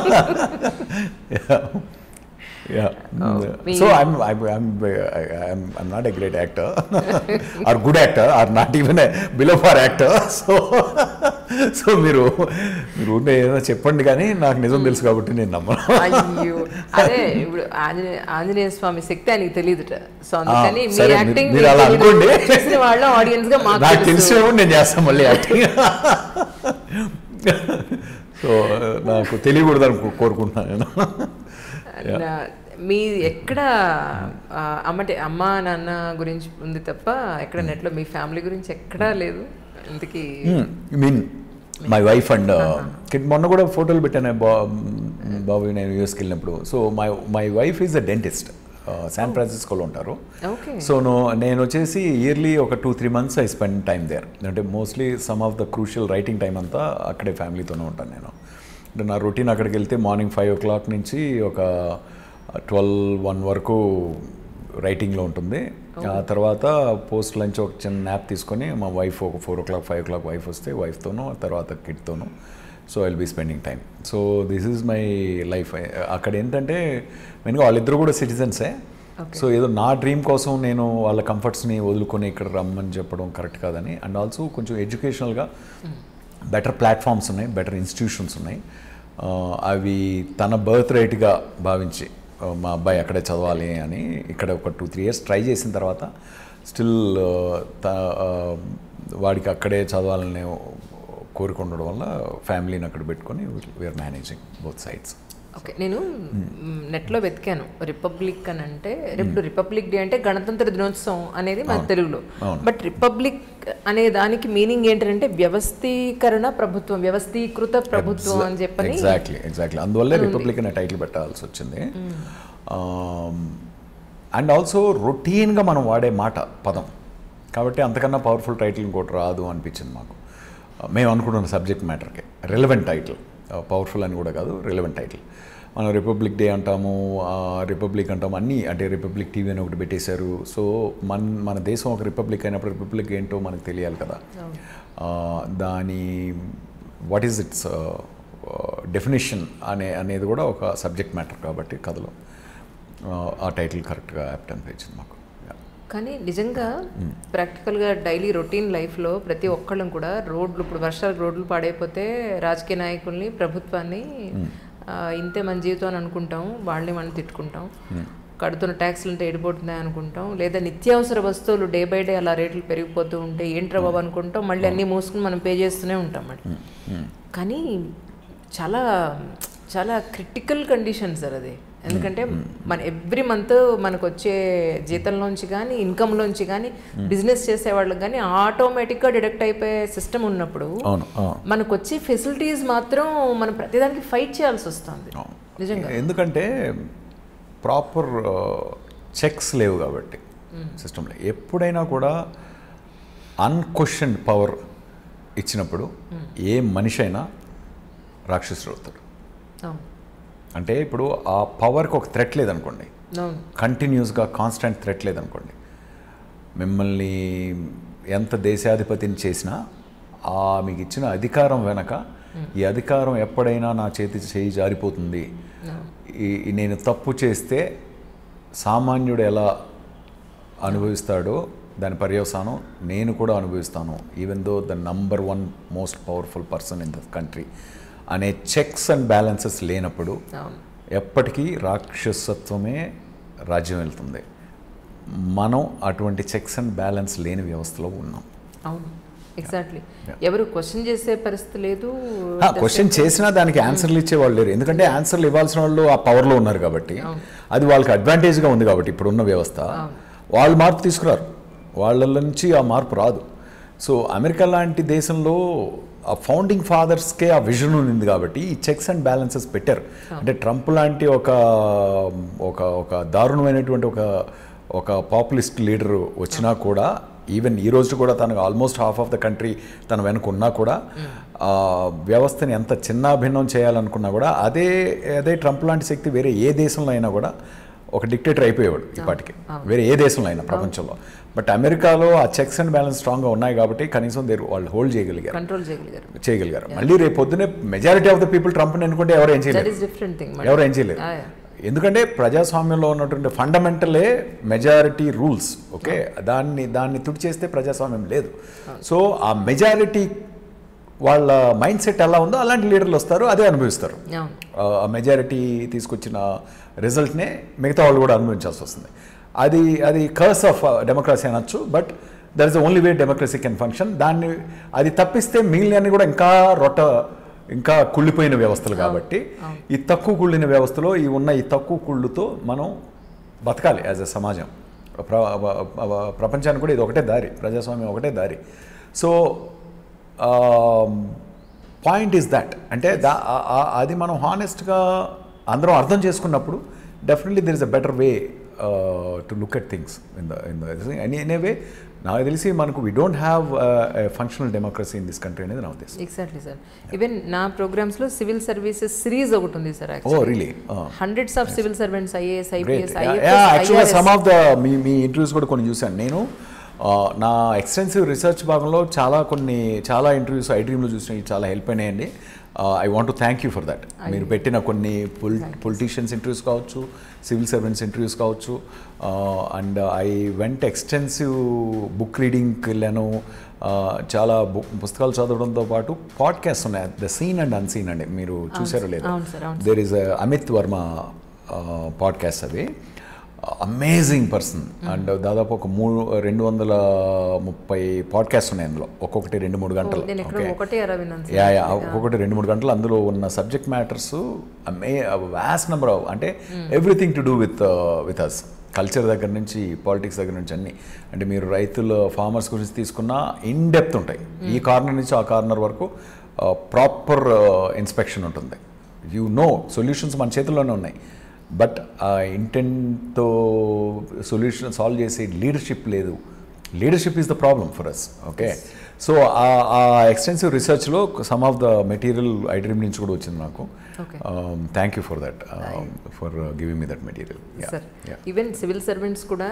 మీ- so I'm I'm I'm not a great actor or good actor or not even below par actor so so మీరు మీరు ఉండే ఏదైనా చెప్పండి కానీ నాకు నిజం తెలుసు కాబట్టి నేను నమ్మను అయ్యో అదే ఇప్పుడు ఆంజనేయ ఆంజనేయ స్వామి శక్తి ఆయనకి తెలియదుట సో అందుకని మీ సరే, మీరు- యాక్టింగ్ మీరు అలా అనుకోండి. చూసిన వాళ్ళ ఆడియన్స్ గా మాకు నాకు తెలుసు. తెలిసినప్పుడు నేను చేస్తాను మళ్ళీ యాక్టింగ్ సో నాకు తెలియకూడదు అని కోరుకుంటున్నాను నేను నా- మీ ఎక్కడ ఆ, అమ్మటే అమ్మ నాన్న గురించి ఉంది తప్ప ఎక్కడ నెట్లో మీ ఫ్యామిలీ గురించి ఎక్కడా లేదు ఇంతకీ మీన్ మై వైఫ్ అండ్ మొన్న కూడా ఫోటోలు పెట్టాను బా బాబు నేను యూఎస్కి వెళ్ళినప్పుడు so my my wife is a dentist శాన్ ఫ్రాన్సిస్కోలో ఉంటారు ఓకే సో నో నేను వచ్చేసి ఇయర్లీ ఒక two three months I spend time there అంటే mostly some of the crucial writing time అంతా అక్కడే ఫ్యామిలీతోనే ఉంటాను నేను అంటే నా రొటీన్ అక్కడికి వెళ్తే మార్నింగ్ ఫైవ్ ఓ క్లాక్ నుంచి ఒక ట్వెల్వ్ వన్ వరకు రైటింగ్లో ఉంటుంది ఆ తర్వాత పోస్ట్ లంచ్ ఒక చిన్న న్యాప్ తీసుకొని మా వైఫ్ ఒక four o'clock five o'clock wife వస్తే వైఫ్తోనూ తర్వాత కిడ్తోనూ so I'll be spending time so this is my life అక్కడ ఏంటంటే మెయిన్గా వాళ్ళిద్దరు కూడా సిటిజన్సే సో ఏదో నా డ్రీమ్ కోసం నేను వాళ్ళ కంఫర్ట్స్ని వదులుకొని ఇక్కడ రమ్మని చెప్పడం కరెక్ట్ కాదని అండ్ ఆల్సో కొంచెం ఎడ్యుకేషనల్గా బెటర్ ప్లాట్ఫామ్స్ ఉన్నాయి బెటర్ ఇన్స్టిట్యూషన్స్ ఉన్నాయి ఆ, అవి తన బర్త్ రైట్గా భావించి ఆ, మా అబ్బాయి అక్కడే చదవాలి అని ఇక్కడ ఒక టూ త్రీ ఇయర్స్ ట్రై చేసిన తర్వాత స్టిల్ వాడికి అక్కడే చదవాలని కోరిక ఉండడం వల్ల ఫ్యామిలీని అక్కడ పెట్టుకొని we are managing both sides okay నేను నెట్లో వెతికాను రిపబ్లిక్ అని అంటే రేపు రిపబ్లిక్ డే అంటే గణతంత్ర దినోత్సవం అనేది మన తెలుగులో బట్ రిపబ్లిక్ అనే దానికి మీనింగ్ ఏంటంటే వ్యవస్థీకరణ ప్రభుత్వం వ్యవస్థీకృత ప్రభుత్వం అని చెప్పని ఎగ్జాక్ట్లీ ఎగ్జాక్ట్లీ అందువల్లే రిపబ్లిక్ అనే టైటిల్ పెట్టాల్సి వచ్చింది అండ్ ఆల్సో రొటీన్గా మనం వాడే మాట పదం కాబట్టి అంతకన్నా పవర్ఫుల్ టైటిల్ ఇంకోటి రాదు అనిపించింది మాకు Uh, మేము అనుకుంటున్న సబ్జెక్ట్ మ్యాటర్కి రిలవెంట్ టైటిల్ పవర్ఫుల్ అని కూడా కాదు రిలవెంట్ టైటిల్ మనం రిపబ్లిక్ డే అంటాము రిపబ్లిక్ అంటాము అన్నీ అంటే రిపబ్లిక్ టీవీ అని ఒకటి పెట్టేశారు సో మన మన దేశం ఒక రిపబ్లిక్ అయినప్పుడు రిపబ్లిక్ ఏంటో మనకు తెలియాలి కదా ఆ, దాని వాట్ ఈజ్ ఇట్స్ డెఫినేషన్ అనే అనేది కూడా ఒక సబ్జెక్ట్ మ్యాటర్ కాబట్టి కథలో ఆ, ఆ టైటిల్ కరెక్ట్గా యాప్ట్ అనిపించింది మాకు Yeah. కానీ నిజంగా ప్రాక్టికల్గా డైలీ రొటీన్ లైఫ్లో ప్రతి ఒక్కళ్ళం కూడా రోడ్లు ఇప్పుడు వర్షాలు రోడ్లు పాడైపోతే రాజకీయ నాయకుల్ని ప్రభుత్వాన్ని ఆ, ఇంతే మన జీవితం అని అనుకుంటాం వాళ్ళని మనం తిట్టుకుంటాం కడుతున్న ట్యాక్స్లు అంటే ఎడిపోతున్నాయి అనుకుంటాం లేదా నిత్యావసర వస్తువులు డే బై డే అలా రేట్లు పెరిగిపోతూ ఉంటే ఏంట్రా బాబు అనుకుంటాం మళ్ళీ అన్నీ మూసుకుని మనం పే చేస్తూనే ఉంటాం మళ్ళీ కానీ చాలా చాలా క్రిటికల్ కండిషన్ సార్ అది ఎందుకంటే మన ఎవ్రీ మంత్ మనకు వచ్చే జీతంలోంచి కానీ ఇన్కమ్లోంచి కానీ బిజినెస్ చేసే వాళ్ళకి కానీ ఆటోమేటిక్గా డిడక్ట్ అయిపోయే సిస్టమ్ ఉన్నప్పుడు అవును ఆ. మనకు వచ్చే ఫెసిలిటీస్ మాత్రం మనం ప్రతిదానికి ఫైట్ చేయాల్సి వస్తుంది నిజంగా ఎందుకంటే ప్రాపర్ చెక్స్ లేవు కాబట్టి సిస్టంలో ఎప్పుడైనా కూడా అన్క్వశ్చన్ పవర్ ఇచ్చినప్పుడు ఏ మనిషి అయినా రాక్షసుడు అవుతాడు అవును అంటే ఇప్పుడు ఆ పవర్కి ఒక థ్రెట్ లేదనుకోండి అవును కంటిన్యూస్గా కాన్స్టెంట్ థ్రెట్ లేదనుకోండి మిమ్మల్ని ఎంత దేశాధిపతిని చేసినా ఆ మీకు ఇచ్చిన అధికారం వెనక ఈ అధికారం ఎప్పుడైనా నా చేతి చేయి జారిపోతుంది ఈ ఈ నేను తప్పు చేస్తే సామాన్యుడు ఎలా అనుభవిస్తాడో దాని పర్యవసానం నేను కూడా అనుభవిస్తాను even though the number one most powerful person in the country అనే చెక్స్ అండ్ బ్యాలెన్సెస్ లేనప్పుడు అవును ఎప్పటికీ రాక్షసత్వమే రాజ్యం వెళ్తుంది మనం అటువంటి చెక్స్ అండ్ బ్యాలెన్స్ లేని వ్యవస్థలో ఉన్నాం అవును ఎగ్జాక్ట్లీ ఎవరు క్వశ్చన్ చేసే పరిస్థితి లేదు క్వశ్చన్ చేసినా దానికి ఆన్సర్లు ఇచ్చేవాళ్ళు లేరు ఎందుకంటే ఆన్సర్లు ఇవ్వాల్సిన వాళ్ళు ఆ పవర్లో ఉన్నారు కాబట్టి అది వాళ్ళకి అడ్వాంటేజ్గా ఉంది కాబట్టి ఇప్పుడున్న వ్యవస్థ వాళ్ళు మార్పు తీసుకురారు వాళ్ళ నుంచి ఆ మార్పు రాదు సో అమెరికా లాంటి దేశంలో ఆ ఫౌండింగ్ ఫాదర్స్కే ఆ విజన్ ఉంది కాబట్టి ఈ చెక్స్ అండ్ బ్యాలెన్సెస్ పెట్టారు అంటే ట్రంప్ లాంటి ఒక ఒక ఒక దారుణమైనటువంటి ఒక ఒక పాపులిస్ట్ లీడర్ వచ్చినా కూడా ఈవెన్ ఈ రోజు కూడా తనకు almost half of the country తన వెనుక ఉన్నా కూడా ఆ వ్యవస్థని ఎంత చిన్నాభిన్నం చేయాలనుకున్నా కూడా అదే అదే ట్రంప్ లాంటి శక్తి వేరే ఏ దేశంలో అయినా కూడా ఒక డిక్టేటర్ అయిపోయేవాడు ఇప్పటికి వేరే ఏ దేశంలో అయినా ప్రపంచంలో బట్ అమెరికాలో ఆ చెక్స్ అండ్ బ్యాలెన్స్ స్ట్రాంగ్గా ఉన్నాయి కాబట్టి కనీసం దేరు వాళ్ళు హోల్డ్ చేయగలిగారు కంట్రోల్ చేయగలిగారు చేయగలిగారు మళ్ళీ రేపు పొద్దునే మెజారిటీ ఆఫ్ ద పీపుల్ ట్రంప్ని ఎన్నుకుంటే ఎవరు ఏం దట్ చేయలేరు ఈస్ డిఫరెంట్ థింగ్ ఎవరు ఏం చేయలేరు ఎందుకంటే ప్రజాస్వామ్యంలో ఉన్నటువంటి ఫండమెంటలే మెజారిటీ రూల్స్ ఓకే దాన్ని దాన్ని తుడిచేస్తే ప్రజాస్వామ్యం లేదు సో ఆ మెజారిటీ వాళ్ళ మైండ్ సెట్ ఎలా ఉందో అలాంటి లీడర్లు వస్తారు అదే అనుభవిస్తారు అవును ఆ మెజారిటీ తీసుకొచ్చిన రిజల్ట్నే మిగతా వాళ్ళు కూడా అనుభవించాల్సి వస్తుంది అది అది కర్స్ ఆఫ్ డెమోక్రసీ అనొచ్చు but there is only way democracy can function దాన్ని అది తప్పిస్తే మిగిలిన కూడా ఇంకా రొట్ట ఇంకా కుళ్ళిపోయిన వ్యవస్థలు కాబట్టి ఈ తక్కువ కుళ్ళిన వ్యవస్థలో ఈ ఉన్న ఈ తక్కువ కుళ్ళుతో మనం బతకాలి యాజ్ ఎ సమాజం ప్ర ప్ర- ప్రపంచానికి కూడా ఇది ఒకటే దారి ప్రజాస్వామ్యం ఒకటే దారి సో పాయింట్ ఈస్ దట్ అంటే దా ఆ- ఆ- అది మనం హానెస్ట్గా అందరం అర్థం చేసుకున్నప్పుడు definitely there is a better way to look at things in the in the any any way నాకు తెలిసి మనకు we don't have functional democracy in this country అనేది నా ఉద్దేశం ఎగ్జాక్ట్లీ సార్ ఈవెన్ నా ప్రోగ్రామ్స్ లో సివిల్ సర్వీసెస్ సిరీస్ ఒకటి ఉంది sir oh really hundreds of civil servants IAS great IPS యాక్చువల్గా సమ్ ఐఏఎస్ ఆఫ్ ద మీ మీ ఇంటర్వ్యూస్ కూడా కొన్ని చూశాను నేను ఆ, నా ఎక్స్టెన్సివ్ రీసెర్చ్ భాగంలో చాలా కొన్ని చాలా ఇంటర్వ్యూస్ ఐ డ్రీమ్లో చూసినవి చాలా హెల్ప్ అయినాయండి I want to thank you for that మీరు పెట్టిన కొన్ని పొలి పొలిటీషియన్స్ ఇంటర్వ్యూస్ కావచ్చు సివిల్ సర్వెంట్స్ ఇంటర్వ్యూస్ కావచ్చు and I went extensive book రీడింగ్కి వెళ్ళాను ఆ, చాలా బు- పుస్తకాలు చదవడంతో పాటు పాడ్కాస్ట్ ఉన్నాయి ద సీన్ అండ్ అన్సీన్ అండి మీరు చూసారో లేదు అవును సార్ అవును there is Amit Varma podcast అవి అమేజింగ్ పర్సన్ అండ్ దాదాపు ఒక మూడు రెండు వందల ముప్పై పాడ్కాస్ట్ ఉన్నాయి అందులో ఒక్కొక్కటి రెండు మూడు గంటలు నేను ఎక్కడ ఓకే ఒకటే అలా విన్నాను యా యా ఒక్కొక్కటి రెండు మూడు గంటలు అందులో ఉన్న సబ్జెక్ట్ మ్యాటర్స్ అమే వ్యాస్ట్ నెంబర్ ఆఫ్ అంటే everything to do with with us culture దగ్గర నుంచి పాలిటిక్స్ దగ్గర నుంచి అన్ని అంటే మీరు రైతుల ఫార్మర్స్ గురించి తీసుకున్న ఇన్ డెప్త్ ఉంటాయి ఈ కార్నర్ నుంచి ఆ కార్నర్ వరకు ప్రాపర్ ఇన్స్పెక్షన్ ఉంటుంది యూ నో సొల్యూషన్స్ మన చేతుల్లోనే ఉన్నాయి బట్ ఆ ఇంటెంట్తో సొల్యూషన్ సాల్వ్ చేసే లీడర్షిప్ లేదు leadership is the problem for us okay so ah extensive రీసెర్చ్లో some of the material iDream నుంచి కూడా వచ్చింది నాకు Okay. Thank you for that for giving me that material sir even civil servants కూడా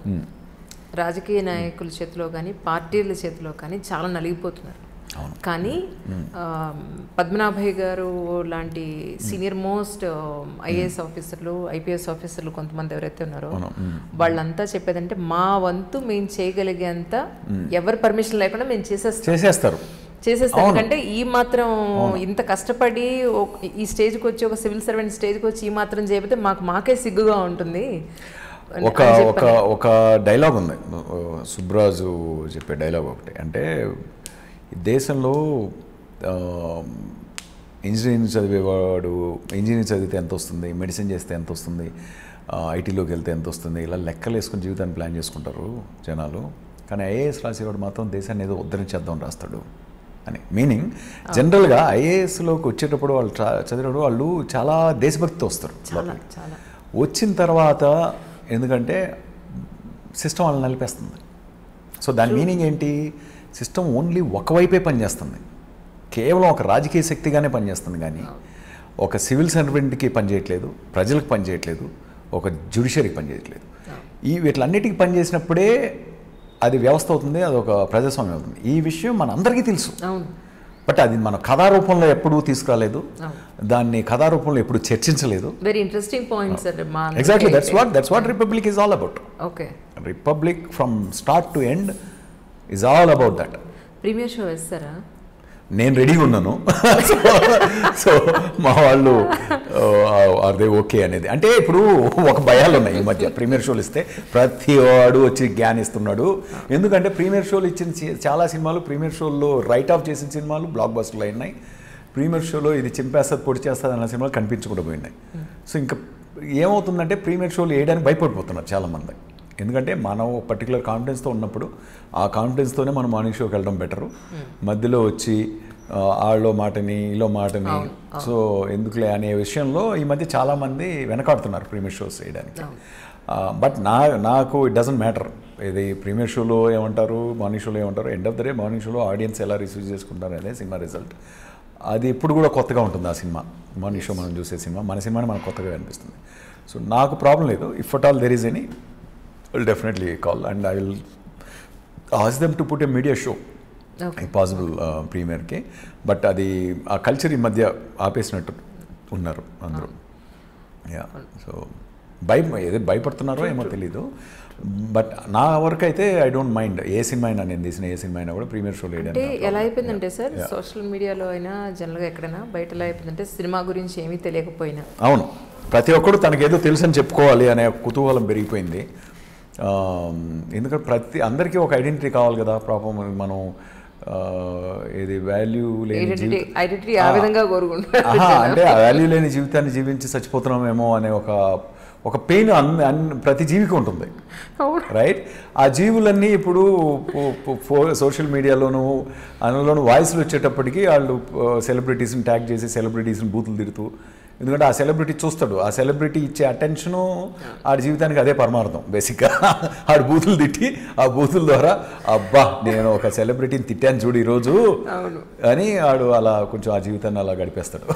రాజకీయ నాయకుల చేతిలో కానీ పార్టీల చేతిలో కానీ చాలా నలిగిపోతున్నారు కానీ ఆ, పద్మనాభయ్య గారు లాంటి సీనియర్ మోస్ట్ ఐఏఎస్ ఆఫీసర్లు ఐపీఎస్ ఆఫీసర్లు కొంతమంది ఎవరైతే ఉన్నారో వాళ్ళంతా చెప్పేదంటే మా వంతు మేము చేయగలిగేంత ఎవరి పర్మిషన్ లేకుండా మేము చేసేస్తాం చేసేస్తారు చేసేస్తాం ఎందుకంటే ఈ మాత్రం ఇంత కష్టపడి ఒక- ఈ స్టేజ్కి వచ్చి ఒక సివిల్ సర్వెంట్ స్టేజ్కి వచ్చి ఈ మాత్రం చేయకపోతే మాకు మాకే సిగ్గుగా ఉంటుంది అని- ఒక అని ఒక చెప్పని. ఒక డైలాగ్ ఉంది సుబ్రాజు చెప్పే డైలాగ్ ఒకటి అంటే ఈ దేశంలో ఆ, ఇంజనీరింగ్ చదివేవాడు ఇంజనీరింగ్ చదివితే ఎంత వస్తుంది మెడిసిన్ చేస్తే ఎంత వస్తుంది ఆ, ఐటీలోకి వెళ్తే ఎంత వస్తుంది ఇలా లెక్కలు వేసుకుని జీవితాన్ని ప్లాన్ చేసుకుంటారు జనాలు కానీ ఐఏఎస్ రాసేవాడు మాత్రం దేశాన్ని ఏదో ఉద్ధరించేద్దాం రాస్తాడు అని మీనింగ్ జనరల్గా ఐఏఎస్లోకి వచ్చేటప్పుడు వాళ్ళు చ- చదివేటప్పుడు వాళ్ళు చాలా దేశభక్తితో వస్తారు చాలా లోపలికి. చాలా వచ్చిన తర్వాత ఎందుకంటే సిస్టమ్ వాళ్ళని నలిపేస్తుంది సో దాని మీనింగ్ ఏంటి సిస్టమ్ ఓన్లీ ఒకవైపే పనిచేస్తుంది కేవలం ఒక రాజకీయ శక్తిగానే పనిచేస్తుంది కానీ ఒక సివిల్ సర్వెంట్కి పనిచేయట్లేదు ప్రజలకు పనిచేయట్లేదు ఒక జ్యుడిషియరీకి పనిచేయట్లేదు ఈ వీటిలన్నిటికీ పనిచేసినప్పుడే అది వ్యవస్థ అవుతుంది అది ఒక ప్రజాస్వామ్యం అవుతుంది ఈ విషయం మన అందరికీ తెలుసు అవును బట్ అది మన కథారూపంలో ఎప్పుడూ తీసుకురాలేదు దాన్ని కథారూపంలో ఎప్పుడు చర్చించలేదు వెరీ ఇంట్రెస్టింగ్ పాయింట్ సార్ మా exactly that's what that's what republic is all about okay republic from start to end is all about that premiere show వేస్తారా నేను రెడీగా ఉన్నాను సో మా వాళ్ళు ఆర్ దే ఓకే అనేది అంటే ఇప్పుడు ఒక భయాలు ఉన్నాయి ఈ మధ్య ప్రీమియర్ షోలు ఇస్తే ప్రతి వాడు వచ్చి జ్ఞాన్ ఇస్తున్నాడు ఎందుకంటే ప్రీమియర్ షోలు ఇచ్చిన చి- చాలా సినిమాలు ప్రీమియర్ షోల్లో రైట్ ఆఫ్ చేసిన సినిమాలు బ్లాక్ బస్టర్లు అయినాయి ప్రీమియర్ షోలో ఇది చింపేస్తుంది పొడి చేస్తుంది అన్న సినిమాలు కనిపించకుండా పోయినాయి సో ఇంకా ఏమవుతుందంటే ప్రీమియర్ షోలు వేయడానికి భయపడిపోతున్నారు చాలామంది ఎందుకంటే మనం పర్టికులర్ కాన్ఫిడెన్స్తో ఉన్నప్పుడు ఆ కాన్ఫిడెన్స్తోనే మనం మార్నింగ్ షోకి వెళ్ళడం బెటరు మధ్యలో వచ్చి ఆ, ఆళ్ళో మాటని ఈలో మాటని సో ఎందుకులే అనే విషయంలో ఈ మధ్య చాలామంది వెనకాడుతున్నారు ప్రీమియర్ షోస్ వేయడానికి బట్ నా నాకు ఇట్ డజంట్ మ్యాటర్ ఇది ప్రీమియర్ షోలో ఏమంటారు మార్నింగ్ షోలో ఏమంటారు end of the day morning షోలో ఆడియన్స్ ఎలా రిసీవ్ చేసుకుంటారు అనే సినిమా రిజల్ట్ అది ఇప్పుడు కూడా కొత్తగా ఉంటుంది ఆ సినిమా మార్నింగ్ షో మనం చూసే సినిమా మన సినిమాని మనకు కొత్తగా అనిపిస్తుంది సో నాకు ప్రాబ్లం లేదు if at all there is any will definitely call and I will ask them to put a media show okay possible ప్రీమియర్కి బట్ అది ఆ కల్చర్ ఈ మధ్య ఆపేసినట్టు ఉన్నారు అందరూ యా సో భయ ఏదో భయపడుతున్నారో ఏమో తెలీదు బట్ నా వరకు అయితే ఐ డోంట్ మైండ్ ఏ సినిమా అయినా నేను తీసిన ఏ సినిమా అయినా కూడా ప్రీమియర్ షోలో అంటే ఎలా అయిపోయిందంటే సార్ సోషల్ మీడియాలో అయినా జనరల్గా ఎక్కడైనా బయట ఎలా అయిపోయిందంటే సినిమా గురించి ఏమీ తెలియకపోయినా అవును ప్రతి ఒక్కరు తనకేదో తెలుసని చెప్పుకోవాలి అనే కుతూహలం పెరిగిపోయింది ఆ, ఎందుకంటే ప్రతి అందరికీ ఒక ఐడెంటిటీ కావాలి కదా పాపం మనం ఇది వాల్యూ లేని ఐడెంటిటీ జీవితం ఐడెంటిటీ ఆ విధంగా కోరుకుంటారు ఆహా, అంటే ఆ వాల్యూ లేని జీవితాన్ని జీవించి చచ్చిపోతున్నామేమో అనే ఒక ఒక పెయిన్ అన్ అన్ ప్రతి జీవికి ఉంటుంది అవును రైట్ ఆ జీవులన్నీ ఇప్పుడు సోషల్ మీడియాలోను అందులోను వాయిస్లు వచ్చేటప్పటికి వాళ్ళు సెలబ్రిటీస్ని ట్యాగ్ చేసి సెలబ్రిటీస్ని బూతులు తిడుతూ ఎందుకంటే ఆ సెలబ్రిటీ చూస్తాడు ఆ సెలబ్రిటీ ఇచ్చే అటెన్షను ఆడి జీవితానికి అదే పరమార్థం బేసిక్గా ఆడు బూతులు తిట్టి ఆ బూతుల ద్వారా అబ్బా నేను ఒక సెలబ్రిటీని తిట్టాను చూడు ఈరోజు అవును అని ఆడు అలా కొంచెం ఆ జీవితాన్ని అలా గడిపేస్తాడు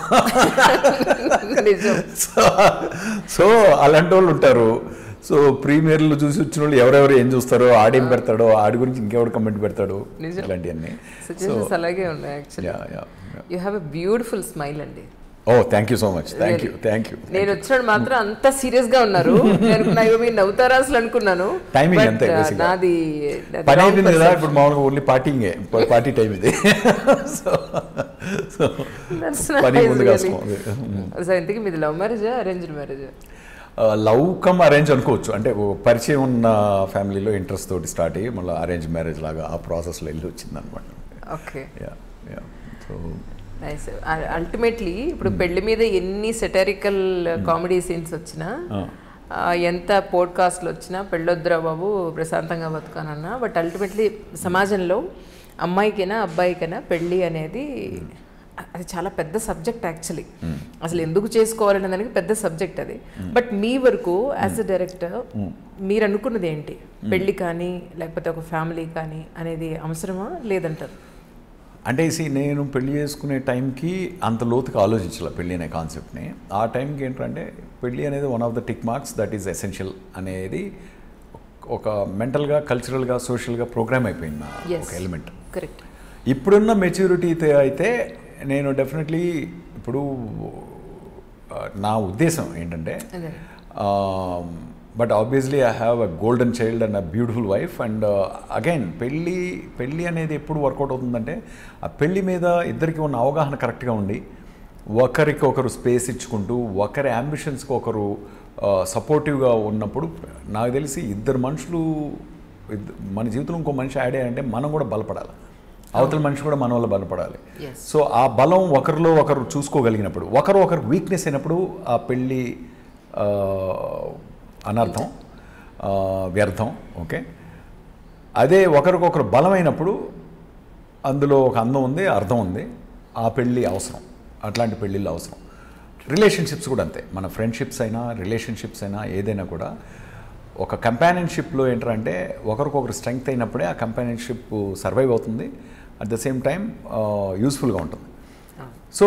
నిజం సో సో అలాంటి వాళ్ళు ఉంటారు సో ప్రీమియర్లు చూసి వచ్చిన వాళ్ళు ఎవరెవరు ఏం చూస్తారో ఆడేం పెడతాడో ఆడి గురించి ఇంకెవడు కమెంట్ పెడతాడు నిజం. ఇలాంటివన్నీ సిచ్యువేషన్స్ అలాగే ఉన్నాయి actually yeah yeah you have a beautiful smile అండి oh thank you so much thank you thank you నేను వచ్చినప్పుడు మాత్రం అంత సీరియస్ గా ఉన్నారు నేను అయ్యో మీరు నవ్వుతారా అసలు అనుకున్నాను Timing But, అంతే, uh, basically. నాది పని అయిపోయింది కదా ఇప్పుడు మామూలుగా ఓన్లీ పార్టీంగే పార్టీ టైం ఇది సో సో పని ముందు కష్టం సో ఇంతకీ మీది లవ్ మ్యారేజా అరేంజ్డ్ మ్యారేజా లవ్ కమ్ అరేంజ్ అనుకోవచ్చు అంటే ఓ పరిచయం ఉన్న ఫ్యామిలీలో ఇంట్రెస్ట్ తోటి స్టార్ట్ అయ్యి మళ్ళీ అరేంజ్ మ్యారేజ్ లాగా ఆ ప్రాసెస్లో వెళ్ళి వచ్చింది అనమాట okay yeah yeah so nice ultimately ఇప్పుడు పెళ్లి మీద ఎన్ని సెటరికల్ కామెడీ సీన్స్ వచ్చినా ఆ, ఎంత పోడ్కాస్ట్లు వచ్చినా పెళ్ళొద్దురా బాబు ప్రశాంతంగా బతుకానన్నా బట్ అల్టిమేట్లీ సమాజంలో అమ్మాయికైనా అబ్బాయికైనా పెళ్ళి అనేది అది చాలా పెద్ద సబ్జెక్ట్ యాక్చువల్లీ అసలు ఎందుకు చేసుకోవాలనే దానికి పెద్ద సబ్జెక్ట్ అది బట్ మీ వరకు యాజ్ అ డైరెక్టర్ మీరు అనుకున్నది ఏంటి పెళ్ళి కానీ లేకపోతే ఒక ఫ్యామిలీ కానీ అనేది అవసరమా లేదంటారు అంటే సి నేను పెళ్లి చేసుకునే టైంకి అంత లోతుగా ఆలోచించాల పెళ్ళి అనే కాన్సెప్ట్ని ఆ టైంకి ఏంటంటే పెళ్ళి అనేది one of the tick marks that is essential అనేది ఒక మెంటల్గా కల్చరల్గా సోషల్గా ప్రోగ్రామ్ అయిపోయింది నా Yes. ఒక ఎలిమెంట్ కరెక్ట్ ఇప్పుడున్న మెచ్యూరిటీ అయితే నేను డెఫినెట్లీ ఇప్పుడు ఆ, నా ఉద్దేశం ఏంటంటే అదే but obviously I have a golden child and a beautiful wife and again పెళ్ళి పెళ్ళి అనేది ఎప్పుడు వర్కౌట్ అవుతుందంటే ఆ పెళ్ళి మీద ఇద్దరికి ఉన్న అవగాహన కరెక్ట్గా ఉండి ఒకరికి ఒకరు స్పేస్ ఇచ్చుకుంటూ ఒకరి అంబిషన్స్కి ఒకరు సపోర్టివ్గా ఉన్నప్పుడు నాకు తెలిసి ఇద్దరు మనుషులు ఇద్ద- మన జీవితంలో ఇంకో మనిషి యాడ్ అయ్యారంటే మనం కూడా బలపడాలి అవతల మనిషి కూడా మన వల్ల బలపడాలి Yes. సో ఆ బలం ఒకరిలో ఒకరు చూసుకోగలిగినప్పుడు ఒకరు ఒకరు వీక్నెస్ అయినప్పుడు ఆ పెళ్ళి ఆ, అనర్థం ఆ, వ్యర్థం ఓకే అదే ఒకరికొకరు బలమైనప్పుడు అందులో ఒక అందం ఉంది అర్థం ఉంది ఆ పెళ్ళి అవసరం అట్లాంటి పెళ్ళిళ్ళు అవసరం రిలేషన్షిప్స్ కూడా అంతే మన ఫ్రెండ్షిప్స్ అయినా రిలేషన్షిప్స్ అయినా ఏదైనా కూడా ఒక కంపానియన్షిప్లో ఏంటంటే ఒకరికొకరు స్ట్రెంగ్త్ అయినప్పుడే ఆ కంపానియన్షిప్ సర్వైవ్ అవుతుంది అట్ ద సేమ్ టైం యూస్ఫుల్గా ఉంటుంది సో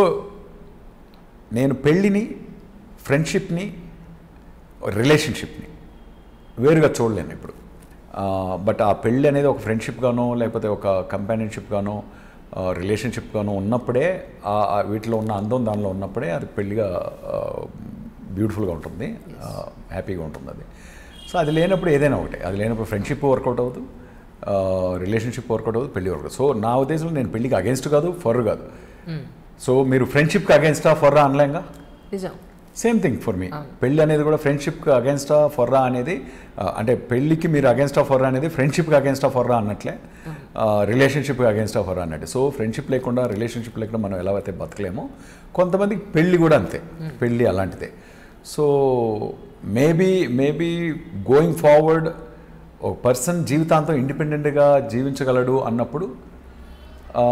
నేను పెళ్ళిని ఫ్రెండ్షిప్ని రిలేషన్షిప్ని వేరుగా చూడలేను ఇప్పుడు బట్ ఆ పెళ్ళి అనేది ఒక ఫ్రెండ్షిప్ గానో లేకపోతే ఒక కంపానియన్షిప్ గానో రిలేషన్షిప్ గానో ఉన్నప్పుడే ఆ- ఆ వీటిలో ఉన్న అందం దానిలో ఉన్నప్పుడే అది పెళ్ళిగా బ్యూటిఫుల్గా ఉంటుంది హ్యాపీగా ఉంటుంది అది సో అది లేనప్పుడు ఏదైనా ఒకటే అది లేనప్పుడు ఫ్రెండ్షిప్ వర్కౌట్ అవ్వదు రిలేషన్షిప్ వర్కౌట్ అవ్వదు పెళ్ళి వర్కౌట్ సో నా ఉద్దేశంలో నేను పెళ్ళికి అగేన్స్ట్ కాదు ఫర్ కాదు సో మీరు ఫ్రెండ్షిప్కి అగేన్స్టా ఫర్రా అనలేంగా నిజం సేమ్ థింగ్ ఫర్ మీ పెళ్ళి అనేది కూడా ఫ్రెండ్షిప్కి అగేన్స్టా ఫర్రా అనేది ఆ, అంటే పెళ్ళికి మీరు అగేన్స్టా ఫర్రా అనేది ఫ్రెండ్షిప్కి అగేన్స్టా ఫర్రా అన్నట్లే రిలేషన్షిప్కి అగేన్స్టా ఫర్రా అన్నట్టు సో ఫ్రెండ్షిప్ లేకుండా రిలేషన్షిప్ లేకుండా మనం ఎలా అయితే బతకలేమో కొంతమందికి పెళ్ళి కూడా అంతే పెళ్ళి అలాంటిదే so maybe maybe going forward ఒక పర్సన్ జీవితాంతం ఇండిపెండెంట్గా జీవించగలడు అన్నప్పుడు ఆ,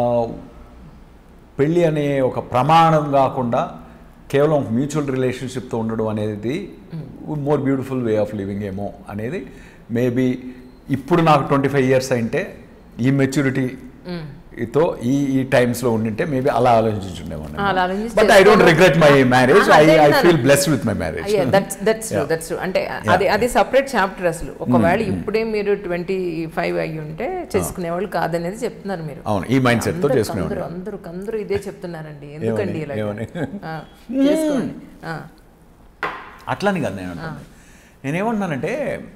పెళ్ళి అనే ఒక ప్రమాణం కాకుండా కేవలం ఒక మ్యూచువల్ రిలేషన్షిప్తో ఉండడం అనేది more beautiful way of living ఏమో అనేది మేబీ ఇప్పుడు నాకు ట్వంటీ ఫైవ్ ఇయర్స్ అయింటే ఈ మెచ్యూరిటీ తో ఈ ఈ టైమ్స్ లో ఉండింటే మేబీ అలా ఆలోచించుండేవాడిని అలా ఆలోచించి but I don't regret my marriage ah, I అదే ఐ అన్నాను. Feel blessed with my marriage that's that's true that's true అంటే అది అది సపరేట్ చాప్టర్ అసలు ఒకవేళ ఇప్పుడే మీరు ట్వంటీ ఫైవ్ అయ్యి ఉంటే చేసుకునేవాళ్ళు కాదనేది చెప్తున్నారు మీరు అవును ఈ మైండ్ సెట్ తో అందరూ చేసుకునేవాడిని అందరూ అందరూ ఇదే చెప్తున్నారండి ఎందుకండి ఇలా ఏమని? చేసుకోండి ఆ, అట్లని కాదు నేను అంటుంది నేనేమంటున్నానంటే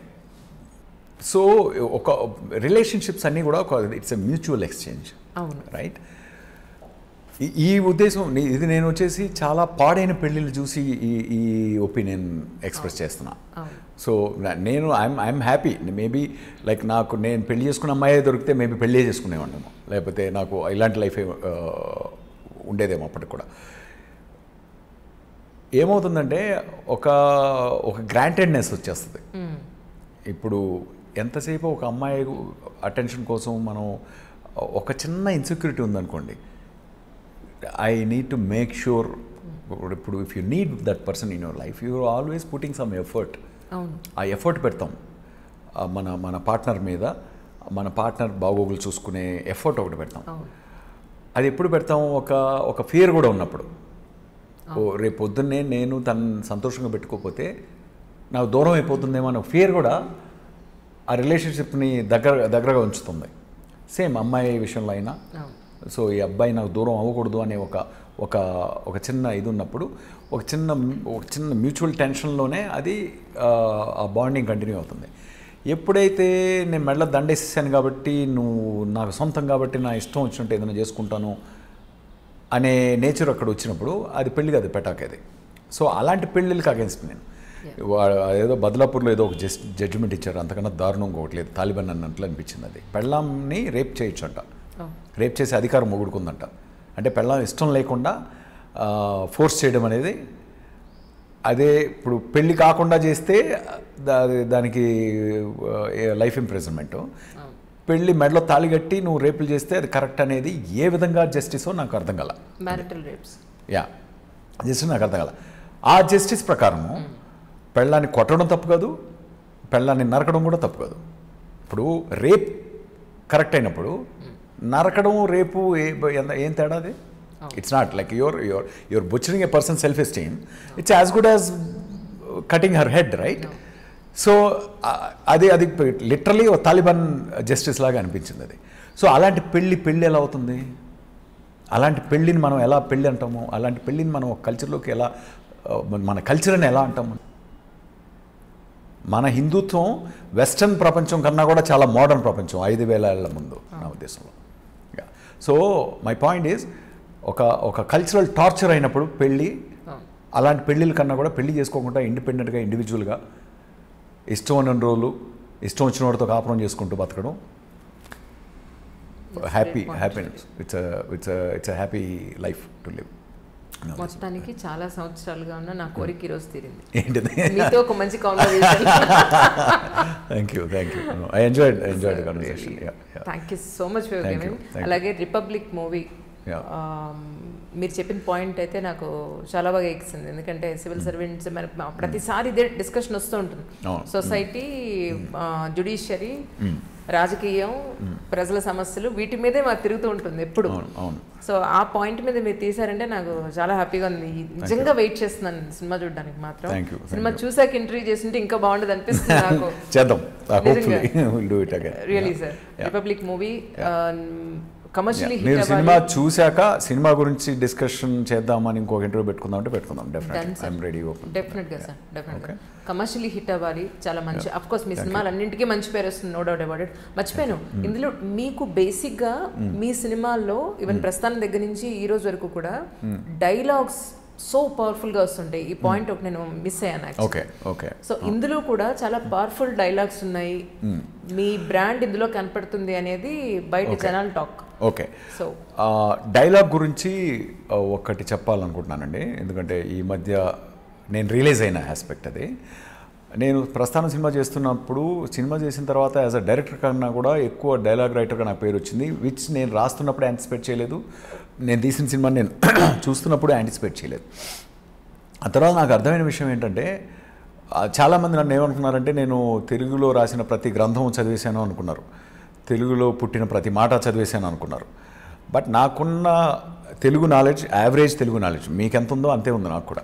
సో ఒక రిలేషన్షిప్స్ అన్నీ కూడా ఒక ఇట్స్ ఎ మ్యూచువల్ ఎక్స్చేంజ్ అవును రైట్ ఈ- ఈ ఉద్దేశం నీ- ఇది నేను వచ్చేసి చాలా పాడైన పెళ్ళిళ్ళు చూసి ఈ ఈ ఒపీనియన్ ఎక్స్ప్రెస్ చేస్తున్నా అవును సో నా- నేను I'm I'm happy maybe like నాకు నేను పెళ్లి చేసుకున్న అమ్మాయి దొరికితే మేబీ పెళ్ళే చేసుకునేవాడినేమో లేకపోతే నాకు ఇలాంటి లైఫ్ ఉండేదేమో అప్పటికి కూడా ఏమవుతుందంటే ఒక ఒక గ్రాంటెడ్నెస్ వచ్చేస్తుంది మ్మ్. ఇప్పుడు ఎంతసేపు ఒక అమ్మాయి అటెన్షన్ కోసం మనం ఒక చిన్న ఇన్సెక్యూరిటీ ఉందనుకోండి I need to make sure ఇప్పుడు if you need that person in your life you always putting some effort అవును ఆ ఎఫర్ట్ పెడతాం ఆ మన మన పార్ట్నర్ మీద మన పార్ట్నర్ బాగోగులు చూసుకునే ఎఫర్ట్ ఒకటి పెడతాం అవును అది ఎప్పుడు పెడతాం ఒక ఒక ఫియర్ కూడా ఉన్నప్పుడు ఓ రేపు పొద్దున్నే నేను తను సంతోషంగా పెట్టుకోకపోతే నాకు దూరం అయిపోతుందేమో అనే ఫియర్ కూడా ఆ రిలేషన్షిప్ని దగ్గర దగ్గరగా ఉంచుతుంది సేమ్ అమ్మాయి విషయంలో అయినా అవును సో ఈ అబ్బాయి నాకు దూరం అవ్వకూడదు అనే ఒక ఒక ఒక చిన్న ఇది ఉన్నప్పుడు ఒక చిన్న ఒక చిన్న మ్యూచువల్ టెన్షన్లోనే అది ఆ, ఆ బాండింగ్ కంటిన్యూ అవుతుంది ఎప్పుడైతే నేను మెడల దండేసేసాను కాబట్టి నువ్వు నాకు సొంతం కాబట్టి నా ఇష్టం వచ్చినట్టు ఏదైనా చేసుకుంటాను అనే నేచర్ అక్కడ వచ్చినప్పుడు అది పెళ్లి కాదు పెటాకేది సో అలాంటి పెళ్ళిళ్ళకి అగేన్స్ట్ నేను వా- ఏదో బదలాపూర్లో ఏదో ఒక జస్ట్ జడ్జిమెంట్ ఇచ్చారు అంతకన్నా దారుణం ఇంకొకటి లేదు తాలిబాన్ అన్నట్లు అనిపించింది అది పెళ్ళాంని రేప్ చేయొచ్చు అంట అవును రేప్ చేసే అధికారం మొగుడుకుందంట అంటే పెళ్ళాం ఇష్టం లేకుండా ఫోర్స్ చేయడం అనేది అదే ఇప్పుడు పెళ్లి కాకుండా చేస్తే దా- దానికి లైఫ్ ఇంప్రెజన్మెంట్ పెళ్లి మెడలో తాళి కట్టి నువ్వు రేపులు చేస్తే అది కరెక్ట్ అనేది ఏ విధంగా జస్టిసో నాకు అర్థం కల మ్యారిటల్ రేప్స్ యా జస్టిస్ నాకు అర్థం కల ఆ జస్టిస్ ప్రకారము పెళ్ళాన్ని కొట్టడం తప్పు కాదు పెళ్ళాన్ని నరకడం కూడా తప్పు కాదు ఇప్పుడు రేప్ కరెక్ట్ అయినప్పుడు నరకడం రేపు ఏ ఎంత- ఏం తేడా అది it's not like your your your butchering a person self esteem it's as good as cutting her head right so అది అది లిటరలీ తాలిబాన్ జస్టిస్ లాగా అనిపించింది అది సో అలాంటి పెళ్ళి పెళ్ళి ఎలా అవుతుంది అలాంటి పెళ్ళిని మనం ఎలా పెళ్ళి అంటాము అలాంటి పెళ్ళిని మనం ఒక కల్చర్లోకి ఎలా ఆ, మన కల్చర్ని ఎలా అంటాము మన హిందుత్వం వెస్ట్రన్ ప్రపంచం కన్నా కూడా చాలా మోడర్న్ ప్రపంచం ఐదు వేల ఏళ్ల ముందు నా ఉద్దేశంలో సో మై పాయింట్ ఈజ్ ఒక ఒక కల్చరల్ టార్చర్ అయినప్పుడు పెళ్ళి అవును అలాంటి పెళ్ళిళ్ళ కన్నా కూడా పెళ్లి చేసుకోకుండా ఇండిపెండెంట్గా ఇండివిజువల్గా ఇష్టం ఉన్న రోజులు ఇష్టం వచ్చిన వాడితో కాపురం చేసుకుంటూ బతకడం happy happiness it's it's it's happy life to live మొత్తానికి చాలా సంవత్సరాలుగా ఉన్న నా కోరిక ఈరోజు తీరింది ఏంటిది మీతో ఒక మంచి conversation thank you thank you I enjoyed enjoyed conversation thank you so much for Thank you, giving thank you. అలాగే రిపబ్లిక్ మూవీ Yeah. మీరు చెప్పిన పాయింట్ అయితే నాకు చాలా బాగా ఎక్కింది ఎందుకంటే సివిల్ సర్వెంట్స్ మన ప్రతిసారి ఇదే డిస్కషన్ వస్తూ ఉంటుంది అవును. సొసైటీ జుడిషియరీ రాజకీయం ప్రజల సమస్యలు వీటి మీదే మాకు తిరుగుతూ ఉంటుంది ఎప్పుడు అవును అవును సో ఆ పాయింట్ మీద మీరు తీసారంటే నాకు చాలా హ్యాపీగా ఉంది నిజంగా వెయిట్ చేస్తున్నాను సినిమా చూడడానికి మాత్రం Thank you, thank సినిమా you. చూసాక ఇంటర్వ్యూ చేస్తుంటే ఇంకా బాగుండదు అనిపిస్తుంది నాకు చేద్దాం హోప్ఫుల్లీ నిజంగా. Will do it again really sir republic movie commercially మీరు హిట్ సినిమా అవ్వాలి చూశాక సినిమా గురించి డిస్కషన్ చేద్దామని ఇంకొక ఇంటర్వ్యూ పెట్టుకుందాం అంటే పెట్టుకుందాం Done, definite sir. I'm ready open డెఫినెట్ గా సార్ డెఫినెట్ గా కమర్షియలీ హిట్ అవ్వాలి చాలా మంచి అఫ్ కోర్స్ మీ సినిమాలు అన్నింటికీ మంచి పేరు వస్తుంది నో డౌట్ అబౌట్ ఇట్ మర్చిపోయాను ఇందులో మీకు బేసిక్ గా మీ సినిమాల్లో ఈవెన్ ప్రస్థానం దగ్గర నుంచి ఈ రోజు వరకు కూడా డైలాగ్స్ సో పవర్ఫుల్ గా వస్తుంటాయి ఈ పాయింట్ ఒకటి నేను మిస్ అయ్యాను actually. ఓకే ఓకే సో ఇందులో కూడా చాలా పవర్ఫుల్ డైలాగ్స్ ఉన్నాయి మీ బ్రాండ్ ఇందులో కనపడుతుంది అనేది బయట జనాలు టాక్ ఓకే సో డైలాగ్ గురించి ఆ, ఒక్కటి చెప్పాలనుకుంటున్నానండి ఎందుకంటే ఈ మధ్య నేను రియలైజ్ అయిన ఆస్పెక్ట్ అది నేను ప్రస్థానం సినిమా చేస్తున్నప్పుడు సినిమా చేసిన తర్వాత యాజ్ అ డైరెక్టర్ కన్నా కూడా ఎక్కువ డైలాగ్ రైటర్గా నా పేరు వచ్చింది విచ్ నేను రాస్తున్నప్పుడు యాంటిసిపేట్ చేయలేదు నేను తీసిన సినిమా నేను చూస్తున్నప్పుడు యాంటిసిపేట్ చేయలేదు ఆ తర్వాత నాకు అర్థమైన విషయం ఏంటంటే ఆ, చాలామంది నన్ను ఏమనుకున్నారంటే నేను తెలుగులో రాసిన ప్రతి గ్రంథం చదివేశాను అనుకున్నారు తెలుగులో పుట్టిన ప్రతి మాట చదివేశాను అనుకున్నారు బట్ నాకున్న Telugu knowledge average Telugu knowledge మీకు ఎంత ఉందో అంతే ఉంది నాకు కూడా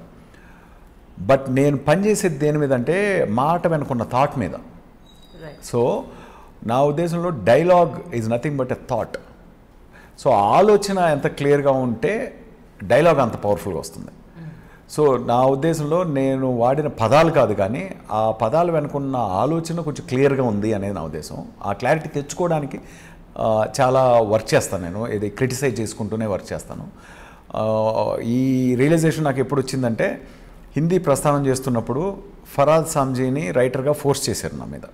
బట్ నేను పనిచేసేది దేని మీద అంటే మాట వెనుకున్న థాట్ మీద రైట్ సో నా ఉద్దేశంలో dialogue is nothing but a thought so ఆలోచన ఎంత క్లియర్గా ఉంటే డైలాగ్ అంత పవర్ఫుల్గా వస్తుంది సో నా ఉద్దేశంలో నేను వాడిన పదాలు కాదు కానీ ఆ పదాలు వెనుకున్న ఆలోచన కొంచెం క్లియర్గా ఉంది అనేది నా ఉద్దేశం ఆ క్లారిటీ తెచ్చుకోవడానికి ఆ, చాలా వర్క్ చేస్తాను నేను ఇది క్రిటిసైజ్ చేసుకుంటూనే వర్క్ చేస్తాను ఆ, ఈ రియలైజేషన్ నాకు ఎప్పుడు వచ్చిందంటే హిందీ ప్రస్థానం చేస్తున్నప్పుడు ఫరాద్ సామ్జీని రైటర్గా ఫోర్స్ చేశారు నా మీద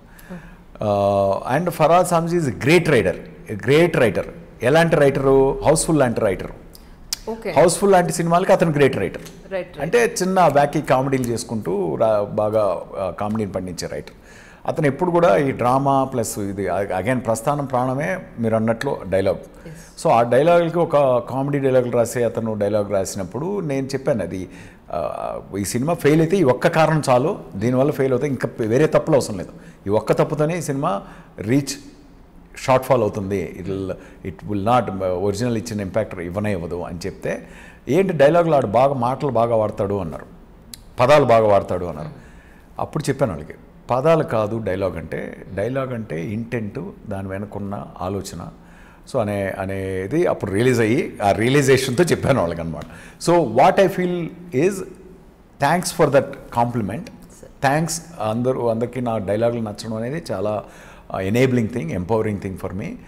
and Farhad Samji is great writer great writer ఎలాంటి రైటరు హౌస్ఫుల్ లాంటి రైటరు ఓకే హౌస్ఫుల్ లాంటి సినిమాలకి అతను గ్రేట్ రైటర్ రైట్ అంటే చిన్న బ్యాకీ కామెడీలు చేసుకుంటూ రా- బాగా ఆ, కామెడీని పండించే రైటర్ అతను ఎప్పుడు కూడా ఈ డ్రామా ప్లస్ ఇది అగైన్ ప్రస్థానం ప్రాణమే మీరు అన్నట్లు డైలాగ్ సో ఆ డైలాగులకి ఒక కామెడీ డైలాగులు రాసే అతను డైలాగ్ రాసినప్పుడు నేను చెప్పాను అది ఆ, ఈ సినిమా ఫెయిల్ అయితే ఈ ఒక్క కారణం చాలు దీనివల్ల ఫెయిల్ అవుతాయి ఇంకా వేరే తప్పులు అవసరం లేదు ఈ ఒక్క తప్పుతోనే ఈ సినిమా రీచ్ షార్ట్ ఫాల్ అవుతుంది it will it will not original ఇచ్చిన ఇంపాక్ట్ ఇవ్వనే ఇవ్వదు అని చెప్తే ఏంటి డైలాగులు ఆడు బాగా మాటలు బాగా వాడతాడు అన్నారు పదాలు బాగా వాడతాడు అన్నారు అప్పుడు చెప్పాను వాళ్ళకి పదాలు కాదు డైలాగ్ అంటే డైలాగ్ అంటే ఇంటెంట్ దాని వెనుకున్న ఆలోచన సో అనే అనేది అప్పుడు రిలీజ్ అయ్యి ఆ రియలైజేషన్తో చెప్పాను వాళ్ళకి అనమాట so what I feel is thanks for that compliment thanks అందరూ అందరికీ నా డైలాగులు నచ్చడం అనేది చాలా enabling thing empowering thing for me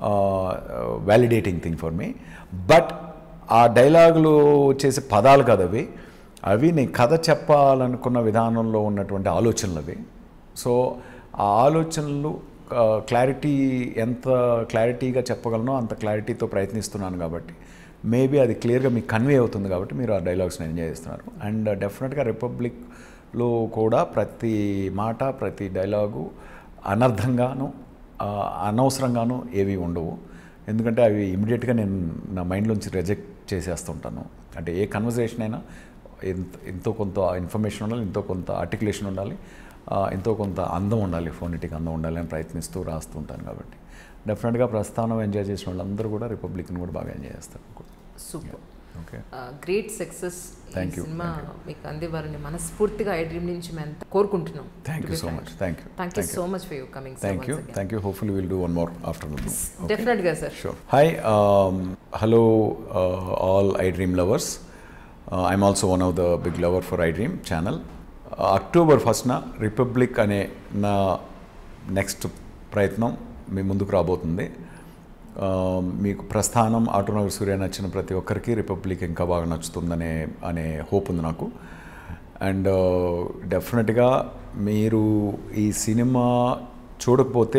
validating thing for me but ఆ డైలాగులు చేసే పదాలు కాదు అవి అవి నేను కథ చెప్పాలనుకున్న విధానంలో ఉన్నటువంటి ఆలోచనలు అవి సో ఆ ఆలోచనలు క్లారిటీ ఎంత క్లారిటీగా చెప్పగలనో అంత క్లారిటీతో ప్రయత్నిస్తున్నాను కాబట్టి మేబీ అది క్లియర్గా మీకు కన్వే అవుతుంది కాబట్టి మీరు ఆ డైలాగ్స్ని ఎంజాయ్ చేస్తున్నారు అండ్ డెఫినెట్గా రిపబ్లిక్లో కూడా ప్రతి మాట ప్రతి డైలాగు అనర్థంగాను ఆ, అనవసరంగాను ఏవి ఉండవు ఎందుకంటే అవి ఇమీడియట్గా నేను నా మైండ్లోంచి రిజెక్ట్ చేసేస్తుంటాను అంటే ఏ కన్వర్జేషన్ అయినా ఎంత ఎంతో కొంత ఇన్ఫర్మేషన్ ఉండాలి ఎంతో కొంత ఆర్టికులేషన్ ఉండాలి ఆ, ఎంతో కొంత అందం ఉండాలి ఫోనెటిక్ అందం ఉండాలి అని ప్రయత్నిస్తూ రాస్తుంటాను కాబట్టి డెఫినెట్గా ప్రస్థానం ఎంజాయ్ చేసిన వాళ్ళందరూ కూడా రిపబ్లిక్ని కూడా బాగా ఎంజాయ్ చేస్తారు సూపర్ ఓకే గ్రేట్ సక్సెస్ ఈ Thank you, సినిమా మీకు అందివ్వాలని మనస్ఫూర్తిగా ఐ డ్రీమ్ నుంచి మేము అంతా కోరుకుంటున్నాం thank you so much thank you thank you so much for you coming thank you thank you hopefully will do one more after the definite గా sir Sure. Hi, um, hello, uh, all iDream lovers. Uh, I'm also one of the big lover for iDream channel. Uh, October ఫస్ట్న republic అనే నా next ప్రయత్నం మీ ముందుకు రాబోతుంది Uh, మీకు ప్రస్థానం ఆటోనగర్ సూర్య నచ్చిన ప్రతి ఒక్కరికి రిపబ్లిక్ ఇంకా బాగా నచ్చుతుందనే అనే హోప్ ఉంది నాకు అండ్ డెఫినెట్గా మీరు ఈ సినిమా చూడకపోతే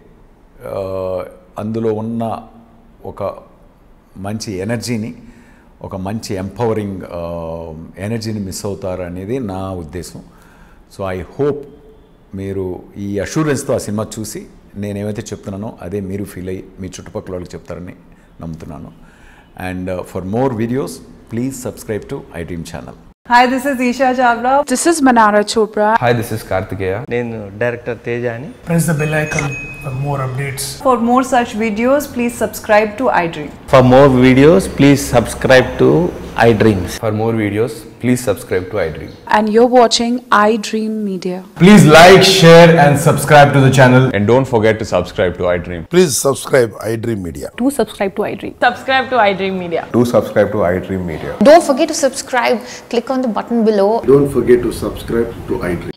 ఆ, అందులో ఉన్న ఒక మంచి ఎనర్జీని ఒక మంచి ఎంపవరింగ్ ఎనర్జీని మిస్ అవుతారు అనేది నా ఉద్దేశం సో ఐ హోప్ మీరు ఈ అష్యూరెన్స్తో ఆ సినిమా చూసి నేనేమైతే చెప్తున్నానో అదే మీరు ఫీల్ అయ్యి మీ చుట్టుపక్కల వాళ్ళకి చెప్తారని నమ్ముతున్నాను and for more videos please subscribe to iDream channel Hi, this is Isha Chavla. This is Manara Chopra. Hi this is Karthikeya నేను డైరెక్టర్ తేజ అని press the bell icon for more updates. For more such videos, please subscribe to iDream. For more videos please subscribe to iDreams for more videos please subscribe to iDream And you're watching iDream Media. Please like, share, and subscribe to the channel. And don't forget to subscribe to iDream Please subscribe iDream Media. Do subscribe to iDream. Subscribe to iDream Media. To subscribe to iDream media Don't forget to subscribe. Click on the button below Don't forget to subscribe to iDream.